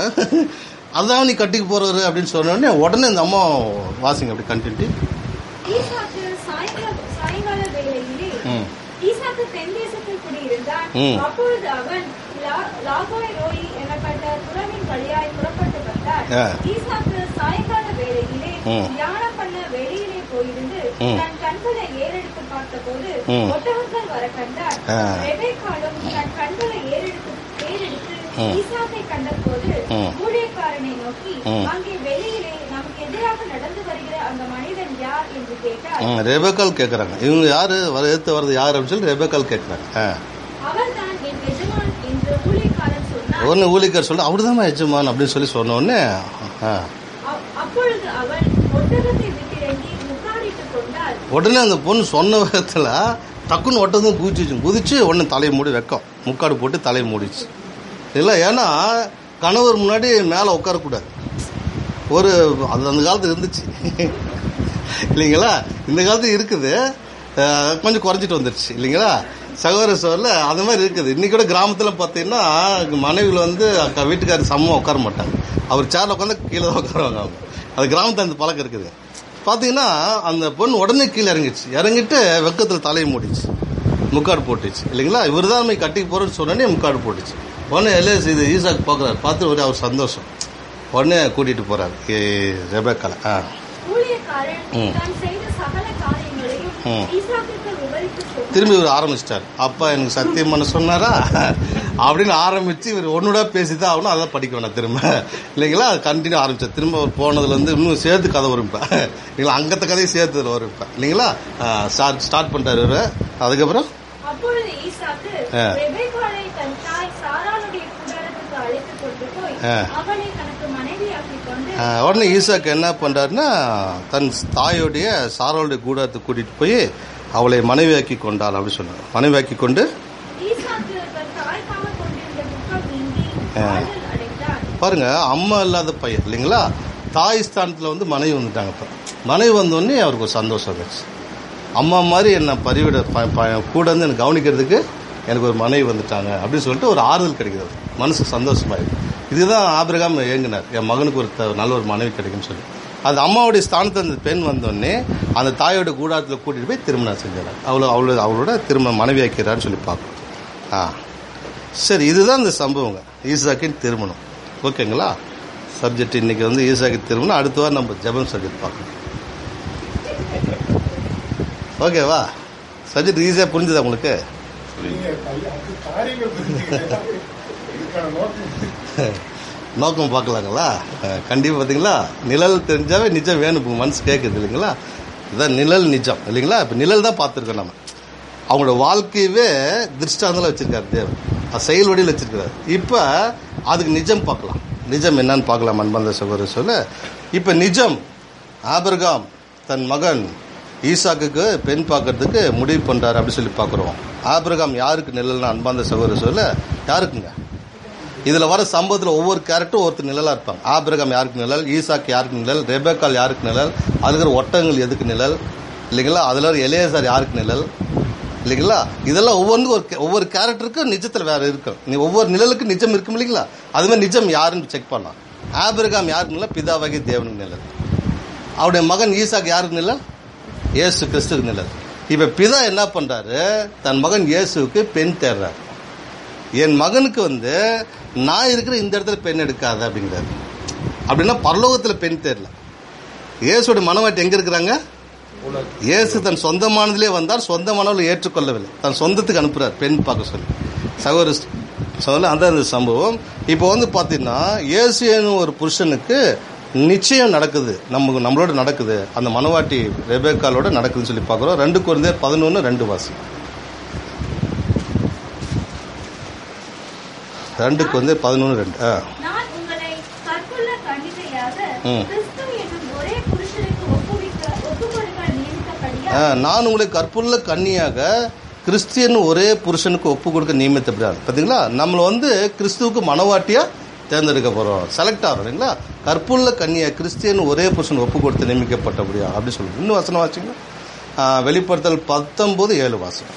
அதான் நீ கட்டிக்கு போறவரு அப்படின்னு சொன்ன உடனே உடனே இந்த அம்மா வாசிங்க அப்படி கண்டிட்டு ஈசாக்கு சாயங்கால சாயங்கால வேளையிலே ம் ஈசாக்கு தென் தேசத்தில் குடியிருந்தான் ம். அப்பொழுது அவன் லா- லாகாய் ரோயி எனப்பட்ட புறவின் வழியாய் புறப்பட்டு வந்தார் ஆ. ஈசாக்கு சாயங்கால வேளையிலே ம். தியானம் பண்ண வெளியிலே போயிருந்து ம். தன் கண்களை ஏறெடுத்து பார்த்தபோது ம். ஒட்டகங்கள் வர கண்டார் ஆ. ரெபேக்காளும் தன் கண்களை ஏறெடுத்து ஏறெடுத்து ம். ஈசாக்கை கண்டபோது ம். ஊழியக்காரனை நோக்கி ம். அங்கே வெளியிலே நமக்கு எதிராக நடந்து வருகிற அந்த மனிதன் யார் என்று கேட்டார் ம், ரெபேக்கால் கேட்குறாங்க இவங்க யாரு வர எடுத்து வர்றது யார் அப்படின்னு சொல்லி ரெபேக்கால் கேட்குறாங்க ஆ அவர்தான் என் எஜமான் என்று ஊழியக்காரன் சொன்னார் ஒன்று ஊழிக்கர் சொல்ல அப்படிதான் எஜமான் அப்படின்னு சொல்லி சொன்ன உடனே ஆ அப்- அப்பொழுது அவன் ஒட்டகத்தை விட்டிறங்கி முக்காடிட்டுக் கொண்டார் உடனே அந்த பொண்ணு சொன்ன விதத்தில் டக்குன்னு ஒட்டதும் குதிச்சு குதிச்சு உடனே தலையை மூடி வைக்கும் முக்காடு போட்டு தலையை மூடிச்சு இல்லை ஏன்னா கணவர் முன்னாடி மேலே உட்காரக்கூடாது ஒரு அது அந்த காலத்துல இருந்துச்சு இல்லைங்களா இந்த காலத்துல இருக்குது அஹ், கொஞ்சம் குறைஞ்சிட்டு வந்துருச்சு இல்லைங்களா சகோதர சோரில் அந்த மாதிரி இருக்குது இன்னைக்கு கூட கிராமத்தில் பார்த்தீங்கன்னா மனைவிகள் வந்து அக்கா வீட்டுக்காரர் சமமாக உட்கார மாட்டாங்க அவர் சேரில் உட்காந்து கீழே தான் உட்காருவாங்க அவங்க அது கிராமத்தில் அந்த பழக்கம் இருக்குது பார்த்தீங்கன்னா அந்த பொண்ணு உடனே கீழே இறங்கிடுச்சு இறங்கிட்டு வெக்கத்தில் தலையை மூடிச்சு முக்காடு போட்டுச்சு இல்லைங்களா இவர் தான் நம்ம கட்டிக்கு போகிறோன்னு சொன்னோடனே முக்காடு போட்டுச்சு உடனே எல்ஏசி இது ஈசாக்கு பார்க்குறாரு பார்த்து ஒரே அவர் சந்தோஷம் உடனே கூட்டிகிட்டு போகிறார் ரெபேக்கால ஆ ஊழியக்காரன் ம். தான் செய்த சகல காரியங்களையும் ம். ஈசாக்குக்கு விவரித்து சொன்னார் திரும்பி இவர் ஆரம்பிச்சிட்டார் அப்பா எனக்கு சத்தியம் பண்ண சொன்னாரா அப்படின்னு ஆரம்பிச்சு இவர் ஒன்னுடா பேசி தான் ஆகணும் அதான் படிக்க வேணாம் திரும்ப இல்லைங்களா அது கண்டினியூ ஆரம்பிச்சார் திரும்ப அவர் போனதுலேருந்து இன்னும் சேர்த்து கதை வரும் இப்போ இல்லைங்களா அங்கத்த கதையும் சேர்த்து இதுல வரும் இப்போ இல்லைங்களா ஸ்டார்ட் ஸ்டார்ட் பண்ணிட்டார் இவர் அதுக்கப்புறம் அப்பொழுது ஈசாக்கு ஆ. ரெபேக்காளை தன் தாய் சாராளுடைய கூடாரத்துக்கு அழைத்துக் கொண்டு போய் ஆ. அவளை தனக்கு மனைவியாக்கிக் கொண்டு ஆ, உடனே ஈசாக்கு என்ன பண்றாருன்னா தன் தாயோடைய சாரோடைய கூடாரத்துக்கு கூட்டிட்டு போய் அவளை மனைவியாக்கி கொண்டாள் அப்படின்னு சொன்னார் மனைவியாக்கி கொண்டு ஈசாக்கு தன் தாய்க்காக கொண்டிருந்த துக்கம் நீங்கி ஆ. ஆறுதல் அடைந்தார் பாருங்க அம்மா இல்லாத பையன் இல்லைங்களா தாய் ஸ்தானத்தில் வந்து மனைவி வந்துட்டாங்க இப்போ மனைவி வந்தோடனே அவருக்கு ஒரு சந்தோஷம் இருந்துச்சு அம்மா மாதிரி என்னை பரிவிட ப- ப- கூட வந்து எனக்கு கவனிக்கிறதுக்கு எனக்கு ஒரு மனைவி வந்துட்டாங்க அப்படின்னு சொல்லிட்டு ஒரு ஆறுதல் கிடைக்குது அவருக்கு. மனசு சந்தோஷமாயிருக்கு இதுதான் ஆபிரகாம் ஏங்கினார் என் மகனுக்கு ஒரு த- நல்ல ஒரு மனைவி கிடைக்கும்னு சொல்லி அந்த அம்மாவுடைய ஸ்தானத்தில் அந்த பெண் வந்தோடனே அந்த தாயோட கூடாரத்தில் கூட்டிட்டு போய் திருமணம் செஞ்சார் அவ்வளோ அவ்வளோ அவளோட திருமண மனைவி ஆக்கிறான்னு சொல்லி பார்க்கணும் ஆ சரி இதுதான் இந்த சம்பவங்க ஈசாக்கின் திருமணம் ஓகேங்களா சப்ஜெக்ட் இன்னைக்கு வந்து ஈசாக்கு திருமணம் அடுத்த வாரம் நம்ம ஜெபம் சப்ஜெக்ட் பார்க்கணும் ஓகேவா சப்ஜெக்ட் ஈஸியாக புரிஞ்சுதா உங்களுக்கு நீங்க கல்யா- அது காரியங்கள் புரிஞ்சுக்கிட்டா இதுக்கான நோக்கம் நோக்கம் பார்க்கலாங்களா அஹ், கண்டிப்பா பார்த்தீங்களா நிழல் தெரிஞ்சாவே நிஜம் வேணும் இப்போ மனசு கேட்குது இல்லைங்களா இதுதான் நிழல் நிஜம் இல்லைங்களா இப்போ நிழல் தான் பார்த்துருக்கோம் நம்ம அவங்களோட வாழ்க்கையவே திருஷ்டாந்தத்தில் வச்சிருக்காரு தேவன் அது செயல் வடிவில் வச்சிருக்காரு இப்போ அதுக்கு நிஜம் பார்க்கலாம் நிஜம் என்னன்னு பார்க்கலாம் அன்பந்த சகோதரர் சொல்ல இப்போ நிஜம் ஆபிரகாம் தன் மகன் ஈசாக்குக்கு பெண் பார்க்கறதுக்கு முடிவு பண்றாரு அப்படி சொல்லி பார்க்குறோம் ஆபிரகாம் யாருக்கு நிழல்னா அன்பாந்த சகோதரர் சொல்ல யாருக்குங்க இதுல வர சம்பவத்துல ஒவ்வொரு கேரக்டரும் ஒருத்தர் நிழலா இருப்பாங்க ஆபிரகாம் யாருக்கு நிழல் ஈசாக்கு யாருக்கு நிழல் ரெபேக்கால் யாருக்கு நிழல் அதுல இருக்கிற ஒட்டகங்கள் எதுக்கு நிழல் இல்லைங்களா அதுல ஒரு எலேசர் யாருக்கு நிழல் இல்லைங்களா இதெல்லாம் ஒவ்வொன்றுக்கும் ஒரு கே- ஒவ்வொரு கேரக்டருக்கும் நிஜத்துல வேற இருக்கும் நீ ஒவ்வொரு நிழலுக்கு நிஜம் இருக்கும் இல்லைங்களா அது மாதிரி நிஜம் யாருன்னு செக் பண்ணலாம் ஆபிரகாம் யாருக்கு நிழல் பிதாவாகி தேவனுக்கு நிழல் அவருடைய மகன் ஈசாக்கு யாருக்கு நிழல் இயேசு கிறிஸ்துக்கு நிழல் இப்ப பிதா என்ன பண்றாரு தன் மகன் இயேசுவுக்கு பெண் தேடுறாரு என் மகனுக்கு வந்து நான் இருக்கிற இந்த இடத்துல பெண் எடுக்காத அப்படிங்கிறாரு அப்படின்னா பரலோகத்துல பெண் தேடல இயேசுடைய மனவாட்டி எங்க இருக்கிறாங்க இயேசு தன் சொந்தமானதிலே வந்தார் சொந்தமானவர்கள் ஏற்றுக்கொள்ளவில்லை தன் சொந்தத்துக்கு அனுப்புறார் பெண் பார்க்க சொல்லி சகோதர சொல்ல அந்த அந்த சம்பவம் இப்போ வந்து பார்த்தீங்கன்னா இயேசு எனும் ஒரு புருஷனுக்கு நிச்சயம் நடக்குது நமக்கு நம்மளோட நடக்குது அந்த மனவாட்டி ரெபேக்காலோட நடக்குதுன்னு சொல்லி பார்க்குறோம் ரெண்டு குழந்தை பதினொன்று ரெண்டு வாசி ரெண்டுக்கு வந்து பதினொன்று ரெண்டு ஆ நான் உங்களை கற்புள்ள கன்னிகையாக ம். கிறிஸ்து என்னும் ஒரே புருஷனுக்கு ஒப்புவிக்க ஒப்புக்கொடுக்க நியமித்தபடியா ஆ, நான் உங்களை கற்புள்ள கன்னியாக கிறிஸ்டியன் ஒரே புருஷனுக்கு ஒப்பு கொடுக்க நியமித்தப்படுறார் பார்த்தீங்களா நம்மள வந்து கிறிஸ்துவுக்கு மனவாட்டியா தேர்ந்தெடுக்க போறோம் செலக்ட் ஆகிறோம் இல்லைங்களா கற்புள்ள கன்னியா கிறிஸ்டியன் ஒரே புருஷன் ஒப்பு கொடுத்து நியமிக்கப்பட்டபடியா அப்படி சொல்லுங்க இன்னும் வசனம் வாசிங்க ஆ, வெளிப்படுத்தல் பத்தொன்பது ஏழு வாசம்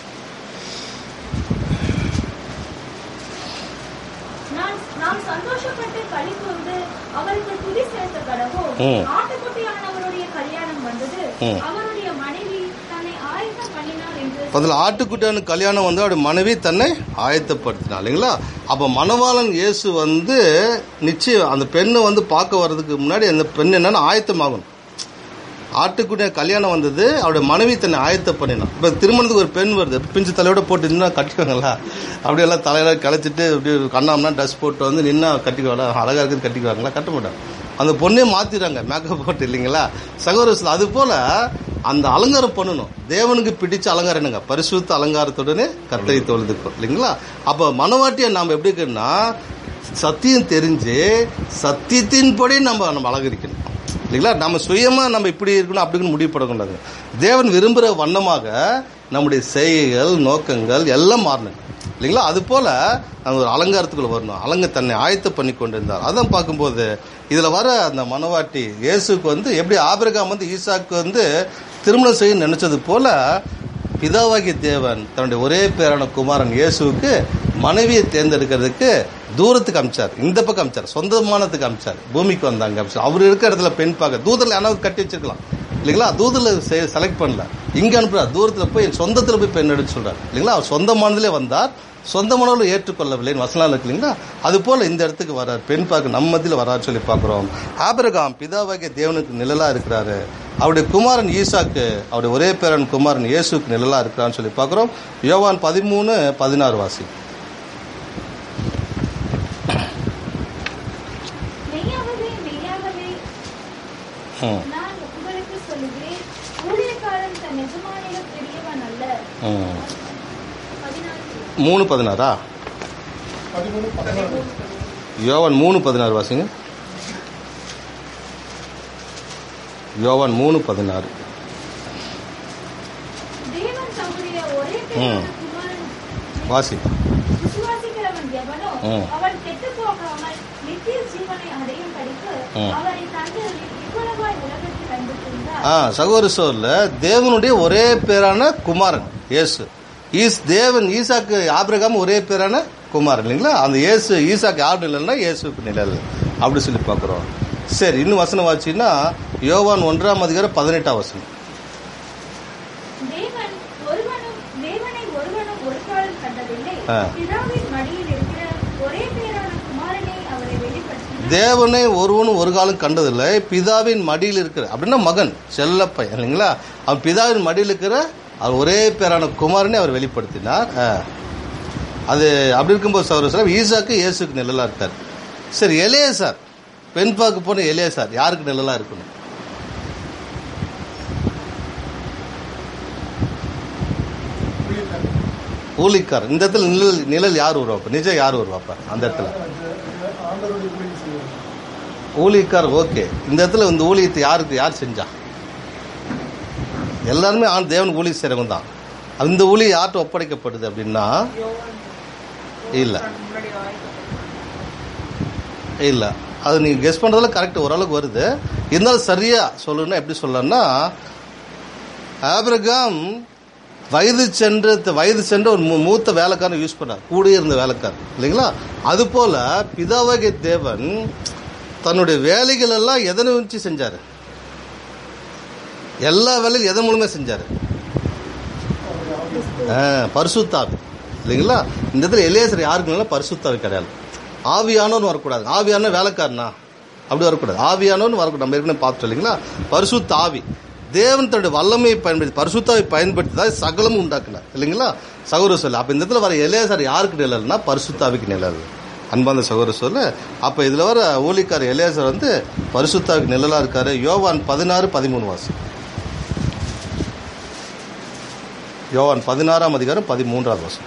நான் நாம் சந்தோஷப்பட்டு களி கூர்ந்து அவருக்கு துதி சேர்த்த கடவோ ம். ஆட்டுக்குட்டியானவருடைய கல்யாணம் வந்தது ம். அவருடைய மனைவி தன்னை ஆயத்தம் பண்ணினார் என்று அதில் ஆட்டுக்குட்டியான கல்யாணம் வந்து அவருடைய மனைவி தன்னை ஆயத்தப்படுத்தினார் இல்லைங்களா அப்போ மணவாளன் இயேசு வந்து நிச்சயம் அந்த பெண்ணை வந்து பார்க்க வர்றதுக்கு முன்னாடி அந்த பெண் என்னன்னு ஆயத்தமாகணும் ஆட்டுக்குட்டிய கல்யாணம் வந்தது அவருடைய மனைவி தன்னை ஆயத்த பண்ணினான் இப்போ திருமணத்துக்கு ஒரு பெண் வருது பிஞ்சு தலையோட போட்டு நின்னா கட்டிக்குவாங்களா அப்படியெல்லாம் தலையில களைச்சிட்டு அப்படி கண்ணாம்னா ட்ரெஸ் போட்டு வந்து நின்னா கட்டிக்குவாங்களா அழகா இருக்குது கட்டிக்குவாங்களா கட்ட மாட்டாங்க அந்த பொண்ணே மாத்திடுறாங்க மேக்கப் போட்டு இல்லைங்களா சகோதரத்தில் அது போல அந்த அலங்காரம் பண்ணணும் தேவனுக்கு பிடிச்ச அலங்காரம் என்னங்க பரிசுத்த அலங்காரத்துடனே கத்தரை தொழுதுக்கும் இல்லைங்களா அப்போ மனவாட்டியை நாம் எப்படி இருக்குன்னா சத்தியம் தெரிஞ்சு சத்தியத்தின்படி நம்ம நம்ம அலங்கரிக்கணும் இல்லைங்களா நம்ம சுயமா நம்ம இப்படி இருக்கணும் அப்படி இருக்கணும் முடிவு பண்ணக்கூடாது தேவன் விரும்புகிற வண்ணமாக நம்முடைய செய்கைகள் நோக்கங்கள் எல்லாம் மாறணும் இல்லைங்களா அது போல நம்ம ஒரு அலங்காரத்துக்குள்ள வரணும் அலங்க தன்னை ஆயத்த பண்ணி கொண்டிருந்தார் அதான் பார்க்கும்போது இதுல வர அந்த மனவாட்டி இயேசுக்கு வந்து எப்படி ஆபிரகாம் வந்து ஈசாக்கு வந்து திருமணம் செய்ய நினைச்சது போல பிதாவாகிய தேவன் தன்னுடைய ஒரே பேரான குமாரன் இயேசுவுக்கு மனைவியை தேர்ந்தெடுக்கிறதுக்கு தூரத்துக்கு அமிச்சார் இந்த பக்கம் அமிச்சார் சொந்தமானத்துக்கு அமிச்சார் பூமிக்கு வந்தாங்க அமிச்சார் அவர் இருக்கிற இடத்துல பெண் பார்க்க தூதரில் யாராவது கட்டி வச்சிருக்கலாம் இல்லைங்களா தூதரில் செலக்ட் பண்ணல இங்க அனுப்புறார் தூரத்தில் போய் என் சொந்தத்தில் போய் பெண் எடுத்து சொல்றார் இல்லைங்களா அவர் சொந்தமானதிலே வந்தார் சொந்தமானவர்கள் ஏற்றுக்கொள்ளவில்லைன்னு வசனம் இருக்கு இல்லைங்களா அது போல இந்த இடத்துக்கு வரார் பெண் பார்க்க நம்ம மத்தியில் வரார் சொல்லி பார்க்குறோம் ஆபிரகாம் பிதாவாகிய தேவனுக்கு நிழலா இருக்கிறாரு அவருடைய குமாரன் ஈசாக்கு அவருடைய ஒரே பேரன் குமாரன் இயேசுக்கு நிழலா இருக்கிறான்னு சொல்லி பார்க்குறோம் யோவான் பதிமூணு பதினாறு வாசி மெய்யாகவே மெய்யாகவே ம், நான் உங்களுக்கு சொல்லுகிறேன் ஊழியக்காரன் தன் எஜமானிடம் பெரியவன் அல்ல ம். பதினாறு மூணு பதினாறா பதிமூணு பதினாறு யோவான் மூணு பதினாறு வாசிங்க யோவான் மூணு பதினாறு தேவன் தம்முடைய ஒரே பேரான ம். குமாரன் வாசி விசுவாசிக்கிறவன் எவனோ ம். அவன் கெட்டுப் போகாமல் நித்திய ஜீவனை அடையும் படிக்கு ம். அவரை தந்து இவ்வளவாய் உலகத்தில் அன்பு கூர்ந்தார். ஆ சகோதர சோர்ல தேவனுடைய ஒரே பேரான குமாரன் இயேசு ஈஸ் தேவன் ஈசாக்கு ஆபிரகாம் ஒரே பேரான குமாரன் இல்லைங்களா அந்த இயேசு ஈசாக்கு யார் நிழல்னா இயேசுக்கு நிழல் அப்படி சொல்லி பார்க்குறோம் சரி இன்னும் வசனம் வாச்சின்னா யோவான் ஒன்றாம் அதிகாரம் பதினெட்டாம் வசனம் தேவன் ஒருவனும் தேவனை ஒருவனும் ஒரு காலம் கண்டதில்லை ஆ. பிதாவின் மடியில் இருக்கிற ஒரே பேரான குமாரனை அவரை வெளிப்படுத்தினார் தேவனை ஒருவனும் ஒரு காலம் கண்டதில்லை பிதாவின் மடியில் இருக்கிற அப்படின்னா மகன் செல்ல பையன் இல்லைங்களா அவன் பிதாவின் மடியில் இருக்கிற அவர் ஒரே பேரான குமாரனை அவர் வெளிப்படுத்தினார் ஆ. அது அப்படி இருக்கும்போது சௌர சார் ஈசாக்கு இயேசுக்கு நிழலா இருக்கார் சரி எலையே சார் பெண் பார்க்க போன எலையே சார் யாருக்கு நிழலா இருக்கணும் ஊழியக்காரர். ஊழிக்கார் இந்த இடத்துல நிழல் நிழல் யார் வருவாப்ப நிஜம் யார் வருவாப்ப அந்த இடத்துல ஆண்டவருடைய ஊழியம் செய்வார் ஊழியக்கார் ஓகே இந்த இடத்துல இந்த ஊழியத்தை யாருக்கு யார் செஞ்சா எல்லாருமே ஆண் தேவன் ஊழிய செய்கிறவங்க தான் அந்த ஊழியம் யார்கிட்ட ஒப்படைக்கப்படுது அப்படின்னா இல்ல இல்ல அது நீங்க கெஸ் பண்றதுல கரெக்ட் ஓரளவுக்கு வருது இருந்தாலும் சரியா சொல்லணும்னா எப்படி சொல்லலாம்னா ஆபிரகாம் வயது சென்று வயது சென்று ஒரு மூ- மூத்த வேலைக்காரன் யூஸ் பண்ணார் கூட இருந்த வேலைக்காரன் இல்லைங்களா அது போல பிதாவகை தேவன் தன்னுடைய வேலைகள் எல்லாம் எதனை வச்சு செஞ்சாரு எல்லா வேலையும் எதன் மூலமே செஞ்சாரு ஆ, பரிசுத்தாவி இல்லைங்களா இந்த இடத்துல எல்லேசர் யாருக்குனால பரிசுத்தாவி கிடையாது ஆவியானவன் வரக்கூடாது ஆவியான வேலைக்காரனா அப்படி வரக்கூடாது ஆவியானவன் வரக்கூடாது நம்ம ஏற்கனவே பார்த்தோம் இல்லைங்களா பரிசுத்த ஆவி தேவன் தன்னுடைய வல்லமையை பயன்படுத்தி பரிசுத்தாவை பயன்படுத்தி தான் சகலமும் உண்டாக்குனார் இல்லைங்களா சகோதர சொல்ல அப்ப இந்த இடத்துல வர எல்லேசர் யாருக்கு நிழல்னா பரிசுத்தாவிக்கு நிழல் அன்பாந்த சகோதர சொல்ல அப்ப இதுல வர ஊழிக்கார எல்லேசர் வந்து பரிசுத்தாவுக்கு நிழலா இருக்காரு யோவான் பதினாறு பதிமூணு வாசம் யோவான் பதினாறாம் அதிகாரம் பதிமூன்றாவது வருஷம்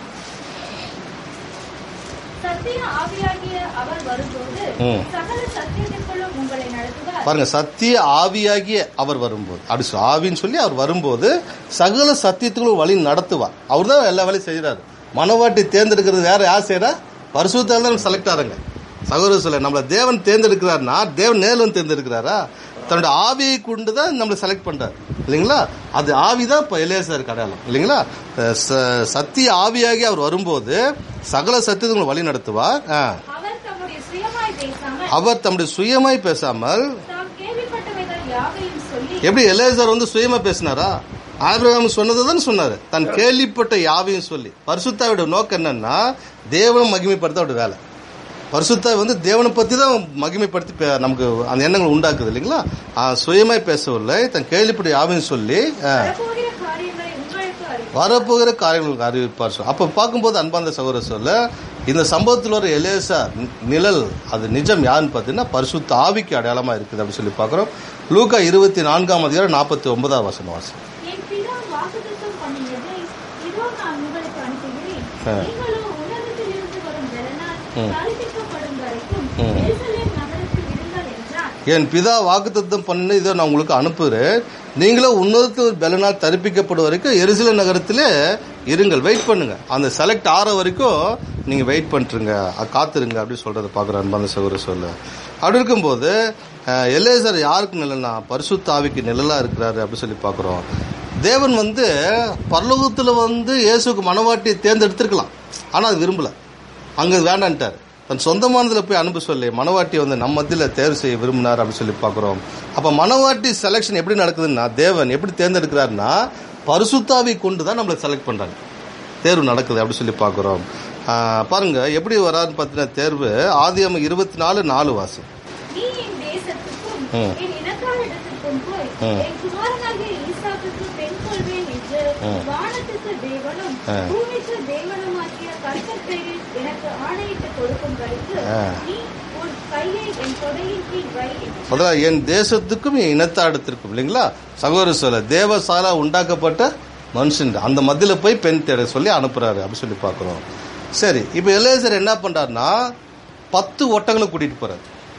சத்திய ஆவியாகிய அவர் வரும்போது ம். சகல சத்தியத்திற்குள்ளும் உங்களை நடத்துவார் பாருங்க சத்திய ஆவியாகிய அவர் வரும்போது அப்படி சொ- ஆவின்னு சொல்லி அவர் வரும்போது சகல சத்தியத்துக்குள்ள வழி நடத்துவார் அவர் தான் எல்லா வேலையும் செய்யறாரு மனவாட்டி தேர்ந்தெடுக்கிறது வேற யார் செய்யறா பரிசுத்தால் தான் செலக்ட் ஆறாங்க சகோதர சொல்ல நம்மள தேவன் தேர்ந்தெடுக்கிறாருன்னா தேவன் நேரில் வந்து தேர்ந்தெடுக்கிறாரா தன்னோட ஆவியை கொண்டு தான் நம்மளை செலக்ட் பண்றாரு இல்லைங்களா அது ஆவி தான் இப்போ எலேசருக்கு அடையாளம் இல்லைங்களா அஹ் ச- சத்திய ஆவியாகி அவர் வரும்போது சகல சத்தியத்துக்குள்ள வழி நடத்துவார் ஆ. அவர் தம்முடைய சுயமாய் பேசாமல் அவர் தம்முடைய சுயமாய் பேசாமல் தாம் கேள்விப்பட்டவைகள் யாவையும் சொல்லி எப்படி எலேசர் வந்து சுயமா பேசினாரா ஆபிரகாம் சொன்னதுதான் சொன்னாரு தன் கேள்விப்பட்ட யாவையும் சொல்லி பரிசுத்தாவோட நோக்கம் என்னன்னா தேவனை மகிமைப்படுத்த அவருடைய வேலை பரிசுத்தாய் வந்து தேவனை பத்தி தான் மகிமைப்படுத்தி பே- நமக்கு அந்த எண்ணங்கள் உண்டாக்குது இல்லைங்களா ஆ, சுயமாய் பேசவில்லை தன் கேள்விப்பட்ட யாவையும் சொல்லி ஆ, வரப்போகிற காரியங்களை உங்களுக்கு அறிவிப்பார் வரப்போகிற காரியங்களுக்கு அறிவிப்பார் சொல். அப்ப பார்க்கும்போது அன்பாந்த சகோதர சொல்ல இந்த சம்பவத்தில் ஒரு எலேசா நிழல் அது நிஜம் யாருன்னு பார்த்தீங்கன்னா பரிசுத்த ஆவிக்கு அடையாளமா இருக்குது அப்படின்னு சொல்லி பார்க்குறோம் லூக்கா இருபத்தி நான்காம் அதிகாரம் நாற்பத்தி ஒன்பதாம் வசனம் வாசம் என் பிதா வாக்குத்தத்தம் பண்ணியதை இதோ நான் உங்களுக்கு அனுப்புகிறேன் ஆ. நீங்களோ உலகத்தில் இருந்து வரும் பெலனால் ம். தாழ்த்திக்கப்படும் வரைக்கும் ம். எருசலேம் நகரத்தில் இருங்கள் என்றார் என் பிதா வாக்குத்தத்தம் பண்ணி இதை நான் உங்களுக்கு அனுப்புகிறேன் நீங்களும் உன்னதத்தில் ஒரு பலனால் தரிப்பிக்கப்படும் வரைக்கும் எருசல நகரத்திலே இருங்கள் வெயிட் பண்ணுங்க அந்த செலக்ட் ஆற வரைக்கும் நீங்க வெயிட் பண்ணிட்டுருங்க அ- காத்திருங்க அப்படி சொல்றதை பார்க்குறேன் அன்பான சகோதர சொல்ல அப்படி இருக்கும்போது அஹ், எல்லேசர் யாருக்கு நிழல்னா பரிசுத்த ஆவிக்கு நிழலா இருக்கிறாரு அப்படி சொல்லி பார்க்குறோம் தேவன் வந்து பரலோகத்தில் வந்து இயேசுக்கு மனவாட்டியை தேர்ந்தெடுத்திருக்கலாம் ஆனால் அது விரும்பல அங்க வேண்டான்ட்டார் தன் சொந்தமானதுல போய் அனுப்ப சொல்லி மனவாட்டி வந்து நம்ம மத்தியில தேர்வு செய்ய விரும்பினார் அப்படின்னு சொல்லி பார்க்குறோம் அப்ப மனவாட்டி செலெக்ஷன் எப்படி நடக்குதுன்னா தேவன் எப்படி தேர்ந்தெடுக்கிறாருன்னா பரிசுத்தாவி கொண்டு தான் நம்மளை செலக்ட் பண்றாங்க தேர்வு நடக்குது அப்படி சொல்லி பார்க்குறோம் பாருங்க எப்படி வரான்னு பார்த்தீங்கன்னா தேர்வு ஆதியம் இருபத்தி நாலு நாலு வாசம் நீ என் தேசத்துக்கும் ம். என் இனக்காரிடத்துக்கும் போய் ம். என் குமாரனாகிய ஈசாக்குக்கு பெண் கொள்வேன் என்று ம். வானத்துக்கு தேவனும் ஆ. பூமிக்கு தேவனுமாகிய கர்த்தர் பேரில் எனக்கு ஆணையிட்டு கொடுக்கும்படிக்கு ஆ. நீ உன் கையை என் தொடையின் கீழ் வை என்றார். முதல்ல என் தேசத்துக்கும் என் இனத்தாடத்திற்கும் இல்லைங்களா சகோதர சொல்ல தேவசாலா உண்டாக்கப்பட்ட மனுஷன் அந்த மத்தியில போய் பெண் தேட சொல்லி அனுப்புறாரு அப்படி சொல்லி பார்க்குறோம் சரி இப்போ எலேசர் என்ன பண்றாருன்னா பத்து ஒட்டங்களை கூட்டிட்டு போறாரு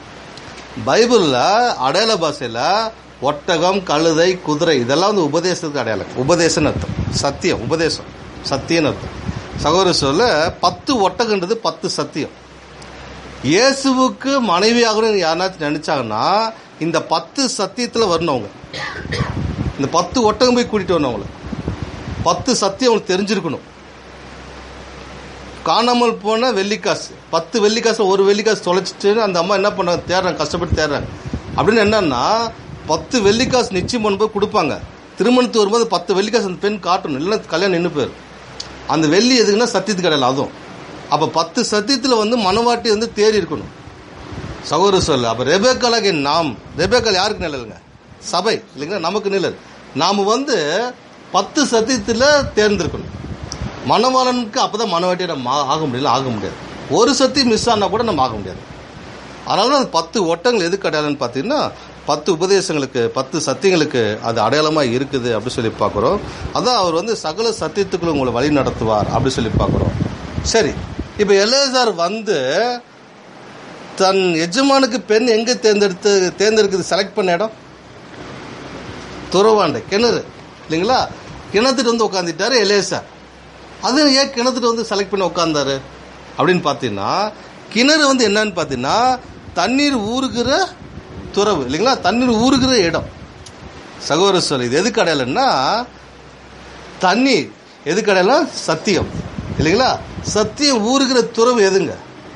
பைபிள்ல அடையாள பாஷையில ஒட்டகம் கழுதை குதிரை இதெல்லாம் வந்து உபதேசத்துக்கு அடையாளம் உபதேசம்னு அர்த்தம் சத்தியம் உபதேசம் சத்தியம்னு அர்த்தம் சகோதர சொல்ல பத்து ஒட்டகன்றது பத்து சத்தியம் இயேசுவுக்கு மனைவியாகணும்னு யாராச்சும் நினைச்சாங்கன்னா இந்த பத்து சத்தியத்துல வரணும் அவங்க இந்த பத்து ஒட்டகம் போய் கூட்டிட்டு வரணும் அவங்கள பத்து சத்தியம் அவங்களுக்கு தெரிஞ்சிருக்கணும் காணாமல் போன வெள்ளிக்காசு பத்து வெள்ளிக்காசு ஒரு வெள்ளிக்காசு தொலைச்சிட்டு அந்த அம்மா என்ன பண்ணாங்க தேடுறாங்க கஷ்டப்பட்டு தேடுறாங்க அப்படின்னு என்னன்னா பத்து வெள்ளிக்காசு நிச்சயம் பண்ணும்போது கொடுப்பாங்க திருமணத்துக்கு வரும்போது பத்து வெள்ளிக்காசு அந்த பெண் காட்டணும் இல்லைன்னா கல்யாணம் நின்று போயிடும் அந்த வெள்ளி எதுக்குன்னா சத்தியத்துக்கு கிடையாது அதுவும் அப்போ பத்து சத்தியத்தில் வந்து மனவாட்டி வந்து தேறி இருக்கணும் சகோதர சொல்ல அப்போ ரெபேக்காலாக நாம் ரெபேக்கால் யாருக்கு நிழலுங்க சபை இல்லைங்களா நமக்கு நிழல் நாம் வந்து பத்து சத்தியத்தில் தேர்ந்தெடுக்கணும் மணவாளனுக்கு அப்போ தான் மனவாட்டியை நம்ம ஆ- ஆக முடியல ஆக முடியாது ஒரு சத்தியம் மிஸ் ஆனால் கூட நம்ம ஆக முடியாது அதனால தான் அந்த பத்து ஒட்டங்கள் எதுக்கு அடையாளம்னு பார்த்தீங்கன்னா பத்து உபதேசங்களுக்கு பத்து சத்தியங்களுக்கு அது அடையாளமாக இருக்குது அப்படி சொல்லி பார்க்குறோம் அதான் அவர் வந்து சகல சத்தியத்துக்குள்ள உங்களை வழி நடத்துவார் அப்படி சொல்லி பார்க்குறோம் சரி இப்போ எலேசார் வந்து தன் எஜமானுக்கு பெண் எங்கே தேர்ந்தெடுத்து தேர்ந்தெடுக்குது செலக்ட் பண்ண இடம் துறவாண்டை கிணறு இல்லைங்களா கிணத்துட்டு வந்து உட்காந்துட்டாரு எலேசார் அது ஏன் கிணத்துட்டு வந்து செலக்ட் பண்ணி உட்காந்தாரு அப்படின்னு பார்த்தீங்கன்னா கிணறு வந்து என்னன்னு பார்த்தீங்கன்னா தண்ணீர் ஊறுகிற துறவு இல்லைங்களா தண்ணீர் ஊறுகிற இடம் சகோதர சொல் இது எதுக்கு அடையாளம்னா தண்ணீர் எதுக்கு அடையாளம் சத்தியம் இல்லைங்களா சத்தியம் ஊறுகிற துறவு எதுங்க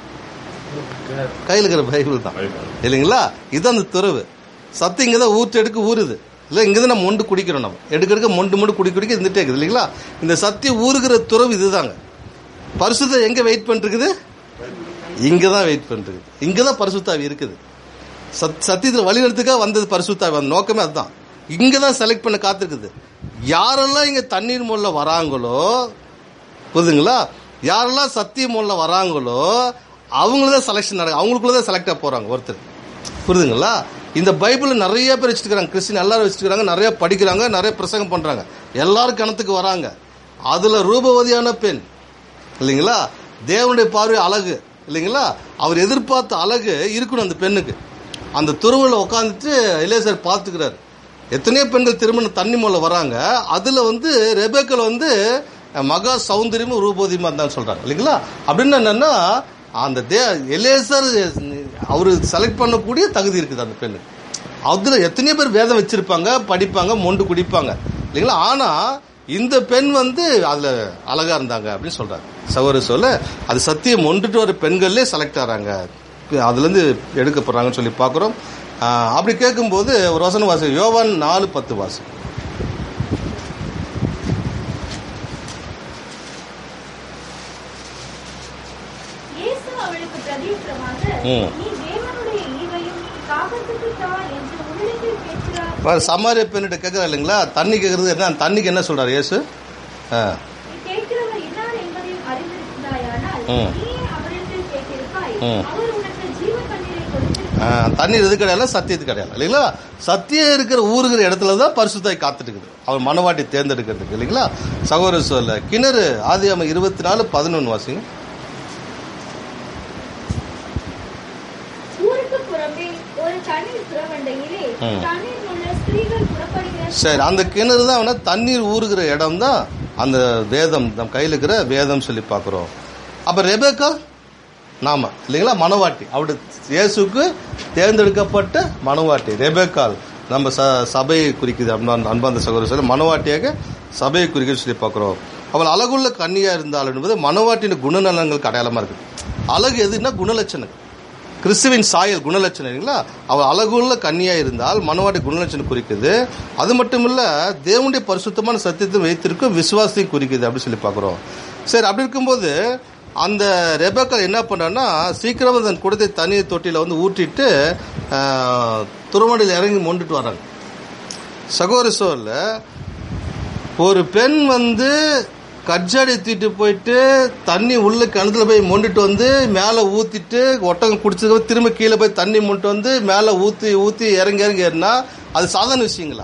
கையில் இருக்கிற பைபிள் தான் இல்லைங்களா இது அந்த துறவு சத்து இங்கே தான் ஊற்று எடுக்க ஊறுது இல்லை இங்கே தான் நம்ம மொண்டு குடிக்கிறோம் நம்ம எடுக்க எடுக்க மொண்டு மொண்டு குடி குடிக்க இருந்துட்டே இருக்குது இல்லைங்களா இந்த சத்தியம் ஊறுகிற துறவு இதுதாங்க பரிசுத்தம் எங்கே வெயிட் பண்ணிருக்குது இங்கே தான் வெயிட் பண்ணிருக்கு இங்கே தான் பரிசுத்தாவி இருக்குது சத் சத்தியத்தில் வழிநடத்துக்காக வந்தது பரிசுத்தாவி அந்த நோக்கமே அதுதான் இங்கே தான் செலக்ட் பண்ண காத்திருக்குது யாரெல்லாம் இங்கே தண்ணீர் மூல வராங்களோ புரியுதுங்களா யாரெல்லாம் சத்திய மூல வராங்களோ அவங்கள தான் செலெக்ஷன் நடக்கும் அவங்களுக்குள்ள தான் செலக்ட் ஆக போகிறாங்க ஒருத்தர் புரியுதுங்களா இந்த பைபிள் நிறைய பேர் வச்சுருக்காங்க கிறிஸ்டின் எல்லாரும் வச்சுருக்காங்க நிறைய படிக்கிறாங்க நிறைய பிரசங்கம் பண்ணுறாங்க எல்லாரும் கணத்துக்கு வராங்க அதில் ரூபவதியான பெண் இல்லைங்களா தேவனுடைய பார்வை அழகு இல்லைங்களா அவர் எதிர்பார்த்த அழகு இருக்கணும் அந்த பெண்ணுக்கு அந்த துருவில் உட்காந்துட்டு இளையசர் பார்த்துக்கிறார் எத்தனையோ பெண்கள் திருமணம் தண்ணி மூலம் வராங்க அதில் வந்து ரெபேக்கல் வந்து மகா சௌந்தரியமும் ரூபோதியமாக இருந்தான்னு சொல்கிறாங்க இல்லைங்களா அப்படின்னு என்னன்னா அந்த தே எலேசர் அவர் செலக்ட் பண்ணக்கூடிய தகுதி இருக்குது அந்த பெண்ணுக்கு அதில் எத்தனையோ பேர் வேதம் வச்சிருப்பாங்க படிப்பாங்க மொண்டு குடிப்பாங்க இல்லைங்களா ஆனால் இந்த பெண் வந்து அதில் அழகா இருந்தாங்க அப்படின்னு சொல்றாங்க சகோதர சொல்ல அது சத்தியம் ஒன்றுட்டு வர பெண்கள்லே செலக்ட் ஆகிறாங்க அதுலேருந்து எடுக்கப்படுறாங்கன்னு சொல்லி பார்க்குறோம் அப்படி கேட்கும்போது ஒரு வசனம் வாசி யோவான் நாலு பத்து வாசி இயேசு அவளுக்கு பிரதியுத்தரமாக ம். நீ தேவனுடைய ஈவையும் காகத்துக்கு தா என்று உள்ளத்தில் கேட்கிறார் பாரு, சமாரிய பெண்ணிட்ட கேட்குறா இல்லைங்களா தண்ணி கேட்கறது என்ன தண்ணிக்கு என்ன சொல்றாரு இயேசு ஆ நீ கேட்கிறவர் இன்னார் என்பதையும் அறிந்திருந்தாயானால் ம். நீயே அவரிடத்தில் கேட்டிருப்பாய் ம். அவர் உனக்கு ஜீவ தண்ணீரை ஆ, கொடுத்திருப்பார் தண்ணீர் எது கிடையாது சத்தியத்து கிடையாது இல்லைங்களா சத்தியம் இருக்கிற ஊருகிற இடத்துல தான் பரிசுத்தாய் காத்துட்டு இருக்குது அவர் மனவாட்டி தேர்ந்தெடுக்கிறதுக்கு இல்லைங்களா சகோதர சொல்ல கிணறு ஆதி அம்மா இருபத்தி நாலு பதினொன்று வாசிங்க ஊருக்கு புறம்பே ஒரு தண்ணீர் புறவண்டையிலே ம். தண்ணீர் உள்ள ஸ்திரீகள் புறப்படுகிற சரி அந்த கிணறு தான் அவன தண்ணீர் ஊறுகிற இடம் தான் அந்த வேதம் நம் கையில் இருக்கிற வேதம் சொல்லி பார்க்குறோம் அப்போ ரெபேக்கா நாம இல்லைங்களா மனவாட்டி அவருடைய இயேசுக்கு தேர்ந்தெடுக்கப்பட்ட மனவாட்டி ரெபேக்கால் நம்ம ச சபையை குறிக்குது அன்பா- அன்பார்ந்த சகோதர சொல்லி மனவாட்டியாக சபையை குறிக்குது சொல்லி பார்க்குறோம் அவள் அழகுள்ள கன்னியா இருந்தாள் என்பது மனவாட்டின் குணநலங்களுக்கு அடையாளமாக இருக்குது அழகு எதுன்னா குணலட்சணம் கிறிஸ்துவின் சாயல் குணலட்சணம் இல்லைங்களா அவள் அழகுள்ள கன்னியா இருந்தால் மனவாட்டி குணலட்சணம் குறிக்குது அது மட்டும் இல்ல தேவனுடைய பரிசுத்தமான சத்தியத்தை வைத்திருக்கும் விசுவாசத்தையும் குறிக்குது அப்படின்னு சொல்லி பார்க்குறோம் சரி அப்படி இருக்கும்போது அந்த ரெபேக்கல் என்ன பண்ணான்னா சீக்கிரமாக தன் குடத்தை தண்ணீர் தொட்டியில் வந்து ஊற்றிட்டு துறமடியில் இறங்கி மொண்டுட்டு வராங்க சகோதர சோரில் ஒரு பெண் வந்து கட்ஜாடி தூக்கிட்டு போயிட்டு தண்ணி உள்ள கிணத்துல போய் மொண்டுட்டு வந்து மேலே ஊற்றிட்டு ஒட்டகம் குடிச்சதுக்கு திரும்ப கீழே போய் தண்ணி மொண்டு வந்து மேலே ஊற்றி ஊற்றி இறங்கி இறங்கி ஏறினா அது சாதாரண விஷயங்களா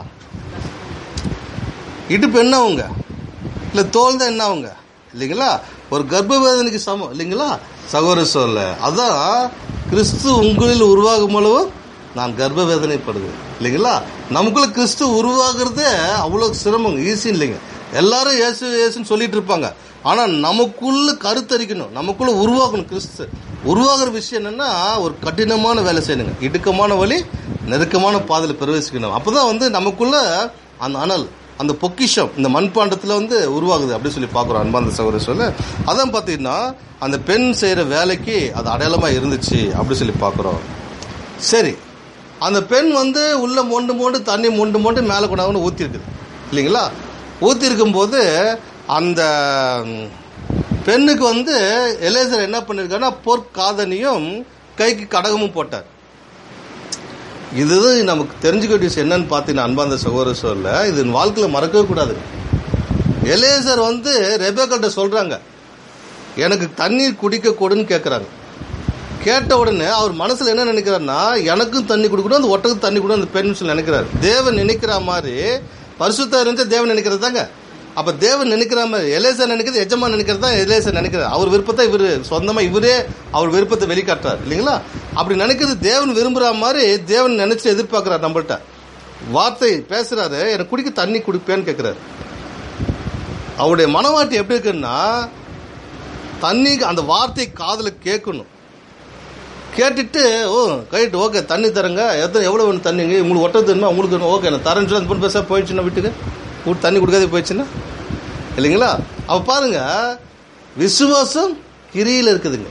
இடுப்பு என்ன அவங்க இல்லை தோல் தான் என்ன அவங்க இல்லைங்களா ஒரு கர்ப்ப வேதனைக்கு சமம் இல்லைங்களா சகோதர சொல்ல அதான் கிறிஸ்து உங்களில் உருவாகும் அளவு நான் கர்ப்ப வேதனைப்படுகிறேன் இல்லைங்களா நமக்குள்ள கிறிஸ்து உருவாகிறதே அவ்வளோ சிரமங்க ஈஸி இல்லைங்க எல்லாரும் இயேசு இயேசுன்னு சொல்லிட்டு இருப்பாங்க ஆனா நமக்குள்ள கருத்தரிக்கணும் நமக்குள்ள உருவாக்கணும் கிறிஸ்து உருவாகிற விஷயம் என்னன்னா ஒரு கடினமான வேலை செய்யணுங்க இடுக்கமான வழி நெருக்கமான பாதையில் பிரவேசிக்கணும் அப்பதான் வந்து நமக்குள்ள அந்த அனல் அந்த பொக்கிஷம் இந்த மண்பாண்டத்தில் வந்து உருவாகுது அப்படின்னு சொல்லி பார்க்குறோம் அன்பாந்த சகோதர சொல்ல அதான் பார்த்தீங்கன்னா அந்த பெண் செய்கிற வேலைக்கு அது அடையாளமாக இருந்துச்சு அப்படி சொல்லி பார்க்குறோம் சரி அந்த பெண் வந்து உள்ள மொண்டு மொண்டு தண்ணி மொண்டு மொண்டு மேலே கொண்டாந்து ஊற்றிருக்குது இல்லைங்களா ஊற்றிருக்கும் போது அந்த ம், பெண்ணுக்கு வந்து எலேசர் என்ன பண்ணிருக்காருன்னா பொற்காதனியும் கைக்கு கடகமும் போட்டார் இதுதான் நமக்கு தெரிஞ்சுக்க வேண்டிய விஷயம் என்னன்னு பார்த்தீங்கன்னா அன்பாந்த சகோதர சொல்ல இது வாழ்க்கையில் மறக்கவே கூடாது எலேசர் வந்து ரெபேக்கல்ட்ட சொல்றாங்க எனக்கு தண்ணீர் குடிக்க கொடுன்னு கேட்குறாங்க கேட்ட உடனே அவர் மனசுல என்ன நினைக்கிறாருன்னா எனக்கும் தண்ணி கொடுக்கணும் அந்த ஒட்டத்துக்கு தண்ணி கொடுக்கணும் அந்த பெண் சொல்லி நினைக்கிறாரு தேவன் நினைக்கிற மாதிரி பரிசுத்தா இருந்தா தேவன் நினைக்கிறது தாங்க அப்ப தேவன் நினைக்கிற மாதிரி எலேசர் நினைக்கிறது எஜமா நினைக்கிறது தான் எலேசர் நினைக்கிறார் அவர் விருப்பத்தை இவர் சொந்தமா இவரே அவர் விருப்பத்தை வெளிக்காட்டுறாரு இல்லைங்களா அப்படி நினைக்கிறது தேவன் விரும்புற மாதிரி தேவன் நினைச்சு எதிர்பார்க்கிறார் நம்மள்ட்ட வார்த்தை பேசுறாரு எனக்கு குடிக்க தண்ணி குடிப்பேன்னு கேட்கிறாரு அவருடைய மனவாட்டி எப்படி இருக்குன்னா தண்ணி அந்த வார்த்தை காதுல கேட்கணும் கேட்டுட்டு ஓ ரைட் ஓகே தண்ணி தரங்க எத்தனை எவ்வளோ வேணும் தண்ணிங்க உங்களுக்கு ஒட்ட தரணும் உங்களுக்கு வேணும் ஓகே நான் தரேன்னு சொல்லி அந்த பொண்ணு பேச போயிடுச்சுன்னா வீட்டுக்கு வீட்டு தண்ணி கொடுக்காதே போயிடுச்சுன்னா இல்லைங்களா அப்போ பாருங்க விசுவாசம் கிரியில் இருக்குதுங்க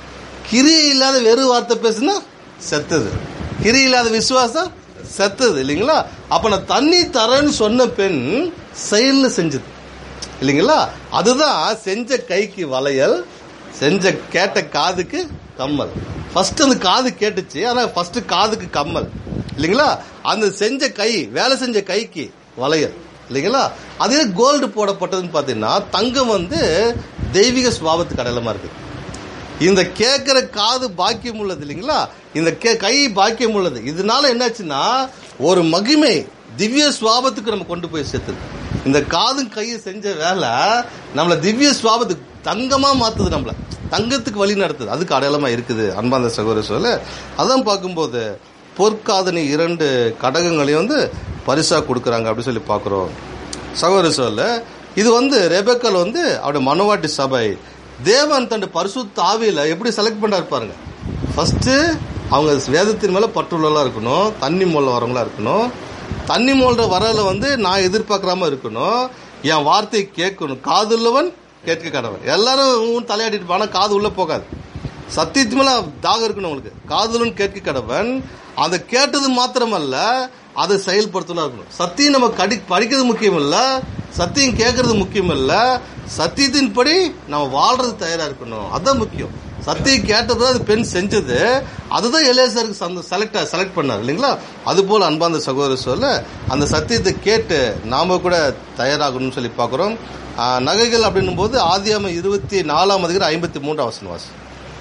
கிரி இல்லாத வெறும் வார்த்தை பேசுனா செத்தது கிரி இல்லாத விசுவாசம் செத்தது இல்லைங்களா அப்ப நான் தண்ணி தரேன்னு சொன்ன பெண் செயல்ல செஞ்சது இல்லைங்களா அதுதான் செஞ்ச கைக்கு வளையல் செஞ்ச கேட்ட காதுக்கு கம்மல் ஃபர்ஸ்ட் அந்த காது கேட்டுச்சு ஆனா ஃபர்ஸ்ட் காதுக்கு கம்மல் இல்லைங்களா அந்த செஞ்ச கை வேலை செஞ்ச கைக்கு வளையல் இல்லைங்களா அதே கோல்டு போடப்பட்டதுன்னு பார்த்தீங்கன்னா தங்கம் வந்து தெய்வீக சுபாவத்துக்கு அடையாளமா இருக்கு இந்த கேட்கிற காது பாக்கியம் உள்ளது இல்லைங்களா இந்த கே- கை பாக்கியம் உள்ளது இதனால என்னாச்சுன்னா ஒரு மகிமை திவ்ய சுவாபத்துக்கு நம்ம கொண்டு போய் சேர்த்துது இந்த காதும் கையும் செஞ்ச வேலை நம்மள திவ்ய சுவாபத்துக்கு தங்கமா மாத்துது நம்மள தங்கத்துக்கு வழி நடத்துது அதுக்கு அடையாளமா இருக்குது அன்பாந்த சகோதர சொல்ல அதான் பார்க்கும்போது பொற்காதனி இரண்டு கடகங்களையும் வந்து பரிசா கொடுக்குறாங்க அப்படின்னு சொல்லி பார்க்குறோம் சகோதர சொல்ல இது வந்து ரெபேக்கல் வந்து அவருடைய மனவாட்டி சபை தேவன் தன் பரிசுத்த ஆவியில எப்படி செலக்ட் பண்றாரு பாருங்க ஃபர்ஸ்ட் அவங்க வேதத்தின் மேல பற்றுள்ளவங்களா இருக்கணும் தண்ணி மூலம் வரவங்களா இருக்கணும் தண்ணி மூல வரல வந்து நான் எதிர்பார்க்காம இருக்கணும் என் வார்த்தை கேட்கணும் காதுள்ளவன் கேட்க கடவன் எல்லாரும் உன் தலையாடிட்டு போனா காது உள்ள போகாது சத்தியத்து மேல தாகம் இருக்கணும் உங்களுக்கு காதலன் கேட்க கடவன் அதை கேட்டது மாத்திரமல்ல அதை செயல்படுத்தலாம் இருக்கணும் சத்தியம் நம்ம கடி படிக்கிறது முக்கியம் இல்ல சத்தியம் கேட்கறது முக்கியம் இல்ல சத்தியத்தின்படி நம்ம வாழ்றது தயாரா இருக்கணும் அதான் முக்கியம் சத்தியம் கேட்டது அது பெண் செஞ்சது அதுதான் எலேசருக்கு செலக்ட் செலக்ட் பண்ணார் இல்லைங்களா அது போல அன்பாந்த சகோதரர் சொல்ல அந்த சத்தியத்தை கேட்டு நாம கூட தயாராகணும்னு சொல்லி பார்க்கிறோம் ஆஹ், நகைகள் அப்படின்னும் போது ஆதியாம இருபத்தி நாலாம் அதிகாரம் ஐம்பத்தி மூன்றாம் வசனம் வாசி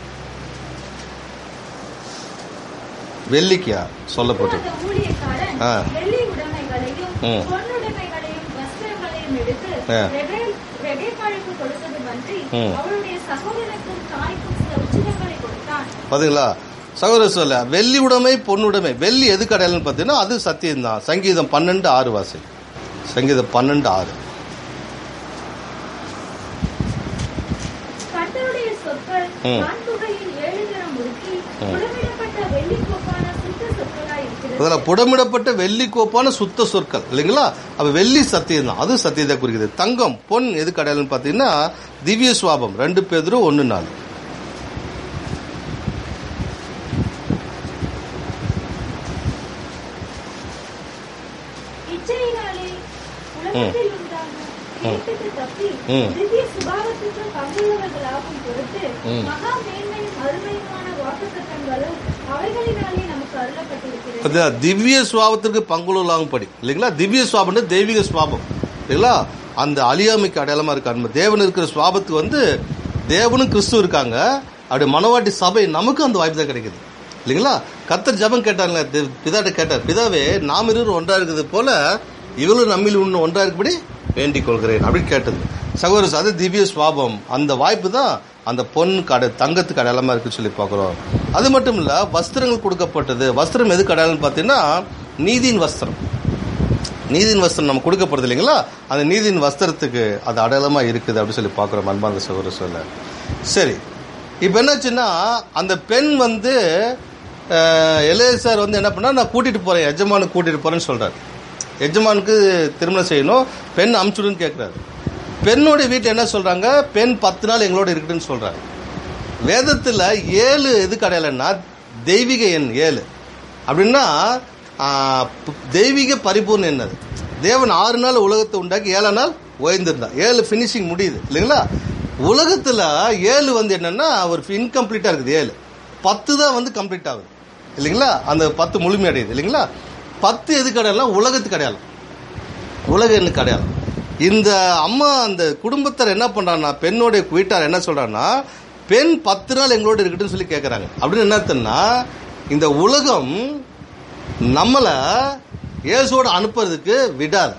வெள்ளிக்கியா சொல்லப்பட்டது அப்பொழுது ஊழியக்காரன் ஆ. வெள்ளி உடைமைகளையும் ம். பொன்னுடைமைகளையும் வஸ்திரங்களையும் எடுத்து ஆ. ரெபே- ரெபேக்காளுக்கு கொடுத்ததுமன்றி ம். அவளுடைய சகோதரனுக்கும் தாய்க்கும் சில உச்சிதங்களை கொடுத்தான் பாத்தீங்களா சகோதர சொல்ல வெள்ளி உடைமை பொன்னுடைமை வெள்ளி எதுக்கு அடையாளம்னு பார்த்தீங்கன்னா அது சத்தியம் தான் சங்கீதம் பன்னெண்டு ஆறு வாசி சங்கீதம் பன்னெண்டு ஆறு கர்த்தருடைய சொற்கள் ம். வான்புகையில் ஏழு தரம் உருக்கி புடமிடப்பட்ட வெள்ளி கோப்பான சுத்த சொற்களாய் இருக்கிறது அதில் புடமிடப்பட்ட வெள்ளி கோப்பான சுத்த சொற்கள் இல்லைங்களா அப்ப வெள்ளி சத்தியம் தான் அது சத்தியத்தை குறிக்குது தங்கம் பொன் எதுக்கு அடையாளம்னு பார்த்தீங்கன்னா திவ்ய சுவாபம் ரெண்டு பேரும் ஒன்று நாலு இச்சையினாலே உலகத்தில் உண்டான கேட்டுக்கு தப்பி ம். திவ்ய சுபாவத்துக்கு பங்குள்ளவர்களாகும் பொருட்டு ம். மகா மேன்மையும் அருமையுமான வாக்குத்தத்தங்களும் அவைகளினாலே நமக்கு அருளப்பட்டிருக்கிறது பார்த்தீங்களா திவ்ய சுவாபத்திற்கு பங்குள்ளாகும் படி இல்லைங்களா திவ்ய சுவாபம்னு தெய்வீக சுவாபம் இல்லைங்களா அந்த அழியாமைக்கு அடையாளமா இருக்கு அன்பு தேவன் இருக்கிற சுவாபத்துக்கு வந்து தேவனும் கிறிஸ்து இருக்காங்க அப்படி மனவாட்டி சபை நமக்கும் அந்த வாய்ப்பு தான் கிடைக்குது இல்லைங்களா கத்தர் ஜெபம் கேட்டாங்க பிதாட்ட கேட்டார் பிதாவே நாம் இருவர் ஒன்றா இருக்கிறது போல இவளும் நம்மில் ஒன்று ஒன்றா இருக்கும்படி வேண்டிக் கொள்கிறேன் அப்படின்னு கேட்டது சகோதரர் அது திவ்ய சுவாபம் அந்த வாய்ப்பு தான் அந்த பொன் கடை தங்கத்துக்கு அடையாளமா இருக்குன்னு சொல்லி பார்க்குறோம் அது மட்டும் இல்ல வஸ்திரங்கள் கொடுக்கப்பட்டது வஸ்திரம் எதுக்கு அடையாளம்னு பார்த்தீங்கன்னா நீதியின் வஸ்திரம் நீதியின் வஸ்திரம் நம்ம கொடுக்கப்படுது இல்லைங்களா அந்த நீதியின் வஸ்திரத்துக்கு அது அடையாளமா இருக்குது அப்படின்னு சொல்லி பார்க்குறோம் அன்பாந்த சகோதர சொல்ல சரி இப்போ என்னாச்சுன்னா அந்த பெண் வந்து எலேசார் வந்து என்ன பண்ணா நான் கூட்டிட்டு போறேன் எஜமானுக்கு கூட்டிட்டு போறேன்னு சொல்றாரு எஜமானுக்கு திருமணம் செய்யணும் பெண் அமுச்சுடுன்னு கேட்கிறாரு பெண்ணோட வீட்டில் என்ன சொல்றாங்க பெண் பத்து நாள் எங்களோட இருக்குதுன்னு சொல்றாங்க வேதத்துல ஏழு எதுக்கு அடையாளம்னா தெய்வீக எண் ஏழு அப்படின்னா ஆ, ப- தெய்வீக பரிபூர்ணம் என்னது தேவன் ஆறு நாள் உலகத்தை உண்டாக்கி ஏழாம் நாள் ஓய்ந்திருந்தான் ஏழு ஃபினிஷிங் முடியுது இல்லைங்களா உலகத்துல ஏழு வந்து என்னன்னா ஒரு இன்கம்ப்ளீட்டா இருக்குது ஏழு பத்து தான் வந்து கம்ப்ளீட் ஆகுது இல்லைங்களா அந்த பத்து முழுமை அடையுது இல்லைங்களா பத்து எதுக்கு அடையாளம் உலகத்துக்கு அடையாளம் உலக எண்ணுக்கு அடையாளம் இந்த அம்மா அந்த குடும்பத்தார் என்ன பண்றாங்கன்னா பெண்ணோடைய வீட்டார் என்ன சொல்றாங்கன்னா பெண் பத்து நாள் எங்களோட இருக்கட்டும்னு சொல்லி கேட்கறாங்க அப்படின்னு என்ன அர்த்தம்னா இந்த உலகம் நம்மளை இயேசுவோட அனுப்புறதுக்கு விடாது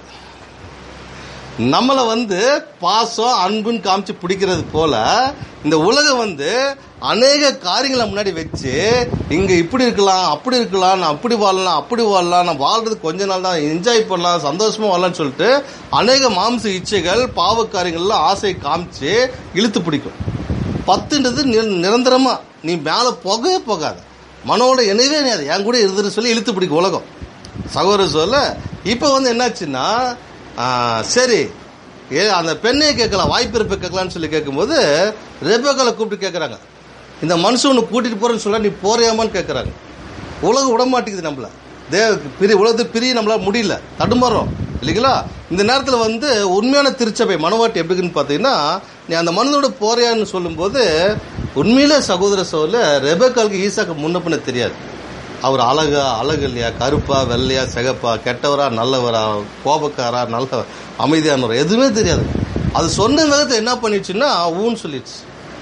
நம்மளை வந்து பாசம் அன்புன்னு காமிச்சு பிடிக்கிறது போல இந்த உலகம் வந்து அநேக காரியங்களை முன்னாடி வச்சு இங்க இப்படி இருக்கலாம் அப்படி இருக்கலாம் நான் அப்படி வாழலாம் அப்படி வாழலாம் நான் வாழ்றது கொஞ்ச நாள் தான் என்ஜாய் பண்ணலாம் சந்தோஷமா வாழலாம்னு சொல்லிட்டு அநேக மாம்ச இச்சைகள் பாவ காரியங்கள்ல ஆசை காமிச்சு இழுத்து பிடிக்கும் பத்துன்றது நிர- நிரந்தரமா நீ மேல போகவே போகாத மனோட இணைவே இணையாது என் கூட இருந்துன்னு சொல்லி இழுத்து பிடிக்கும் உலகம் சகோதர சொல்ல இப்போ வந்து என்னாச்சுன்னா ஆ, சரி ஏ அந்த பெண்ணையே கேட்கலாம் வாய்ப்பு இருப்ப கேட்கலாம்னு சொல்லி கேட்கும்போது ரெபேக்கால கூப்பிட்டு கேட்குறாங்க இந்த மனுஷன் உன்னை கூட்டிட்டு போறேன்னு சொல்ல நீ போறியாமான்னு கேட்குறாங்க உலகம் விட மாட்டேங்குது நம்மள தே பிரி உலகத்து பிரிய நம்மளால முடியல தடுமாறும் இல்லைங்களா இந்த நேரத்தில் வந்து உண்மையான திருச்சபை மனவாட்டி எப்படின்னு பார்த்தீங்கன்னா நீ அந்த மனிதனோட போறியான்னு சொல்லும்போது உண்மையில சகோதர சோல ரெபேக்காலுக்கு ஈசாக்கு முன்ன பின்ன தெரியாது அவர் அழகா அழகு இல்லையா கருப்பா வெள்ளையா சிகப்பா கெட்டவரா நல்லவரா கோபக்காரா நல்ல அமைதியானவரா எதுவுமே தெரியாது அது சொன்ன விதத்தை என்ன பண்ணிடுச்சுன்னா ஊன்னு சொல்லிடுச்சு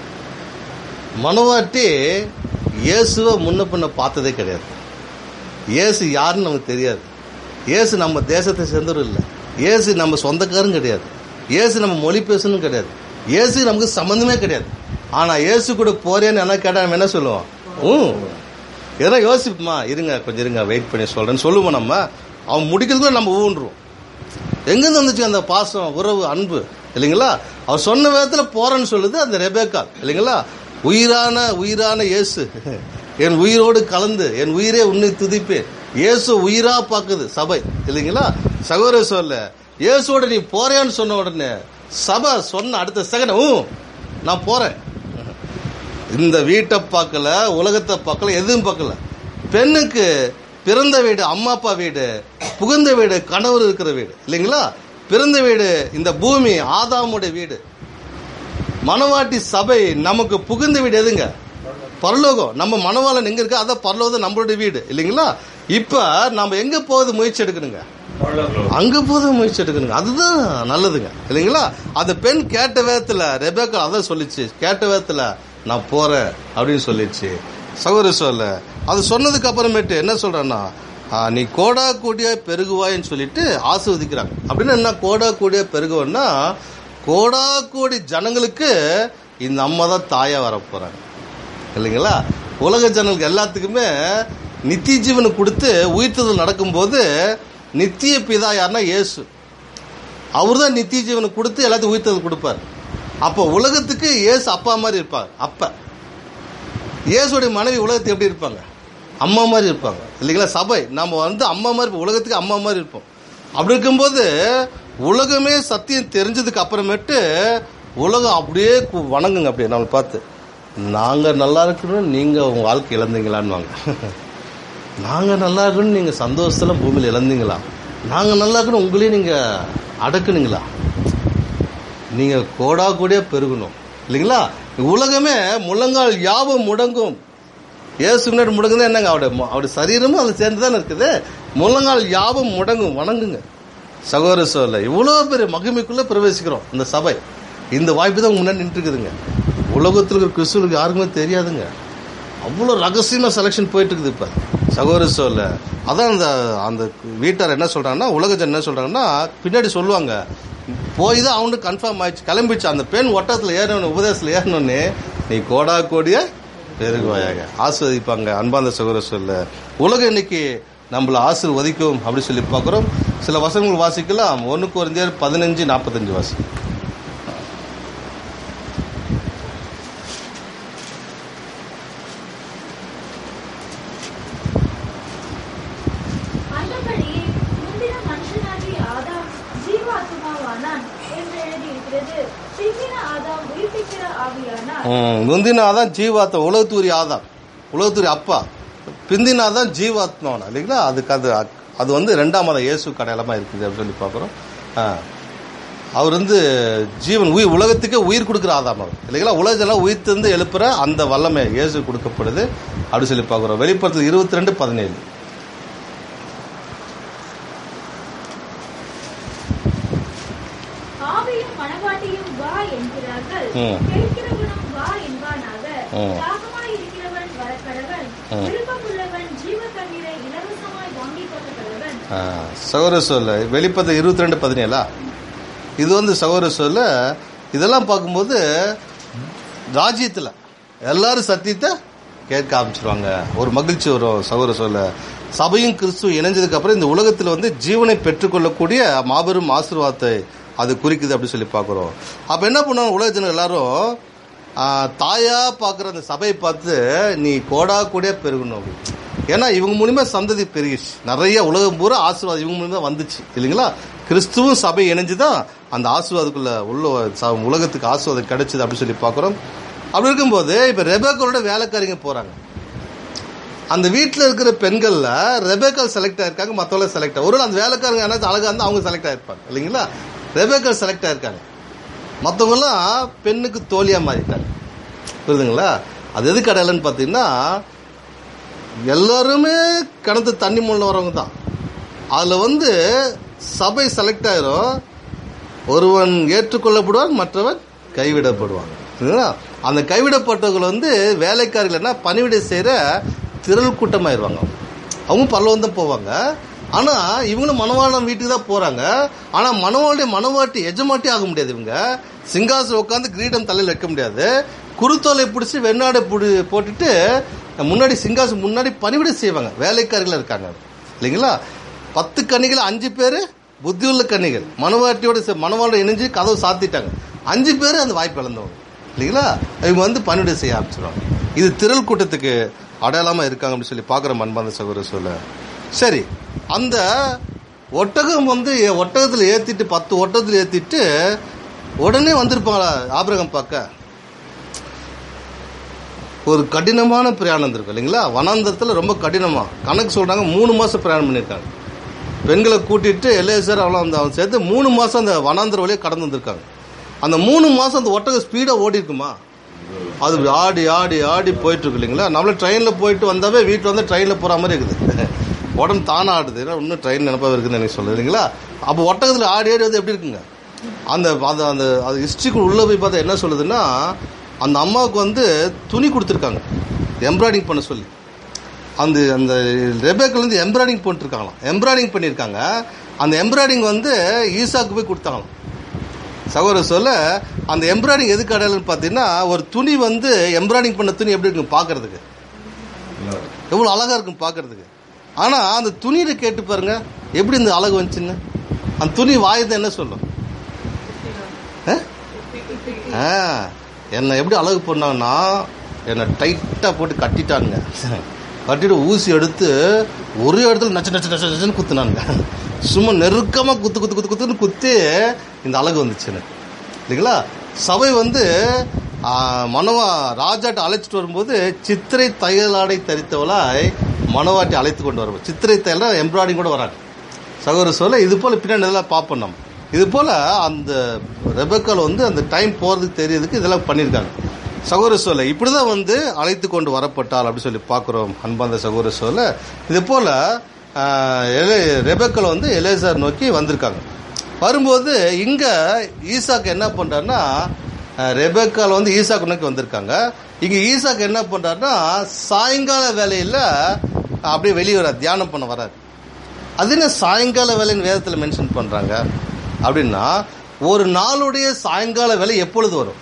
மனவாட்டி இயேசுவை முன்ன பின்ன பார்த்ததே கிடையாது இயேசு யாருன்னு நமக்கு தெரியாது இயேசு நம்ம தேசத்தை சேர்ந்தவர் இல்லை இயேசு நம்ம சொந்தக்காரும் கிடையாது இயேசு நம்ம மொழி பேசணும் கிடையாது இயேசு நமக்கு சம்மந்தமே கிடையாது ஆனா இயேசு கூட போறேன்னு என்ன கேட்டா நம்ம என்ன சொல்லுவோம் ம் எதனா யோசிப்போமா இருங்க கொஞ்சம் இருங்க வெயிட் பண்ணி சொல்றேன்னு சொல்லுவோம் நம்ம அவன் முடிக்கிறதுக்குள்ள நம்ம ஊன்றுவோம் எங்கேருந்து வந்துச்சு அந்த பாசம் உறவு அன்பு இல்லைங்களா அவர் சொன்ன விதத்துல போறேன்னு சொல்லுது அந்த ரெபேக்கா இல்லைங்களா உயிரான உயிரான இயேசு என் உயிரோடு கலந்து என் உயிரே உன்னை துதிப்பேன் இயேசு உயிரா பாக்குது சபை இல்லைங்களா சகோதர சொல்ல இயேசுவோட நீ போறேன்னு சொன்ன உடனே சபை சொன்ன அடுத்த செகண்ட் "ஊம், நான் போறேன் இந்த வீட்டை பார்க்கல உலகத்தை பார்க்கல எதுவும் பார்க்கல பெண்ணுக்கு பிறந்த வீடு அம்மா அப்பா வீடு புகுந்த வீடு கணவர் இருக்கிற வீடு இல்லைங்களா பிறந்த வீடு இந்த பூமி ஆதாமுடைய வீடு மணவாட்டி சபை நமக்கு புகுந்த வீடு எதுங்க பரலோகம் நம்ம மணவாளன் எங்க இருக்கு அதான் பரலோகம் நம்மளுடைய வீடு இல்லைங்களா இப்ப நம்ம எங்க போகுது முயற்சி எடுக்கணுங்க அங்க போத முயற்சி எடுக்கணுங்க அதுதான் நல்லதுங்க இல்லைங்களா அந்த பெண் கேட்ட விதத்துல ரெபேக்கா அதான் சொல்லிச்சு கேட்ட விதத்துல நான் போறேன் அப்படின்னு சொல்லிச்சு சகோதரி சொல்ல அது சொன்னதுக்கு அப்புறமேட்டு என்ன சொல்றேன்னா ஆ, நீ கோடா கூடிய பெருகுவாயின்னு சொல்லிட்டு ஆசிர்வதிக்கிறாங்க அப்படின்னு என்ன கோடா கூடிய பெருகுவன்னா கோடா கோடி ஜனங்களுக்கு இந்த அம்மா தான் தாயா வர போறாங்க இல்லைங்களா உலக ஜனங்களுக்கு எல்லாத்துக்குமே நித்திய ஜீவனை கொடுத்து உயிர்த்தல் நடக்கும்போது நித்திய பிதா யாருன்னா இயேசு அவர் தான் நித்திய ஜீவனை கொடுத்து எல்லாத்தையும் உயிர்த்தல் கொடுப்பார் அப்போ உலகத்துக்கு இயேசு அப்பா மாதிரி இருப்பாங்க அப்பா இயேசுடைய மனைவி உலகத்துக்கு எப்படி இருப்பாங்க அம்மா மாதிரி இருப்பாங்க இல்லைங்களா சபை நம்ம வந்து அம்மா மாதிரி இருப்போம். உலகத்துக்கு அம்மா மாதிரி இருப்போம் அப்படி இருக்கும்போது உலகமே சத்தியம் தெரிஞ்சதுக்கு அப்புறமேட்டு உலகம் அப்படியே கு- வணங்குங்க அப்படியே நம்மளை பார்த்து நாங்க நல்லா இருக்கணும் நீங்க உங்க வாழ்க்கை இழந்தீங்களான்னு நாங்க நல்லா இருக்கணும் நீங்க சந்தோஷத்துல பூமியில இழந்தீங்களா நாங்க நல்லா இருக்கணும் உங்களையும் நீங்க அடக்குனீங்களா நீங்க கோடா கூடிய பெருகணும் இல்லைங்களா உலகமே முழங்கால் யாவும் முடங்கும் ஏசு முன்னாடி முடங்குது என்னங்க அவருடைய மு- அவருடைய சரீரமும் அதில் சேர்ந்து தானே இருக்குது முழங்கால் யாவும் முடங்கும் வணங்குங்க சகோதர சோழ இவ்வளோ பெரிய மகிமைக்குள்ள பிரவேசிக்கிறோம் இந்த சபை இந்த வாய்ப்பு தான் உங்க முன்னாடி நின்று இருக்குதுங்க உலகத்தில் இருக்கிற கிறிஸ்துவனுக்கு யாருக்குமே தெரியாதுங்க அவ்வளோ ரகசியமா செலெக்ஷன் போயிட்டு இருக்குது இப்போ சகோதர சோழ அதான் அந்த அந்த வீட்டார் என்ன சொல்றாங்கன்னா உலக ஜனம் என்ன சொல்றாங்கன்னா பின்னாடி சொல்லுவாங்க போய் தான் அவனுக்கு கன்ஃபார்ம் ஆயிடுச்சு கிளம்பிச்சு அந்த பெண் ஒட்டத்தில் ஏறணும் உபதேசத்தில் ஏறணும்னு நீ கோடா கோடிய பெருகுவாயாக ஆஸ்வதிப்பாங்க அன்பாந்த சகோதர சொல்ல உலகம் இன்னைக்கு நம்மளை ஆசிர்வதிக்கும் அப்படி சொல்லி பார்க்குறோம் சில வசனங்கள் வாசிக்கலாம் ஒன்று குறைந்தர் பதினஞ்சு நாற்பத்தஞ்சு வாசி அந்தபடி முந்தின மனுஷனாகிய ஆதாம் ஜீவாத்மாவானான் என்று எழுதியிருக்கிறது பிந்தின ஆதாம் உயிர்ப்பிக்கிற ஆவியானார் ம், முந்தின ஆதான் ஜீவாத்த உலகத்தூரி ஆதான் உலகத்தூரி அப்பா பிந்தினாதான் ஜீவாத்மாவனா இல்லைங்களா அதுக்கு அது அது வந்து ரெண்டாம் மத இயேசு கடையாளமா இருக்குது அப்படின்னு சொல்லி பார்க்குறோம் அவர் வந்து ஜீவன் உயிர் உலகத்துக்கே உயிர் கொடுக்குற ஆதாம் அவர் இல்லைங்களா உலகெல்லாம் உயிர் தந்து எழுப்புற அந்த வல்லமை இயேசு கொடுக்கப்படுது அப்படின்னு சொல்லி பார்க்குறோம் வெளிப்படத்தில் இருபத்தி ரெண்டு பதினேழு ஆவியும் மனவாட்டியும் வா என்கிறார்கள் ம். கேட்கிறவனும் வா என்பானாக ம். தாகமாய் இருக்கிறவன் வரக்கடவன் ம். விருப்பமுள்ளவன் ஜீவ தண்ணீரை இலவசமாய் வாங்கிக் கொள்ள கடவன் சகோதர சொல்ல வெளிப்பத்து இருபத்தி ரெண்டு பதினேழா இது வந்து சகோதர சொல்ல இதெல்லாம் பார்க்கும்போது ராஜ்யத்தில் எல்லாரும் சத்தியத்தை கேட்க ஆரம்பிச்சிருவாங்க ஒரு மகிழ்ச்சி வரும் சகோதர சொல்ல சபையும் கிறிஸ்துவ இணைஞ்சதுக்கு அப்புறம் இந்த உலகத்தில் வந்து ஜீவனை பெற்றுக்கொள்ளக்கூடிய மாபெரும் ஆசீர்வாதத்தை அது குறிக்குது அப்படின்னு சொல்லி பார்க்குறோம் அப்போ என்ன பண்ணுவாங்க உலக ஜனங்கள் எல்லாரும் ஆ, தாயா பார்க்குற அந்த சபையை பார்த்து நீ கோடா கூடிய பெருகணும் அப்படின்னு. ஏன்னா இவங்க மூலியமா சந்ததி பெருகிச்சு நிறைய உலகம் பூரா ஆசீர்வாதம் இவங்க மூலியமா வந்துச்சு இல்லைங்களா கிறிஸ்துவும் சபை இணைஞ்சுதான் அந்த ஆசீர்வாதத்துக்குள்ள உள்ள ச- உலகத்துக்கு ஆசீர்வாதம் கிடைச்சது அப்படின்னு சொல்லி பார்க்குறோம் அப்படி இருக்கும்போது இப்போ ரெபேக்கோட வேலைக்காரிங்க போறாங்க அந்த வீட்டில் இருக்கிற பெண்கள்ல ரெபேக்கல் செலக்ட் ஆயிருக்காங்க மற்றவங்க செலக்ட் ஒருவேளை அந்த வேலைக்காரங்க என்ன அழகா இருந்தா அவங்க செலக்ட் ஆயிருப்பாங்க இல்லைங்களா ரெபேக்கல் செலக்ட் ஆயிருக்காங்க மற்றவங்கலாம் பெண்ணுக்கு தோழியா மாறிட்டாங்க புரியுதுங்களா அது எது கடையிலன்னு பார்த்தீங்கன்னா எல்லாருமே கிணத்து தண்ணி முள்ள வரவங்க தான் அதில் வந்து சபை செலக்ட் ஆயிரும் ஒருவன் ஏற்றுக்கொள்ளப்படுவான் மற்றவன் கைவிடப்படுவாங்க புரியுதுங்களா? அந்த கைவிடப்பட்டவர்கள் வந்து வேலைக்காரிகள்னா பணிவிடை செய்கிற திரள் கூட்டமாயிருவாங்க அவங்க. அவங்க பல்லவம் தான் போவாங்க ஆனா இவங்களும் மணவாளன் வீட்டுக்கு தான் போறாங்க ஆனா மணவாளுடைய மணவாட்டி எஜமாட்டி ஆக முடியாது இவங்க சிங்காசனம் உட்காந்து கிரீடம் தலையில் வைக்க முடியாது குருத்தோலை பிடிச்சி வெண்ணாடை புடி போட்டுட்டு முன்னாடி சிங்காசனம் முன்னாடி பணிவிடை செய்வாங்க வேலைக்காரிகள் இருக்காங்க இல்லைங்களா பத்து கன்னிகள் அஞ்சு பேர் புத்தியுள்ள கன்னிகள் மணவாட்டியோட சே- மணவாளோட இணைஞ்சு கதவு சாத்திட்டாங்க அஞ்சு பேர் அந்த வாய்ப்பு இழந்தவங்க இல்லைங்களா இவங்க வந்து பணிவிடை செய்ய ஆரம்பிச்சிடுவாங்க இது திரள் கூட்டத்துக்கு அடையாளமா இருக்காங்க அப்படின்னு சொல்லி பார்க்குற மண்பாந்த சகோதர சொல்ல சரி அந்த ஒட்டகம் வந்து ஒட்டகத்தில் ஏத்திட்டு பத்து ஒட்டகத்தில் ஏத்திட்டு உடனே வந்திருப்பாங்களா ஆபிரகம் பார்க்க ஒரு கடினமான பிரயாணம் இருக்கு இல்லைங்களா வனாந்தரத்தில் ரொம்ப கடினமா கணக்கு சொல்றாங்க மூணு மாசம் பிரயாணம் பண்ணியிருக்காங்க பெண்களை கூட்டிட்டு எல்ஏசர் அவளை வந்து அவன் சேர்த்து மூணு மாசம் அந்த வனாந்தர வழியை கடந்து வந்திருக்காங்க அந்த மூணு மாசம் அந்த ஒட்டகம் ஸ்பீடா ஓடி இருக்குமா அது ஆடி ஆடி ஆடி போயிட்டு இருக்கு இல்லைங்களா நம்மள ட்ரெயின்ல போயிட்டு வந்தாவே வீட்டில் வந்து ட்ரெயின்ல போற மாதிரி இருக்குது உடம்பு தானா ஆடுது ஏன்னா இன்னும் ட்ரெயின் நினைப்பா இருக்குன்னு எனக்கு சொல்லுது இல்லைங்களா அப்போ ஒட்டகத்தில் ஆடி ஆடி வந்து எப்படி இருக்குங்க அந்த அது அந்த அது ஹிஸ்ட்ரிக்குள் உள்ள போய் பார்த்தா என்ன சொல்லுதுன்னா அந்த அம்மாவுக்கு வந்து துணி கொடுத்துருக்காங்க எம்ப்ராய்டிங் பண்ண சொல்லி அந்த அந்த ரெபேக்கில் வந்து எம்ப்ராய்டிங் போட்டுருக்காங்களாம் எம்ப்ராய்டிங் பண்ணியிருக்காங்க அந்த எம்ப்ராய்டிங் வந்து ஈசாக்கு போய் கொடுத்தாங்களாம் சகோதரர் சொல்ல அந்த எம்ப்ராய்டிங் எதுக்கு அடையாளம்னு பார்த்தீங்கன்னா ஒரு துணி வந்து எம்ப்ராய்டிங் பண்ண துணி எப்படி இருக்கும் பார்க்கறதுக்கு எவ்வளோ அழகா இருக்கும் பார்க்கறதுக்கு ஆனால் அந்த துணியில கேட்டு பாருங்க எப்படி இந்த அழகு வந்துச்சுன்னு அந்த துணி வாயுது என்ன சொல்லும் ஆ? ஆ என்னை எப்படி அழகு பண்ணாங்கன்னா என்னை டைட்டாக போட்டு கட்டிட்டானுங்க கட்டிட்டு ஊசி எடுத்து ஒரே இடத்துல நச்ச நச்ச நச்ச நச்சுன்னு குத்துனானுங்க சும்மா நெருக்கமாக குத்து குத்து குத்து குத்துன்னு குத்தி இந்த அழகு வந்துச்சு எனக்கு இல்லைங்களா சபை வந்து ஆ, மனவா ராஜாட்ட அழைச்சிட்டு வரும்போது சித்திரை தையலாடை தரித்தவளாய் மனவாட்டி அழைத்து கொண்டு வரும் சித்திரை தையல எம்ப்ராய்டிங் கூட வராங்க சகோதர சொல்ல இது போல பின்னாடி இதெல்லாம் பார்ப்போம் நம்ம இது போல அந்த ரெபக்கால் வந்து அந்த டைம் போறதுக்கு தெரியறதுக்கு இதெல்லாம் பண்ணியிருக்காங்க சகோதர சொல்ல இப்படிதான் வந்து அழைத்து கொண்டு வரப்பட்டால் அப்படி சொல்லி பார்க்குறோம் அன்பாந்த சகோதர சொல்ல இது போல ஆஹ், எலே- ரெபெக்கால் வந்து எலேசார் நோக்கி வந்திருக்காங்க வரும்போது இங்க ஈசாக்கு என்ன பண்றாருன்னா அஹ், ரெபெக்கால் வந்து ஈசாக்கு நோக்கி வந்திருக்காங்க இங்க ஈசாக்கு என்ன பண்றாருன்னா சாயங்கால வேலையில அப்படியே வெளியே வர தியானம் பண்ண வராரு அது என்ன சாயங்கால வேலைன்னு வேதத்தில் மென்ஷன் பண்றாங்க அப்படின்னா ஒரு நாளுடைய சாயங்கால வேலை எப்பொழுது வரும்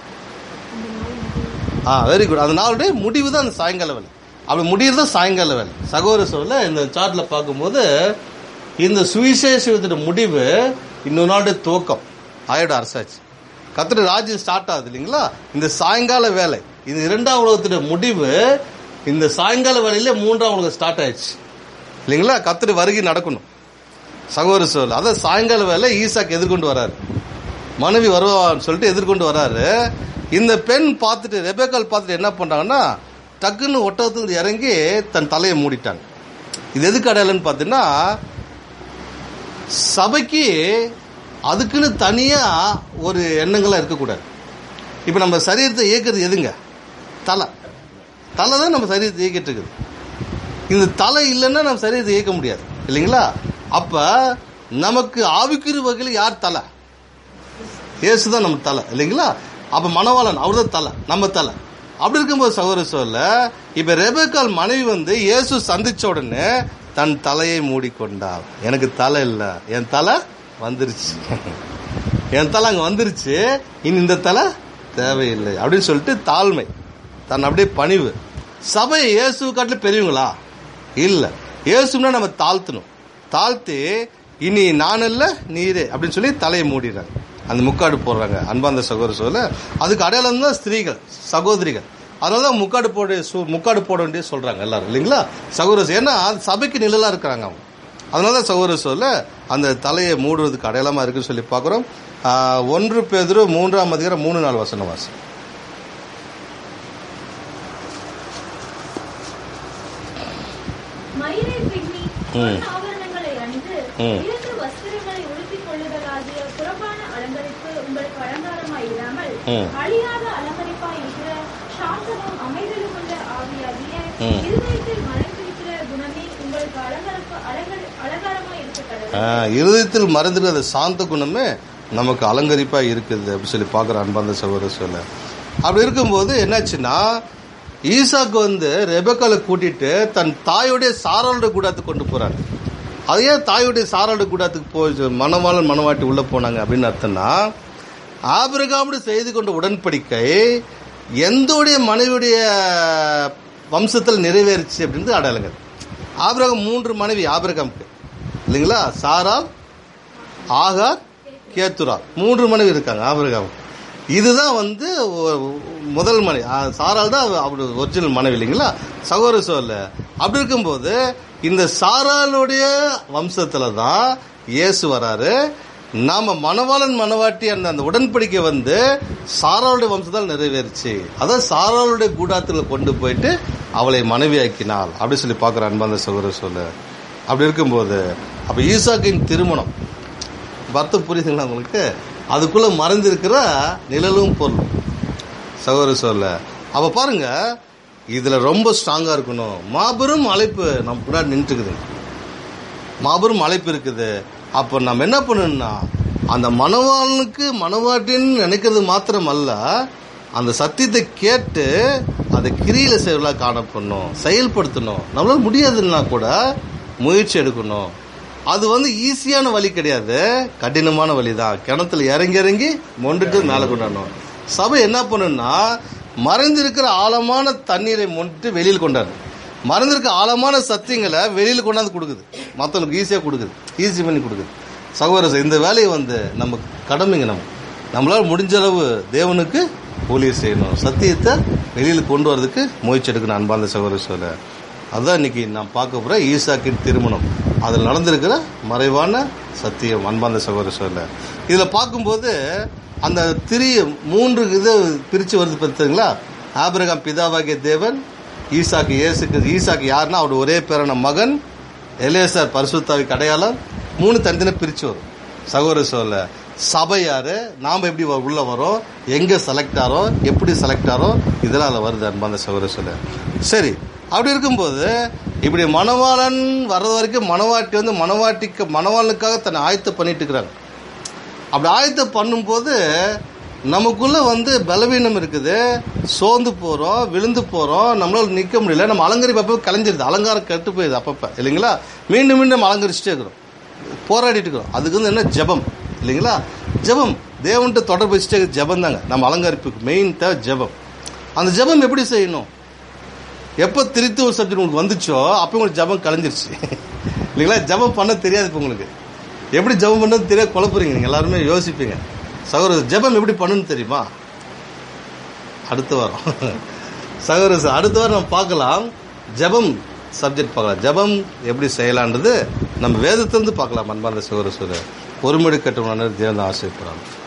ஆ வெரி குட் அந்த நாளுடைய முடிவு தான் அந்த சாயங்கால வேலை அப்படி முடியுறது தான் சாயங்கால வேலை சகோதர சொல்ல இந்த சார்ட்ல பார்க்கும்போது இந்த சுவிசேஷத்தோட முடிவு இன்னொரு நாளுடைய துவக்கம் ஆயோட அரசாச்சு கத்திர ராஜ்யம் ஸ்டார்ட் ஆகுது இல்லைங்களா இந்த சாயங்கால வேலை இது இரண்டாம் உலகத்தோட முடிவு இந்த சாயங்கால வேலையில மூன்றாம் உலகம் ஸ்டார்ட் ஆயிடுச்சு இல்லைங்களா கத்திர வருகை நடக்கணும் சகோதர சொல் அதான் சாயங்கால வேலை ஈசாக்கு எதிர்கொண்டு வராரு மனைவி வருவான்னு சொல்லிட்டு எதிர்கொண்டு வராரு இந்த பெண் பார்த்துட்டு ரெபேக்கால் பார்த்துட்டு என்ன பண்றாங்கன்னா டக்குன்னு ஒட்டகத்துல இறங்கி தன் தலையை மூடிட்டாங்க இது எதுக்கு அடையாளம்னு பார்த்தீங்கன்னா சபைக்கு அதுக்குன்னு தனியா ஒரு எண்ணங்கள்லாம் இருக்கக்கூடாது இப்போ நம்ம சரீரத்தை இயக்குறது எதுங்க தலை தலை தான் நம்ம சரீரத்தை இயக்கிட்டு இருக்குது இந்த தலை இல்லைன்னா நம்ம சரீரத்தை இயக்க முடியாது இல்லைங்களா அப்ப நமக்கு ஆவிக்குரிய வகையில் யார் தலை இயேசு தான் நம்ம தலை இல்லைங்களா அப்ப மணவாளன் அவர் தான் தலை நம்ம தலை அப்படி இருக்கும்போது சகோதர சொல்ல இப்ப ரெபேக்கால் மனைவி வந்து இயேசு சந்திச்ச உடனே தன் தலையை மூடிக்கொண்டாள் எனக்கு தலை இல்லை என் தலை வந்துருச்சு என் தலை அங்க வந்துருச்சு இனி இந்த தலை தேவையில்லை அப்படின்னு சொல்லிட்டு தாழ்மை தன் அப்படியே பணிவு சபை இயேசு காட்டிலும் பெரியவங்களா இல்ல இயேசுனா நம்ம தாழ்த்தணும் தாழ்த்தி இனி நான் இல்ல நீரே அப்படின்னு சொல்லி தலையை மூடிடுறாங்க அந்த முக்காடு போடுறாங்க அன்பாந்த சகோதர சொல்ல அதுக்கு அடையாளம் தான் ஸ்திரீகள் சகோதரிகள் அதனால தான் முக்காடு போட சு- முக்காடு போட வேண்டிய சொல்றாங்க எல்லாரும் இல்லைங்களா சகோதர ஏன்னா அது சபைக்கு நிழலா இருக்கிறாங்க அவங்க அதனால தான் சகோதர சொல்ல அந்த தலையை மூடுறதுக்கு அடையாளமா இருக்குன்னு சொல்லி பார்க்குறோம் ஒன்று பேதுரு மூன்றாம் அதிகாரம் மூணு நாலு வசன வாசி மயிரை பின்னி பொன் ஆபரணங்களை அணிந்து ம். இரண்டு வஸ்திரங்களை உடுத்திக் கொள்ளுதலாகிய புறம்பான அலங்கரிப்பு உங்களுக்கு அலங்காரமாய் இராமல் ம். அழியாத அலங்கரிப்பாய் இருக்கிற சாந்தமும் அமைதலும் உள்ள ஆவியாகிய ம். இருதயத்தில் மறைந்திருக்கிற குணமே உங்களுக்கு அலங்கரப்பு அலங்கரி அலங்காரமாய் இருக்க ஆஹ், இருதயத்தில் மறந்துட்டு அந்த சாந்த குணமே நமக்கு அலங்கரிப்பா இருக்குது அப்படி சொல்லி பார்க்குற அன்பாந்த சகோதர சொல்ல அப்படி இருக்கும்போது என்னாச்சுன்னா ஈசாக்கு வந்து ரெபக்காலை கூட்டிட்டு தன் தாயுடைய சாரோட கூடாத்துக்கு கொண்டு போறாங்க அது ஏன் தாயுடைய சாரோட கூடாத்துக்கு போய் மணவாளன் மணவாட்டி உள்ள போனாங்க அப்படின்னு அர்த்தம்னா ஆபிரகாமுடைய செய்து கொண்ட உடன்படிக்கை எந்தோடைய மனைவியுடைய வம்சத்தில் நிறைவேறுச்சு அப்படின்றது அடையாளங்கள் ஆபிரகாம் மூன்று மனைவி ஆபிரகாமுக்கு இல்லைங்களா சாரால் ஆகார் கேத்துரா மூன்று மனைவி இருக்காங்க ஆபிரகாம் இதுதான் வந்து ஒ- முதல் மனைவி ஆ, சாரால் தான் அவ- அவருடைய ஒரிஜினல் மனைவி இல்லைங்களா சகோதர சொல்ல அப்படி இருக்கும்போது இந்த சாராளுடைய வம்சத்துல தான் இயேசு வராரு நாம மணவாளன் மணவாட்டி அந்த அந்த உடன்படிக்கை வந்து சாராளுடைய வம்சத்தால் நிறைவேறுச்சு அதான் சாராளுடைய கூடாத்துல கொண்டு போயிட்டு அவளை மனைவி ஆக்கினாள் அப்படி சொல்லி பார்க்குற அன்பாந்த சகோதர சொல்ல அப்படி இருக்கும்போது அப்ப ஈசாக்கின் திருமணம் பர்த்தம் புரியுதுங்களா உங்களுக்கு அதுக்குள்ள மறைந்திருக்கிற நிழலும் பொருளும் சகோதர சொல்ல அப்ப பாருங்க இதுல ரொம்ப ஸ்ட்ராங்கா இருக்கணும் மாபெரும் அழைப்பு நம்ம முன்னாடி நின்றுக்குது மாபெரும் அழைப்பு இருக்குது அப்ப நம்ம என்ன பண்ணணும்னா அந்த மணவாளனுக்கு மணவாட்டின்னு நினைக்கிறது மாத்திரம் அல்ல அந்த சத்தியத்தை கேட்டு அதை கிரியில செயலா காணப்படணும் செயல்படுத்தணும் நம்மளால முடியாதுன்னா கூட முயற்சி எடுக்கணும் அது வந்து ஈஸியான வழி கிடையாது கடினமான வழி தான் கிணத்துல இறங்கி இறங்கி மொண்டுட்டு மேலே கொண்டாடணும் சபை என்ன பண்ணுன்னா மறைந்திருக்கிற ஆழமான தண்ணீரை மொண்டு வெளியில் கொண்டாடு மறைந்திருக்க ஆழமான சத்தியங்களை வெளியில் கொண்டாந்து கொடுக்குது மற்றவங்களுக்கு ஈஸியாக கொடுக்குது ஈஸி பண்ணி கொடுக்குது சகோதரர் இந்த வேலையை வந்து நம்ம கடமைங்க நம்ம நம்மளால முடிஞ்ச அளவு தேவனுக்கு ஊழியர் செய்யணும் சத்தியத்தை வெளியில் கொண்டு வரதுக்கு முயற்சி எடுக்கணும் அன்பார்ந்த சகோதர சொல்ல அதுதான் இன்னைக்கு நான் பார்க்க போற ஈசாக்கின் திருமணம் அதில் நடந்திருக்கிற மறைவான சத்தியம் அன்பார்ந்த சகோதர சொல்ல இதில் பார்க்கும்போது அந்த திரி மூன்று இது பிரித்து வருது பார்த்தீங்களா ஆபிரகாம் பிதாவாகிய தேவன் ஈசாக்கு இயேசுக்கு ஈசாக்கு யாருன்னா அவருடைய ஒரே பேரான மகன் எலேசர் பரிசுத்தாவிக்கு அடையாளம் மூணு தனித்தனி பிரிச்சு வரும் சகோதர சொல்ல சபை யாரு நாம எப்படி வ- உள்ள வரோம் எங்க செலக்ட் ஆறோம் எப்படி செலக்ட் ஆறோம் இதெல்லாம் அதில் வருது அன்பாந்த சகோதர சொல்ல சரி அப்படி இருக்கும்போது இப்படி மணவாளன் வர்றது வரைக்கும் மணவாட்டி வந்து மணவாட்டிக்கு மணவாளனுக்காக தன்னை ஆயத்த பண்ணிட்டு இருக்கிறாங்க அப்படி ஆயத்தம் பண்ணும்போது நமக்குள்ள வந்து பலவீனம் இருக்குது சோர்ந்து போறோம் விழுந்து போறோம் நம்மளால நிக்க முடியல நம்ம அலங்கரிப்பு அப்போ கலைஞ்சிருது அலங்காரம் கெட்டு போயிடுது அப்பப்ப இல்லைங்களா மீண்டும் மீண்டும் நம்ம அலங்கரிச்சுட்டே இருக்கிறோம் போராடிட்டு இருக்கிறோம் அதுக்கு வந்து என்ன ஜெபம் இல்லைங்களா ஜெபம் தேவன்கிட்ட தொடர்பு வச்சுட்டே ஜெபம் தாங்க நம்ம அலங்கரிப்புக்கு மெயின் தேவை ஜெபம் அந்த ஜெபம் எப்படி செய்யணும் எப்போ திருத்தி ஒரு சப்ஜெக்ட் உங்களுக்கு வந்துச்சோ அப்போ உங்களுக்கு ஜெபம் கலைஞ்சிருச்சு இல்லைங்களா ஜெபம் பண்ண தெரியாது இப்போ உங்களுக்கு எப்படி ஜெபம் பண்ணது தெரியாது குழப்புறீங்க நீங்கள் எல்லாருமே யோசிப்பீங்க சகோதரர் ஜெபம் எப்படி பண்ணணும்னு தெரியுமா அடுத்த வாரம் சகோதரர் சார் அடுத்த வாரம் நம்ம பார்க்கலாம் ஜெபம் சப்ஜெக்ட் பார்க்கலாம் ஜெபம் எப்படி செய்யலான்றது நம்ம வேதத்திலிருந்து பார்க்கலாம் அன்பார்ந்த சகோதர சகோதரர் ஒருமுடி கட்டுமான தேவன் ஆசைப்படுறாங்க